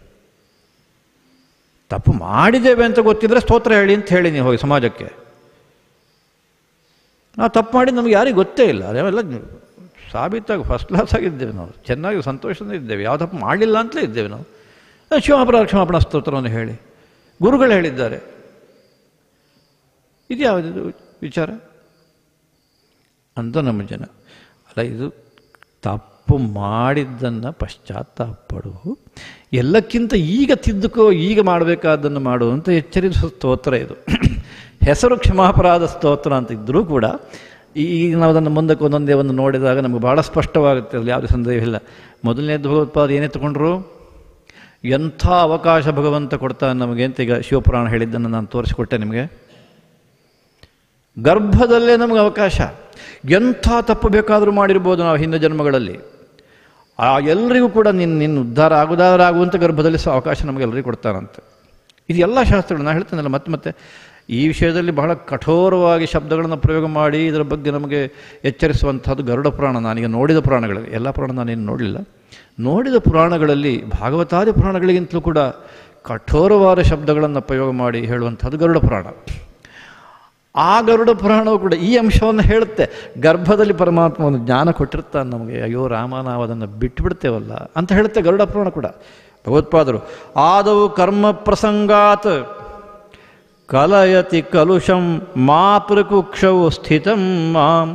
ತಪ್ಪು ಮಾಡಿದ್ದೇವೆ ಅಂತ ಗೊತ್ತಿದ್ರೆ ಸ್ತೋತ್ರ ಹೇಳಿ ಅಂತ ಹೇಳಿ ನೀವು ಹೋಗಿ ಸಮಾಜಕ್ಕೆ ನಾವು ತಪ್ಪು ಮಾಡಿ ನಮಗೆ ಯಾರಿಗೂ ಗೊತ್ತೇ ಇಲ್ಲ ಅದೇವೆಲ್ಲ ಸಾಬೀತಾಗಿ ಫಸ್ಟ್ ಕ್ಲಾಸ್ ಆಗಿದ್ದೇವೆ ನಾವು ಚೆನ್ನಾಗಿ ಸಂತೋಷದಿಂದ ಇದ್ದೇವೆ ಯಾವ ತಪ್ಪು ಮಾಡಲಿಲ್ಲ ಅಂತಲೇ ಇದ್ದೇವೆ ನಾವು ಶಿವಾಪರ ಕ್ಷಮಾಪಣಾ ಸ್ತೋತ್ರವನ್ನು ಹೇಳಿ ಗುರುಗಳು ಹೇಳಿದ್ದಾರೆ ಇದು ಯಾವುದಿದು ವಿಚಾರ ಅಂತ ನಮ್ಮ ಜನ ಅಲ್ಲ ಇದು ತಪ್ಪು ಮಾಡಿದ್ದನ್ನು ಪಶ್ಚಾತ್ತಾಪಡು ಎಲ್ಲಕ್ಕಿಂತ ಈಗ ತಿದ್ದುಕೋ ಈಗ ಮಾಡಬೇಕಾದ್ದನ್ನು ಮಾಡು ಅಂತ ಎಚ್ಚರಿಸುವ ಸ್ತೋತ್ರ ಇದು ಹೆಸರು ಕ್ಷಮಾಪರಾಧ ಸ್ತೋತ್ರ ಅಂತ ಇದ್ದರೂ ಕೂಡ ಈ ಈಗ ನಾವು ಅದನ್ನು ಮುಂದಕ್ಕೆ ಒಂದೊಂದೇ ಒಂದು ನೋಡಿದಾಗ ನಮಗೆ ಭಾಳ ಸ್ಪಷ್ಟವಾಗುತ್ತೆ ಅಲ್ಲಿ ಯಾವುದೇ ಸಂದೇಹ ಇಲ್ಲ ಮೊದಲನೇದು ಭಗವತ್ಪಾದ ಏನೇ ತಗೊಂಡ್ರು ಎಂಥ ಅವಕಾಶ ಭಗವಂತ ಕೊಡ್ತಾನೆ ನಮಗೆ ಅಂತ ಈಗ ಶಿವಪುರಾಣ ಹೇಳಿದ್ದನ್ನು ನಾನು ತೋರಿಸಿಕೊಟ್ಟೆ ನಿಮಗೆ ಗರ್ಭದಲ್ಲೇ ನಮಗೆ ಅವಕಾಶ ಎಂಥ ತಪ್ಪು ಬೇಕಾದರೂ ಮಾಡಿರ್ಬೋದು ನಾವು ಹಿಂದೆ ಜನ್ಮಗಳಲ್ಲಿ ಆ ಎಲ್ರಿಗೂ ಕೂಡ ನಿನ್ನ ನಿನ್ನ ಉದ್ಧಾರ ಆಗುದಾರ ಆಗುವಂಥ ಗರ್ಭದಲ್ಲಿ ಸಹ ಅವಕಾಶ ನಮಗೆಲ್ಲರಿಗೂ ಕೊಡ್ತಾರಂತೆ ಇದು ಎಲ್ಲ ಶಾಸ್ತ್ರಗಳು ನಾನು ಹೇಳ್ತೇನಲ್ಲ ಮತ್ತೆ ಮತ್ತೆ ಈ ವಿಷಯದಲ್ಲಿ ಬಹಳ ಕಠೋರವಾಗಿ ಶಬ್ದಗಳನ್ನು ಪ್ರಯೋಗ ಮಾಡಿ ಇದರ ಬಗ್ಗೆ ನಮಗೆ ಎಚ್ಚರಿಸುವಂಥದ್ದು ಗರುಡ ಪುರಾಣ ನಾನೀಗ ನೋಡಿದ ಪುರಾಣಗಳಲ್ಲಿ ಎಲ್ಲ ಪುರಾಣ ನಾನೇನು ನೋಡಲಿಲ್ಲ ನೋಡಿದ ಪುರಾಣಗಳಲ್ಲಿ ಭಾಗವತಾದಿ ಪುರಾಣಗಳಿಗಿಂತಲೂ ಕೂಡ ಕಠೋರವಾದ ಶಬ್ದಗಳನ್ನು ಪ್ರಯೋಗ ಮಾಡಿ ಹೇಳುವಂಥದ್ದು ಗರುಡ ಪುರಾಣ ಆ ಗರುಡ ಪುರಾಣವು ಕೂಡ ಈ ಅಂಶವನ್ನು ಹೇಳುತ್ತೆ ಗರ್ಭದಲ್ಲಿ ಪರಮಾತ್ಮ ಒಂದು ಜ್ಞಾನ ಕೊಟ್ಟಿರ್ತಾನೆ ನಮಗೆ ಅಯ್ಯೋ ರಾಮ ನಾವು ಅದನ್ನು ಬಿಟ್ಟುಬಿಡ್ತೇವಲ್ಲ ಅಂತ ಹೇಳುತ್ತೆ ಗರುಡ ಪುರಾಣ ಕೂಡ ಭಗವತ್ಪಾದರು ಆದವು ಕರ್ಮ ಪ್ರಸಂಗಾತ್ ಕಲಯತಿ ಕಲುಷಂ ಮಾಪೃಕುಕ್ಷವು ಸ್ಥಿತಂ ಮಾಂ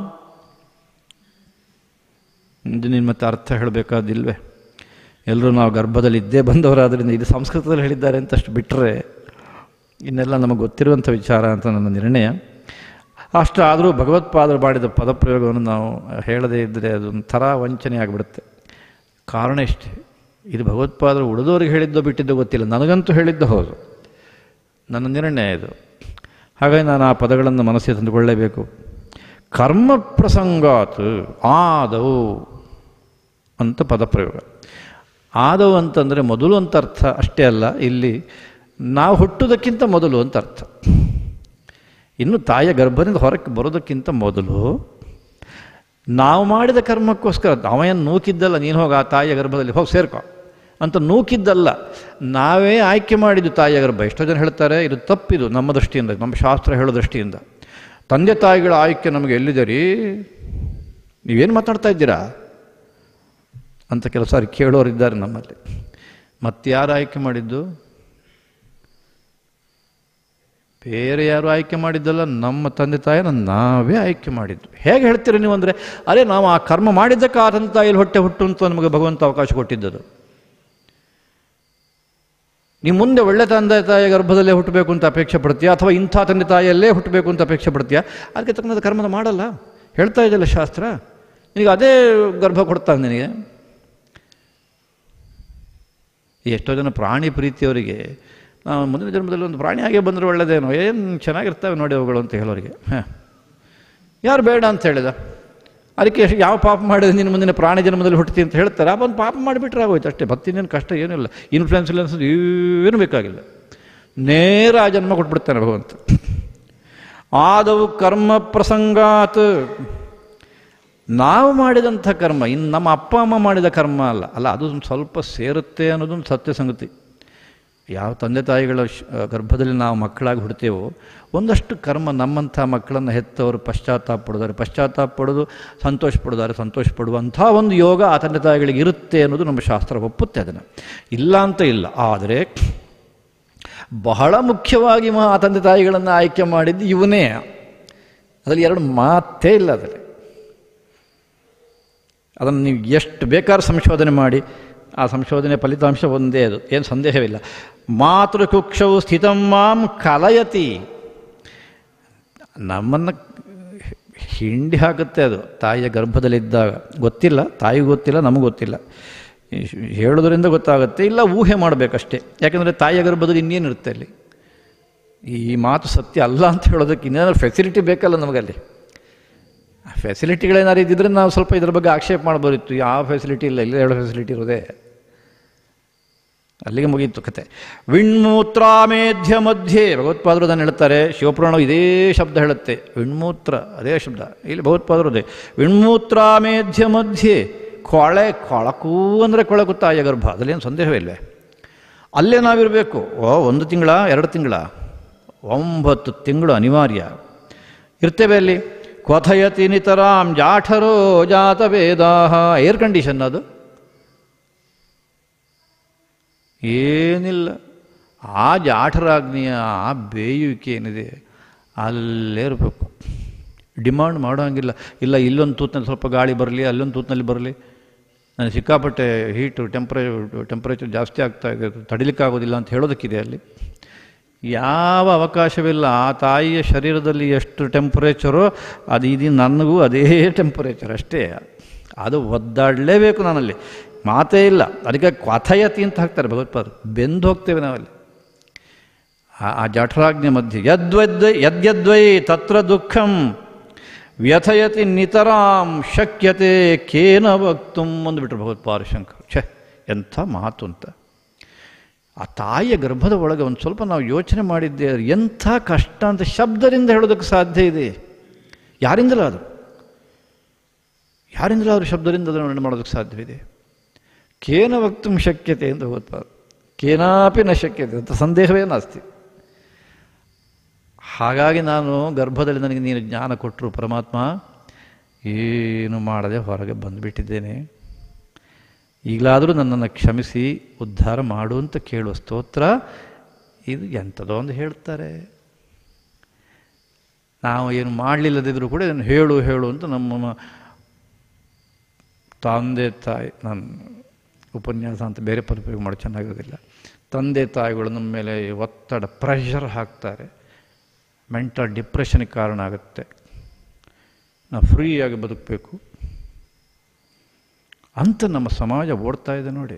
ಇದು ನಿನ್ನ ಮತ್ತೆ ಅರ್ಥ ಹೇಳಬೇಕಾದಿಲ್ವೇ ಎಲ್ಲರೂ ನಾವು ಗರ್ಭದಲ್ಲಿ ಇದ್ದೇ ಬಂದವರಾದ್ರಿಂದ ಇದು ಸಂಸ್ಕೃತದಲ್ಲಿ ಹೇಳಿದ್ದಾರೆ ಅಂತ ಅಷ್ಟು ಬಿಟ್ಟರೆ ಇನ್ನೆಲ್ಲ ನಮಗೆ ಗೊತ್ತಿರುವಂಥ ವಿಚಾರ ಅಂತ ನನ್ನ ನಿರ್ಣಯ ಅಷ್ಟಾದರೂ ಭಗವತ್ಪಾದರು ಮಾಡಿದ ಪದಪ್ರಯೋಗವನ್ನು ನಾವು ಹೇಳದೇ ಇದ್ದರೆ ಅದೊಂಥರ ವಂಚನೆ ಆಗಿಬಿಡುತ್ತೆ ಕಾರಣ ಇಷ್ಟೇ ಇದು ಭಗವತ್ಪಾದರು ಉಳಿದವರಿಗೆ ಹೇಳಿದ್ದೋ ಬಿಟ್ಟಿದ್ದೋ ಗೊತ್ತಿಲ್ಲ ನನಗಂತೂ ಹೇಳಿದ್ದು ಹೌದು ನನ್ನ ನಿರ್ಣಯ ಇದು ಹಾಗಾಗಿ ನಾನು ಆ ಪದಗಳನ್ನು ಮನಸ್ಸಿಗೆ ತಂದುಕೊಳ್ಳೇಬೇಕು ಕರ್ಮ ಪ್ರಸಂಗಾತ್ ಆದವು ಅಂತ ಪದಪ್ರಯೋಗ ಆದವು ಅಂತಂದರೆ ಮೊದಲು ಅಂತ ಅರ್ಥ ಅಷ್ಟೇ ಅಲ್ಲ ಇಲ್ಲಿ ನಾವು ಹುಟ್ಟುವುದಕ್ಕಿಂತ ಮೊದಲು ಅಂತ ಅರ್ಥ ಇನ್ನು ತಾಯಿಯ ಗರ್ಭದಿಂದ ಹೊರಕ್ಕೆ ಬರೋದಕ್ಕಿಂತ ಮೊದಲು ನಾವು ಮಾಡಿದ ಕರ್ಮಕ್ಕೋಸ್ಕರ ಅವಯನ್ನು ನೂಕಿದ್ದಲ್ಲ ನೀನು ಹೋಗಿ ಆ ತಾಯಿಯ ಗರ್ಭದಲ್ಲಿ ಹೋಗಿ ಸೇರ್ಕೊ ಅಂತ ನೂಕಿದ್ದಲ್ಲ ನಾವೇ ಆಯ್ಕೆ ಮಾಡಿದ್ದು ತಾಯಿಯ ಗರ್ಭ ಎಷ್ಟೋ ಜನ ಹೇಳ್ತಾರೆ ಇದು ತಪ್ಪಿದು ನಮ್ಮ ದೃಷ್ಟಿಯಿಂದ ನಮ್ಮ ಶಾಸ್ತ್ರ ಹೇಳೋ ದೃಷ್ಟಿಯಿಂದ ತಂದೆ ತಾಯಿಗಳ ಆಯ್ಕೆ ನಮಗೆ ಎಲ್ಲಿದೆ ರೀ ನೀವೇನು ಮಾತಾಡ್ತಾ ಇದ್ದೀರಾ ಅಂತ ಕೆಲವು ಸಾರಿ ಕೇಳೋರಿದ್ದಾರೆ ನಮ್ಮಲ್ಲಿ ಮತ್ತಾರು ಆಯ್ಕೆ ಮಾಡಿದ್ದು ಬೇರೆ ಯಾರು ಆಯ್ಕೆ ಮಾಡಿದ್ದಲ್ಲ ನಮ್ಮ ತಂದೆ ತಾಯಿನ ನಾವೇ ಆಯ್ಕೆ ಮಾಡಿದ್ದು ಹೇಗೆ ಹೇಳ್ತೀರ ನೀವು ಅಂದರೆ ಅರೆ ನಾವು ಆ ಕರ್ಮ ಮಾಡಿದ್ದಕ್ಕೆ ಆ ತಂದೆ ತಾಯಿಯಲ್ಲಿ ಹೊಟ್ಟೆ ಹುಟ್ಟು ಅಂತ ನಮಗೆ ಭಗವಂತ ಅವಕಾಶ ಕೊಟ್ಟಿದ್ದದು ನೀವು ಮುಂದೆ ಒಳ್ಳೆ ತಂದೆ ತಾಯಿಯ ಗರ್ಭದಲ್ಲೇ ಹುಟ್ಟಬೇಕು ಅಂತ ಅಪೇಕ್ಷೆ ಪಡ್ತೀಯಾ ಅಥವಾ ಇಂಥ ತಂದೆ ತಾಯಿಯಲ್ಲೇ ಹುಟ್ಟಬೇಕು ಅಂತ ಅಪೇಕ್ಷೆ ಪಡ್ತೀಯಾ ಅದಕ್ಕೆ ತಕ್ಕಂಥ ಕರ್ಮದ ಮಾಡಲ್ಲ ಹೇಳ್ತಾ ಇದೆಯಲ್ಲ ಶಾಸ್ತ್ರ ನಿನಗೆ ಅದೇ ಗರ್ಭ ಕೊಡ್ತಾನೆ ನಿನಗೆ ಎಷ್ಟೋ ಜನ ಪ್ರಾಣಿ ಪ್ರೀತಿಯವರಿಗೆ ನಾವು ಮುಂದಿನ ಜನ್ಮದಲ್ಲಿ ಒಂದು ಪ್ರಾಣಿ ಆಗೇ ಬಂದರೆ ಒಳ್ಳೆಯದೇನೋ ಏನು ಚೆನ್ನಾಗಿರ್ತವೆ ನೋಡಿ ಅವುಗಳು ಅಂತ ಹೇಳೋರಿಗೆ ಹಾಂ ಯಾರು ಬೇಡ ಅಂತ ಹೇಳಿದ ಅದಕ್ಕೆ ಎಷ್ಟು ಯಾವ ಪಾಪ ಮಾಡಿದ್ರೆ ನೀನು ಮುಂದಿನ ಪ್ರಾಣಿ ಜನ್ಮದಲ್ಲಿ ಹುಟ್ಟಿ ಅಂತ ಹೇಳ್ತಾರೆ ಆ ಒಂದು ಪಾಪ ಮಾಡಿಬಿಟ್ರೆ ಆಗೋಯ್ತು ಅಷ್ಟೇ ಭಕ್ತಿನೇನು ಕಷ್ಟ ಏನೂ ಇಲ್ಲ ಇನ್ಫ್ಲುಯೆನ್ಸ್ ಇಲ್ಲ ಅನ್ಸೋದು ಏನೂ ಬೇಕಾಗಿಲ್ಲ ನೇರ ಆ ಜನ್ಮ ಕೊಟ್ಬಿಡ್ತಾನೆ ಭಗವಂತ ಆದವು ಕರ್ಮ ಪ್ರಸಂಗಾತ್ ನಾವು ಮಾಡಿದಂಥ ಕರ್ಮ ಇನ್ನು ನಮ್ಮ ಅಪ್ಪ ಅಮ್ಮ ಮಾಡಿದ ಕರ್ಮ ಅಲ್ಲ ಅಲ್ಲ ಅದು ಒಂದು ಸ್ವಲ್ಪ ಸೇರುತ್ತೆ ಅನ್ನೋದೊಂದು ಸತ್ಯ ಸಂಗತಿ ಯಾವ ತಂದೆ ತಾಯಿಗಳ ಶ್- ಗರ್ಭದಲ್ಲಿ ನಾವು ಮಕ್ಕಳಾಗಿ ಹುಡ್ತೇವೋ ಒಂದಷ್ಟು ಕರ್ಮ ನಮ್ಮಂಥ ಮಕ್ಕಳನ್ನು ಹೆತ್ತವರು ಪಶ್ಚಾತ್ತಾಪ ಪಡೋದಾರೆ ಪಶ್ಚಾತ್ತಾಪ ಪಡೋದು ಸಂತೋಷ ಪಡೋದಾರೆ ಸಂತೋಷ ಪಡುವಂಥ ಒಂದು ಯೋಗ ಆ ತಂದೆ ತಾಯಿಗಳಿಗೆ ಇರುತ್ತೆ ಅನ್ನೋದು ನಮ್ಮ ಶಾಸ್ತ್ರ ಒಪ್ಪುತ್ತೆ ಅದನ್ನು ಇಲ್ಲ ಅಂತ ಇಲ್ಲ ಆದರೆ ಬಹಳ ಮುಖ್ಯವಾಗಿ ಮಾ ಆ ತಂದೆ ತಾಯಿಗಳನ್ನು ಆಯ್ಕೆ ಮಾಡಿದ್ದು ಇವನೇ ಅದರಲ್ಲಿ ಎರಡು ಮಾತೇ ಇಲ್ಲ ಅದರಲ್ಲಿ ಅದನ್ನು ನೀವು ಎಷ್ಟು ಬೇಕಾದ್ರೂ ಸಂಶೋಧನೆ ಮಾಡಿ ಆ ಸಂಶೋಧನೆ ಫಲಿತಾಂಶ ಒಂದೇ ಅದು ಏನು ಸಂದೇಹವಿಲ್ಲ ಮಾತೃಕುಕ್ಷವು ಸ್ಥಿತಂ ಮಾಂ ಕಲಯತಿ ನಮ್ಮನ್ನು ಹಿಂಡಿ ಹಾಕುತ್ತೆ ಅದು ತಾಯಿಯ ಗರ್ಭದಲ್ಲಿದ್ದಾಗ ಗೊತ್ತಿಲ್ಲ ತಾಯಿಗೂ ಗೊತ್ತಿಲ್ಲ ನಮಗೂ ಗೊತ್ತಿಲ್ಲ ಹೇಳೋದ್ರಿಂದ ಗೊತ್ತಾಗುತ್ತೆ ಇಲ್ಲ ಊಹೆ ಮಾಡಬೇಕಷ್ಟೇ ಯಾಕೆಂದರೆ ತಾಯಿಯ ಗರ್ಭದಲ್ಲಿ ಇನ್ನೇನಿರುತ್ತೆ ಅಲ್ಲಿ ಈ ಮಾತು ಸತ್ಯ ಅಲ್ಲ ಅಂತ ಹೇಳೋದಕ್ಕೆ ಇನ್ನೇನಾದ್ರು ಫೆಸಿಲಿಟಿ ಬೇಕಲ್ಲ ನಮಗಲ್ಲಿ ಆ ಫೆಸಿಲಿಟಿಗಳೇನಾದ್ರು ಇದ್ದಿದ್ರೆ ನಾವು ಸ್ವಲ್ಪ ಇದ್ರ ಬಗ್ಗೆ ಆಕ್ಷೇಪ ಮಾಡ್ಬೋದಿತ್ತು ಯಾವ ಫೆಸಿಲಿಟಿ ಇಲ್ಲ ಇಲ್ಲ ಹೇಳೋ ಫೆಸಿಲಿಟಿ ಇರೋದೇ ಅಲ್ಲಿಗೆ ಮುಗೀತು ಕತೆ ವಿಣ್ಮೂತ್ರಾಮೇಧ್ಯ ಮಧ್ಯೆ ಭಗವತ್ಪಾದರು ಅದನ್ನು ಹೇಳ್ತಾರೆ ಶಿವಪುರಾಣ ಇದೇ ಶಬ್ದ ಹೇಳುತ್ತೆ ವಿಣ್ಮೂತ್ರ ಅದೇ ಶಬ್ದ ಇಲ್ಲಿ ಭಗವತ್ಪಾದರು ಅದೇ ವಿಣ್ಮೂತ್ರಾಮೇಧ್ಯ ಮಧ್ಯೆ ಕೊಳೆ ಕೊಳಕು ಅಂದರೆ ಕೊಳಕು ತಾಯಿಯ ಗರ್ಭ ಅದರಲ್ಲೇನು ಸಂದೇಹವಿಲ್ವೇ ಅಲ್ಲೇ ನಾವಿರಬೇಕು ಓ ಒಂದು ತಿಂಗಳ ಎರಡು ತಿಂಗಳ ಒಂಬತ್ತು ತಿಂಗಳು ಅನಿವಾರ್ಯ ಇರ್ತೇವೆ ಅಲ್ಲಿ ಕ್ವಥಯತಿ ನಿತರಾಂ ಜಾಠರೋ ಜಾತ ವೇದಾಹ ಏರ್ ಕಂಡೀಷನ್ ಅದು ಏನಿಲ್ಲ ಆ ಜಾಠರಾಗ್ನಿಯ ಆ ಬೇಯುವಿಕೆ ಏನಿದೆ ಅಲ್ಲೇ ಇರಬೇಕು ಡಿಮಾಂಡ್ ಮಾಡೋಂಗಿಲ್ಲ ಇಲ್ಲ ಇಲ್ಲೊಂದು ತೂತ್ನಲ್ಲಿ ಸ್ವಲ್ಪ ಗಾಳಿ ಬರಲಿ ಅಲ್ಲೊಂದು ತೂತ್ನಲ್ಲಿ ಬರಲಿ ನನಗೆ ಸಿಕ್ಕಾಪಟ್ಟೆ ಹೀಟು ಟೆಂಪ್ರೇ ಟೆಂಪ್ರೇಚರ್ ಜಾಸ್ತಿ ಆಗ್ತಾ ಇದೆ ತಡಿಲಿಕ್ಕಾಗೋದಿಲ್ಲ ಅಂತ ಹೇಳೋದಕ್ಕಿದೆ ಅಲ್ಲಿ ಯಾವ ಅವಕಾಶವಿಲ್ಲ ಆ ತಾಯಿಯ ಶರೀರದಲ್ಲಿ ಎಷ್ಟು ಟೆಂಪರೇಚರೋ ಅದು ಇದು ನನಗೂ ಅದೇ ಟೆಂಪರೇಚರ್ ಅಷ್ಟೇ ಅದು ಒದ್ದಾಡಲೇಬೇಕು ನಾನಲ್ಲಿ ಮಾತೇ ಇಲ್ಲ ಅದಕ್ಕೆ ಕ್ವಥಯತಿ ಅಂತ ಹಾಕ್ತಾರೆ ಭಗವತ್ಪಾದರು ಬೆಂದು ಹೋಗ್ತೇವೆ ನಾವಲ್ಲಿ ಆ- ಆ ಜಠರಾಜ್ಞೆ ಮಧ್ಯೆ ಯದ್ವದ್ವೈ ಯದ್ಯದ್ವೈ ತತ್ರ ದುಃಖಂ ವ್ಯಥಯತಿ ನಿತರಾಂ ಶಕ್ಯತೆ ಕೇನ ವಕ್ತುಂ ಅಂದುಬಿಟ್ರು ಭಗವತ್ಪಾದ ಶಂಕರ್ ಛೆ ಎಂಥ ಮಾತು ಅಂತ ಆ ತಾಯಿಯ ಗರ್ಭದ ಒಳಗೆ ಒಂದು ಸ್ವಲ್ಪ ನಾವು ಯೋಚನೆ ಮಾಡಿದ್ದೆ ಎಂಥ ಕಷ್ಟ ಅಂತ ಶಬ್ದದಿಂದ ಹೇಳೋದಕ್ಕೆ ಸಾಧ್ಯ ಇದೆ ಯಾರಿಂದಲೂ ಅದು ಯಾರಿಂದಲಾದರೂ ಶಬ್ದದಿಂದ ಅದನ್ನು ವರ್ಣನೆ ಮಾಡೋದಕ್ಕೆ ಸಾಧ್ಯವಿದೆ ಕೇನ ವಕ್ತುಂ ಶಕ್ಯತೆ ಎಂದು ಭಗವತ್ಪಾದ ಕೇನಾಪಿ ನ ಶಕ್ಯತೆ ಅಂತ ಸಂದೇಹವೇ ನಾಸ್ತಿ ಹಾಗಾಗಿ ನಾನು ಗರ್ಭದಲ್ಲಿ ನನಗೆ ನೀನು ಜ್ಞಾನ ಕೊಟ್ಟರು ಪರಮಾತ್ಮ ಏನು ಮಾಡದೆ ಹೊರಗೆ ಬಂದುಬಿಟ್ಟಿದ್ದೇನೆ ಈಗಲಾದರೂ ನನ್ನನ್ನು ಕ್ಷಮಿಸಿ ಉದ್ಧಾರ ಮಾಡು ಅಂತ ಕೇಳುವ ಸ್ತೋತ್ರ ಇದು ಎಂಥದೋ ಒಂದು ಹೇಳ್ತಾರೆ ನಾವು ಏನು ಮಾಡಲಿಲ್ಲದಿದ್ರೂ ಕೂಡ ಇದನ್ನು ಹೇಳು ಹೇಳು ಅಂತ ನಮ್ಮ ತಂದೆ ತಾಯಿ ನಾನು ಉಪನ್ಯಾಸ ಅಂತ ಬೇರೆ ಪದಪ್ರಯೋಗ ಮಾಡಿ ಚೆನ್ನಾಗಿರೋದಿಲ್ಲ ತಂದೆ ತಾಯಿಗಳು ನಮ್ಮ ಮೇಲೆ ಒತ್ತಡ ಪ್ರೆಷರ್ ಹಾಕ್ತಾರೆ ಮೆಂಟಲ್ ಡಿಪ್ರೆಷನ್ಗೆ ಕಾರಣ ಆಗುತ್ತೆ ನಾವು ಫ್ರೀಯಾಗಿ ಬದುಕಬೇಕು ಅಂತ ನಮ್ಮ ಸಮಾಜ ಓಡ್ತಾ ಇದೆ ನೋಡಿ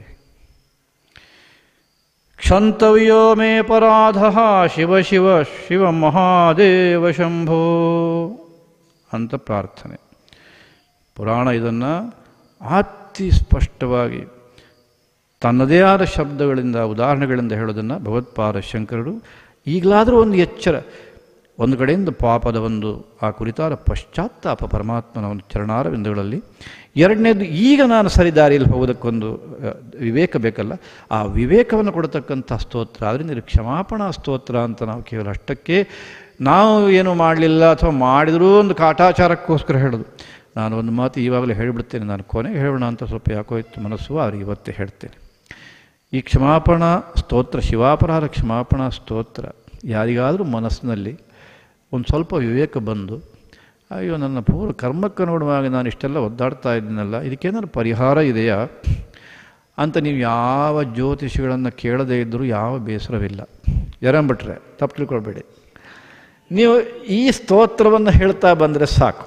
ಕ್ಷಂತವ್ಯೋ ಮೇ ಪರಾಧ ಶಿವ ಶಿವ ಶಿವ ಮಹಾದೇವ ಶಂಭೋ ಅಂತ ಪ್ರಾರ್ಥನೆ ಪುರಾಣ ಇದನ್ನು ಅತಿ ಸ್ಪಷ್ಟವಾಗಿ ತನ್ನದೇ ಆದ ಶಬ್ದಗಳಿಂದ ಉದಾಹರಣೆಗಳಿಂದ ಹೇಳೋದನ್ನು ಭಗವತ್ಪಾದ ಶಂಕರರು ಈಗಲಾದರೂ ಒಂದು ಎಚ್ಚರ ಒಂದು ಕಡೆಯಿಂದ ಪಾಪದ ಒಂದು ಆ ಕುರಿತಾದ ಪಶ್ಚಾತ್ತಾಪ ಪರಮಾತ್ಮನ ಒಂದು ಚರಣಾರವಿಂದಗಳಲ್ಲಿ ಎರಡನೇದು ಈಗ ನಾನು ಸರಿದಾರಿಯಲ್ಲಿ ಹೋಗೋದಕ್ಕೊಂದು ಆ, ವಿವೇಕ ಬೇಕಲ್ಲ ಆ ವಿವೇಕವನ್ನು ಕೊಡತಕ್ಕಂಥ ಸ್ತೋತ್ರ ಆದ್ದರಿಂದ ಇದು ಕ್ಷಮಾಪಣಾ ಸ್ತೋತ್ರ ಅಂತ ನಾವು ಕೇವಲ ಅಷ್ಟಕ್ಕೆ ನಾವು ಏನು ಮಾಡಲಿಲ್ಲ ಅಥವಾ ಮಾಡಿದರೂ ಒಂದು ಕಾಟಾಚಾರಕ್ಕೋಸ್ಕರ ಹೇಳೋದು ನಾನು ಒಂದು ಮಾತು ಈವಾಗಲೇ ಹೇಳಿಬಿಡ್ತೇನೆ ನಾನು ಕೊನೆಗೆ ಹೇಳೋಣ ಅಂತ ಸ್ವಲ್ಪ ಯಾಕೋ ಇತ್ತು ಮನಸ್ಸು ಅವ್ರಿಗೆ ಇವತ್ತೇ ಹೇಳ್ತೇನೆ ಈ ಕ್ಷಮಾಪಣಾ ಸ್ತೋತ್ರ ಶಿವಾಪರಾಧ ಕ್ಷಮಾಪಣಾ ಸ್ತೋತ್ರ ಯಾರಿಗಾದರೂ ಮನಸ್ಸಿನಲ್ಲಿ ಒಂದು ಸ್ವಲ್ಪ ವಿವೇಕ ಬಂದು ಅಯ್ಯೋ ನನ್ನ ಪೂರ್ವ ಕರ್ಮಕ್ಕೆ ನೋಡುವಾಗ ನಾನು ಇಷ್ಟೆಲ್ಲ ಒದ್ದಾಡ್ತಾ ಇದ್ದೀನಲ್ಲ ಇದಕ್ಕೇನಾದ್ರು ಪರಿಹಾರ ಇದೆಯಾ ಅಂತ ನೀವು ಯಾವ ಜ್ಯೋತಿಷಿಗಳನ್ನು ಕೇಳದೇ ಇದ್ದರೂ ಯಾವ ಬೇಸರವಿಲ್ಲ ಎರಂಬಿಟ್ರೆ ತಪ್ಪು ತಿಳ್ಕೊಳ್ಬೇಡಿ ನೀವು ಈ ಸ್ತೋತ್ರವನ್ನು ಹೇಳ್ತಾ ಬಂದರೆ ಸಾಕು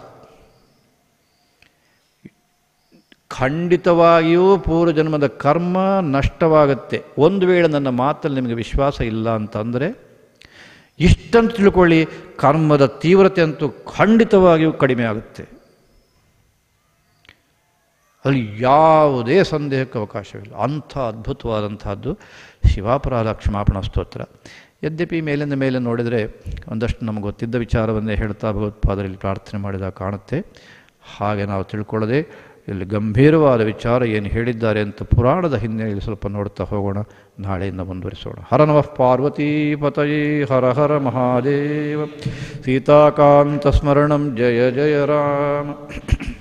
ಖಂಡಿತವಾಗಿಯೂ ಪೂರ್ವಜನ್ಮದ ಕರ್ಮ ನಷ್ಟವಾಗುತ್ತೆ ಒಂದು ವೇಳೆ ನನ್ನ ಮಾತಲ್ಲಿ ನಿಮಗೆ ವಿಶ್ವಾಸ ಇಲ್ಲ ಅಂತಂದರೆ ಇಷ್ಟಂತ ತಿಳ್ಕೊಳ್ಳಿ ಕರ್ಮದ ತೀವ್ರತೆ ಅಂತೂ ಖಂಡಿತವಾಗಿಯೂ ಕಡಿಮೆ ಆಗುತ್ತೆ ಅಲ್ಲಿ ಯಾವುದೇ ಸಂದೇಹಕ್ಕೆ ಅವಕಾಶವಿಲ್ಲ ಅಂಥ ಅದ್ಭುತವಾದಂತಹದ್ದು ಶಿವಾಪರಾಧ ಕ್ಷಮಾಪಣಾ ಸ್ತೋತ್ರ ಯದ್ಯಪಿ ಮೇಲಿಂದ ಮೇಲೆ ನೋಡಿದರೆ ಒಂದಷ್ಟು ನಮಗೆ ಗೊತ್ತಿದ್ದ ವಿಚಾರವನ್ನೇ ಹೇಳ್ತಾ ಭಗವತ್ಪಾದರಲ್ಲಿ ಪ್ರಾರ್ಥನೆ ಮಾಡಿದಾಗ ಕಾಣುತ್ತೆ ಹಾಗೆ ನಾವು ತಿಳ್ಕೊಳ್ಳದೆ ಇಲ್ಲಿ ಗಂಭೀರವಾದ ವಿಚಾರ ಏನು ಹೇಳಿದ್ದಾರೆ ಅಂತ ಪುರಾಣದ ಹಿನ್ನೆಲೆಯಲ್ಲಿ ಸ್ವಲ್ಪ ನೋಡ್ತಾ ಹೋಗೋಣ ನಾಳೆಯಿಂದ ಮುಂದುವರಿಸೋಣ ಹರ ನಮಃ ಪಾರ್ವತೀ ಪತಯೇ ಹರ ಹರ ಮಹಾದೇವ ಸೀತಾಕಾಂತ ಸ್ಮರಣಂ ಜಯ ಜಯ ರಾಮ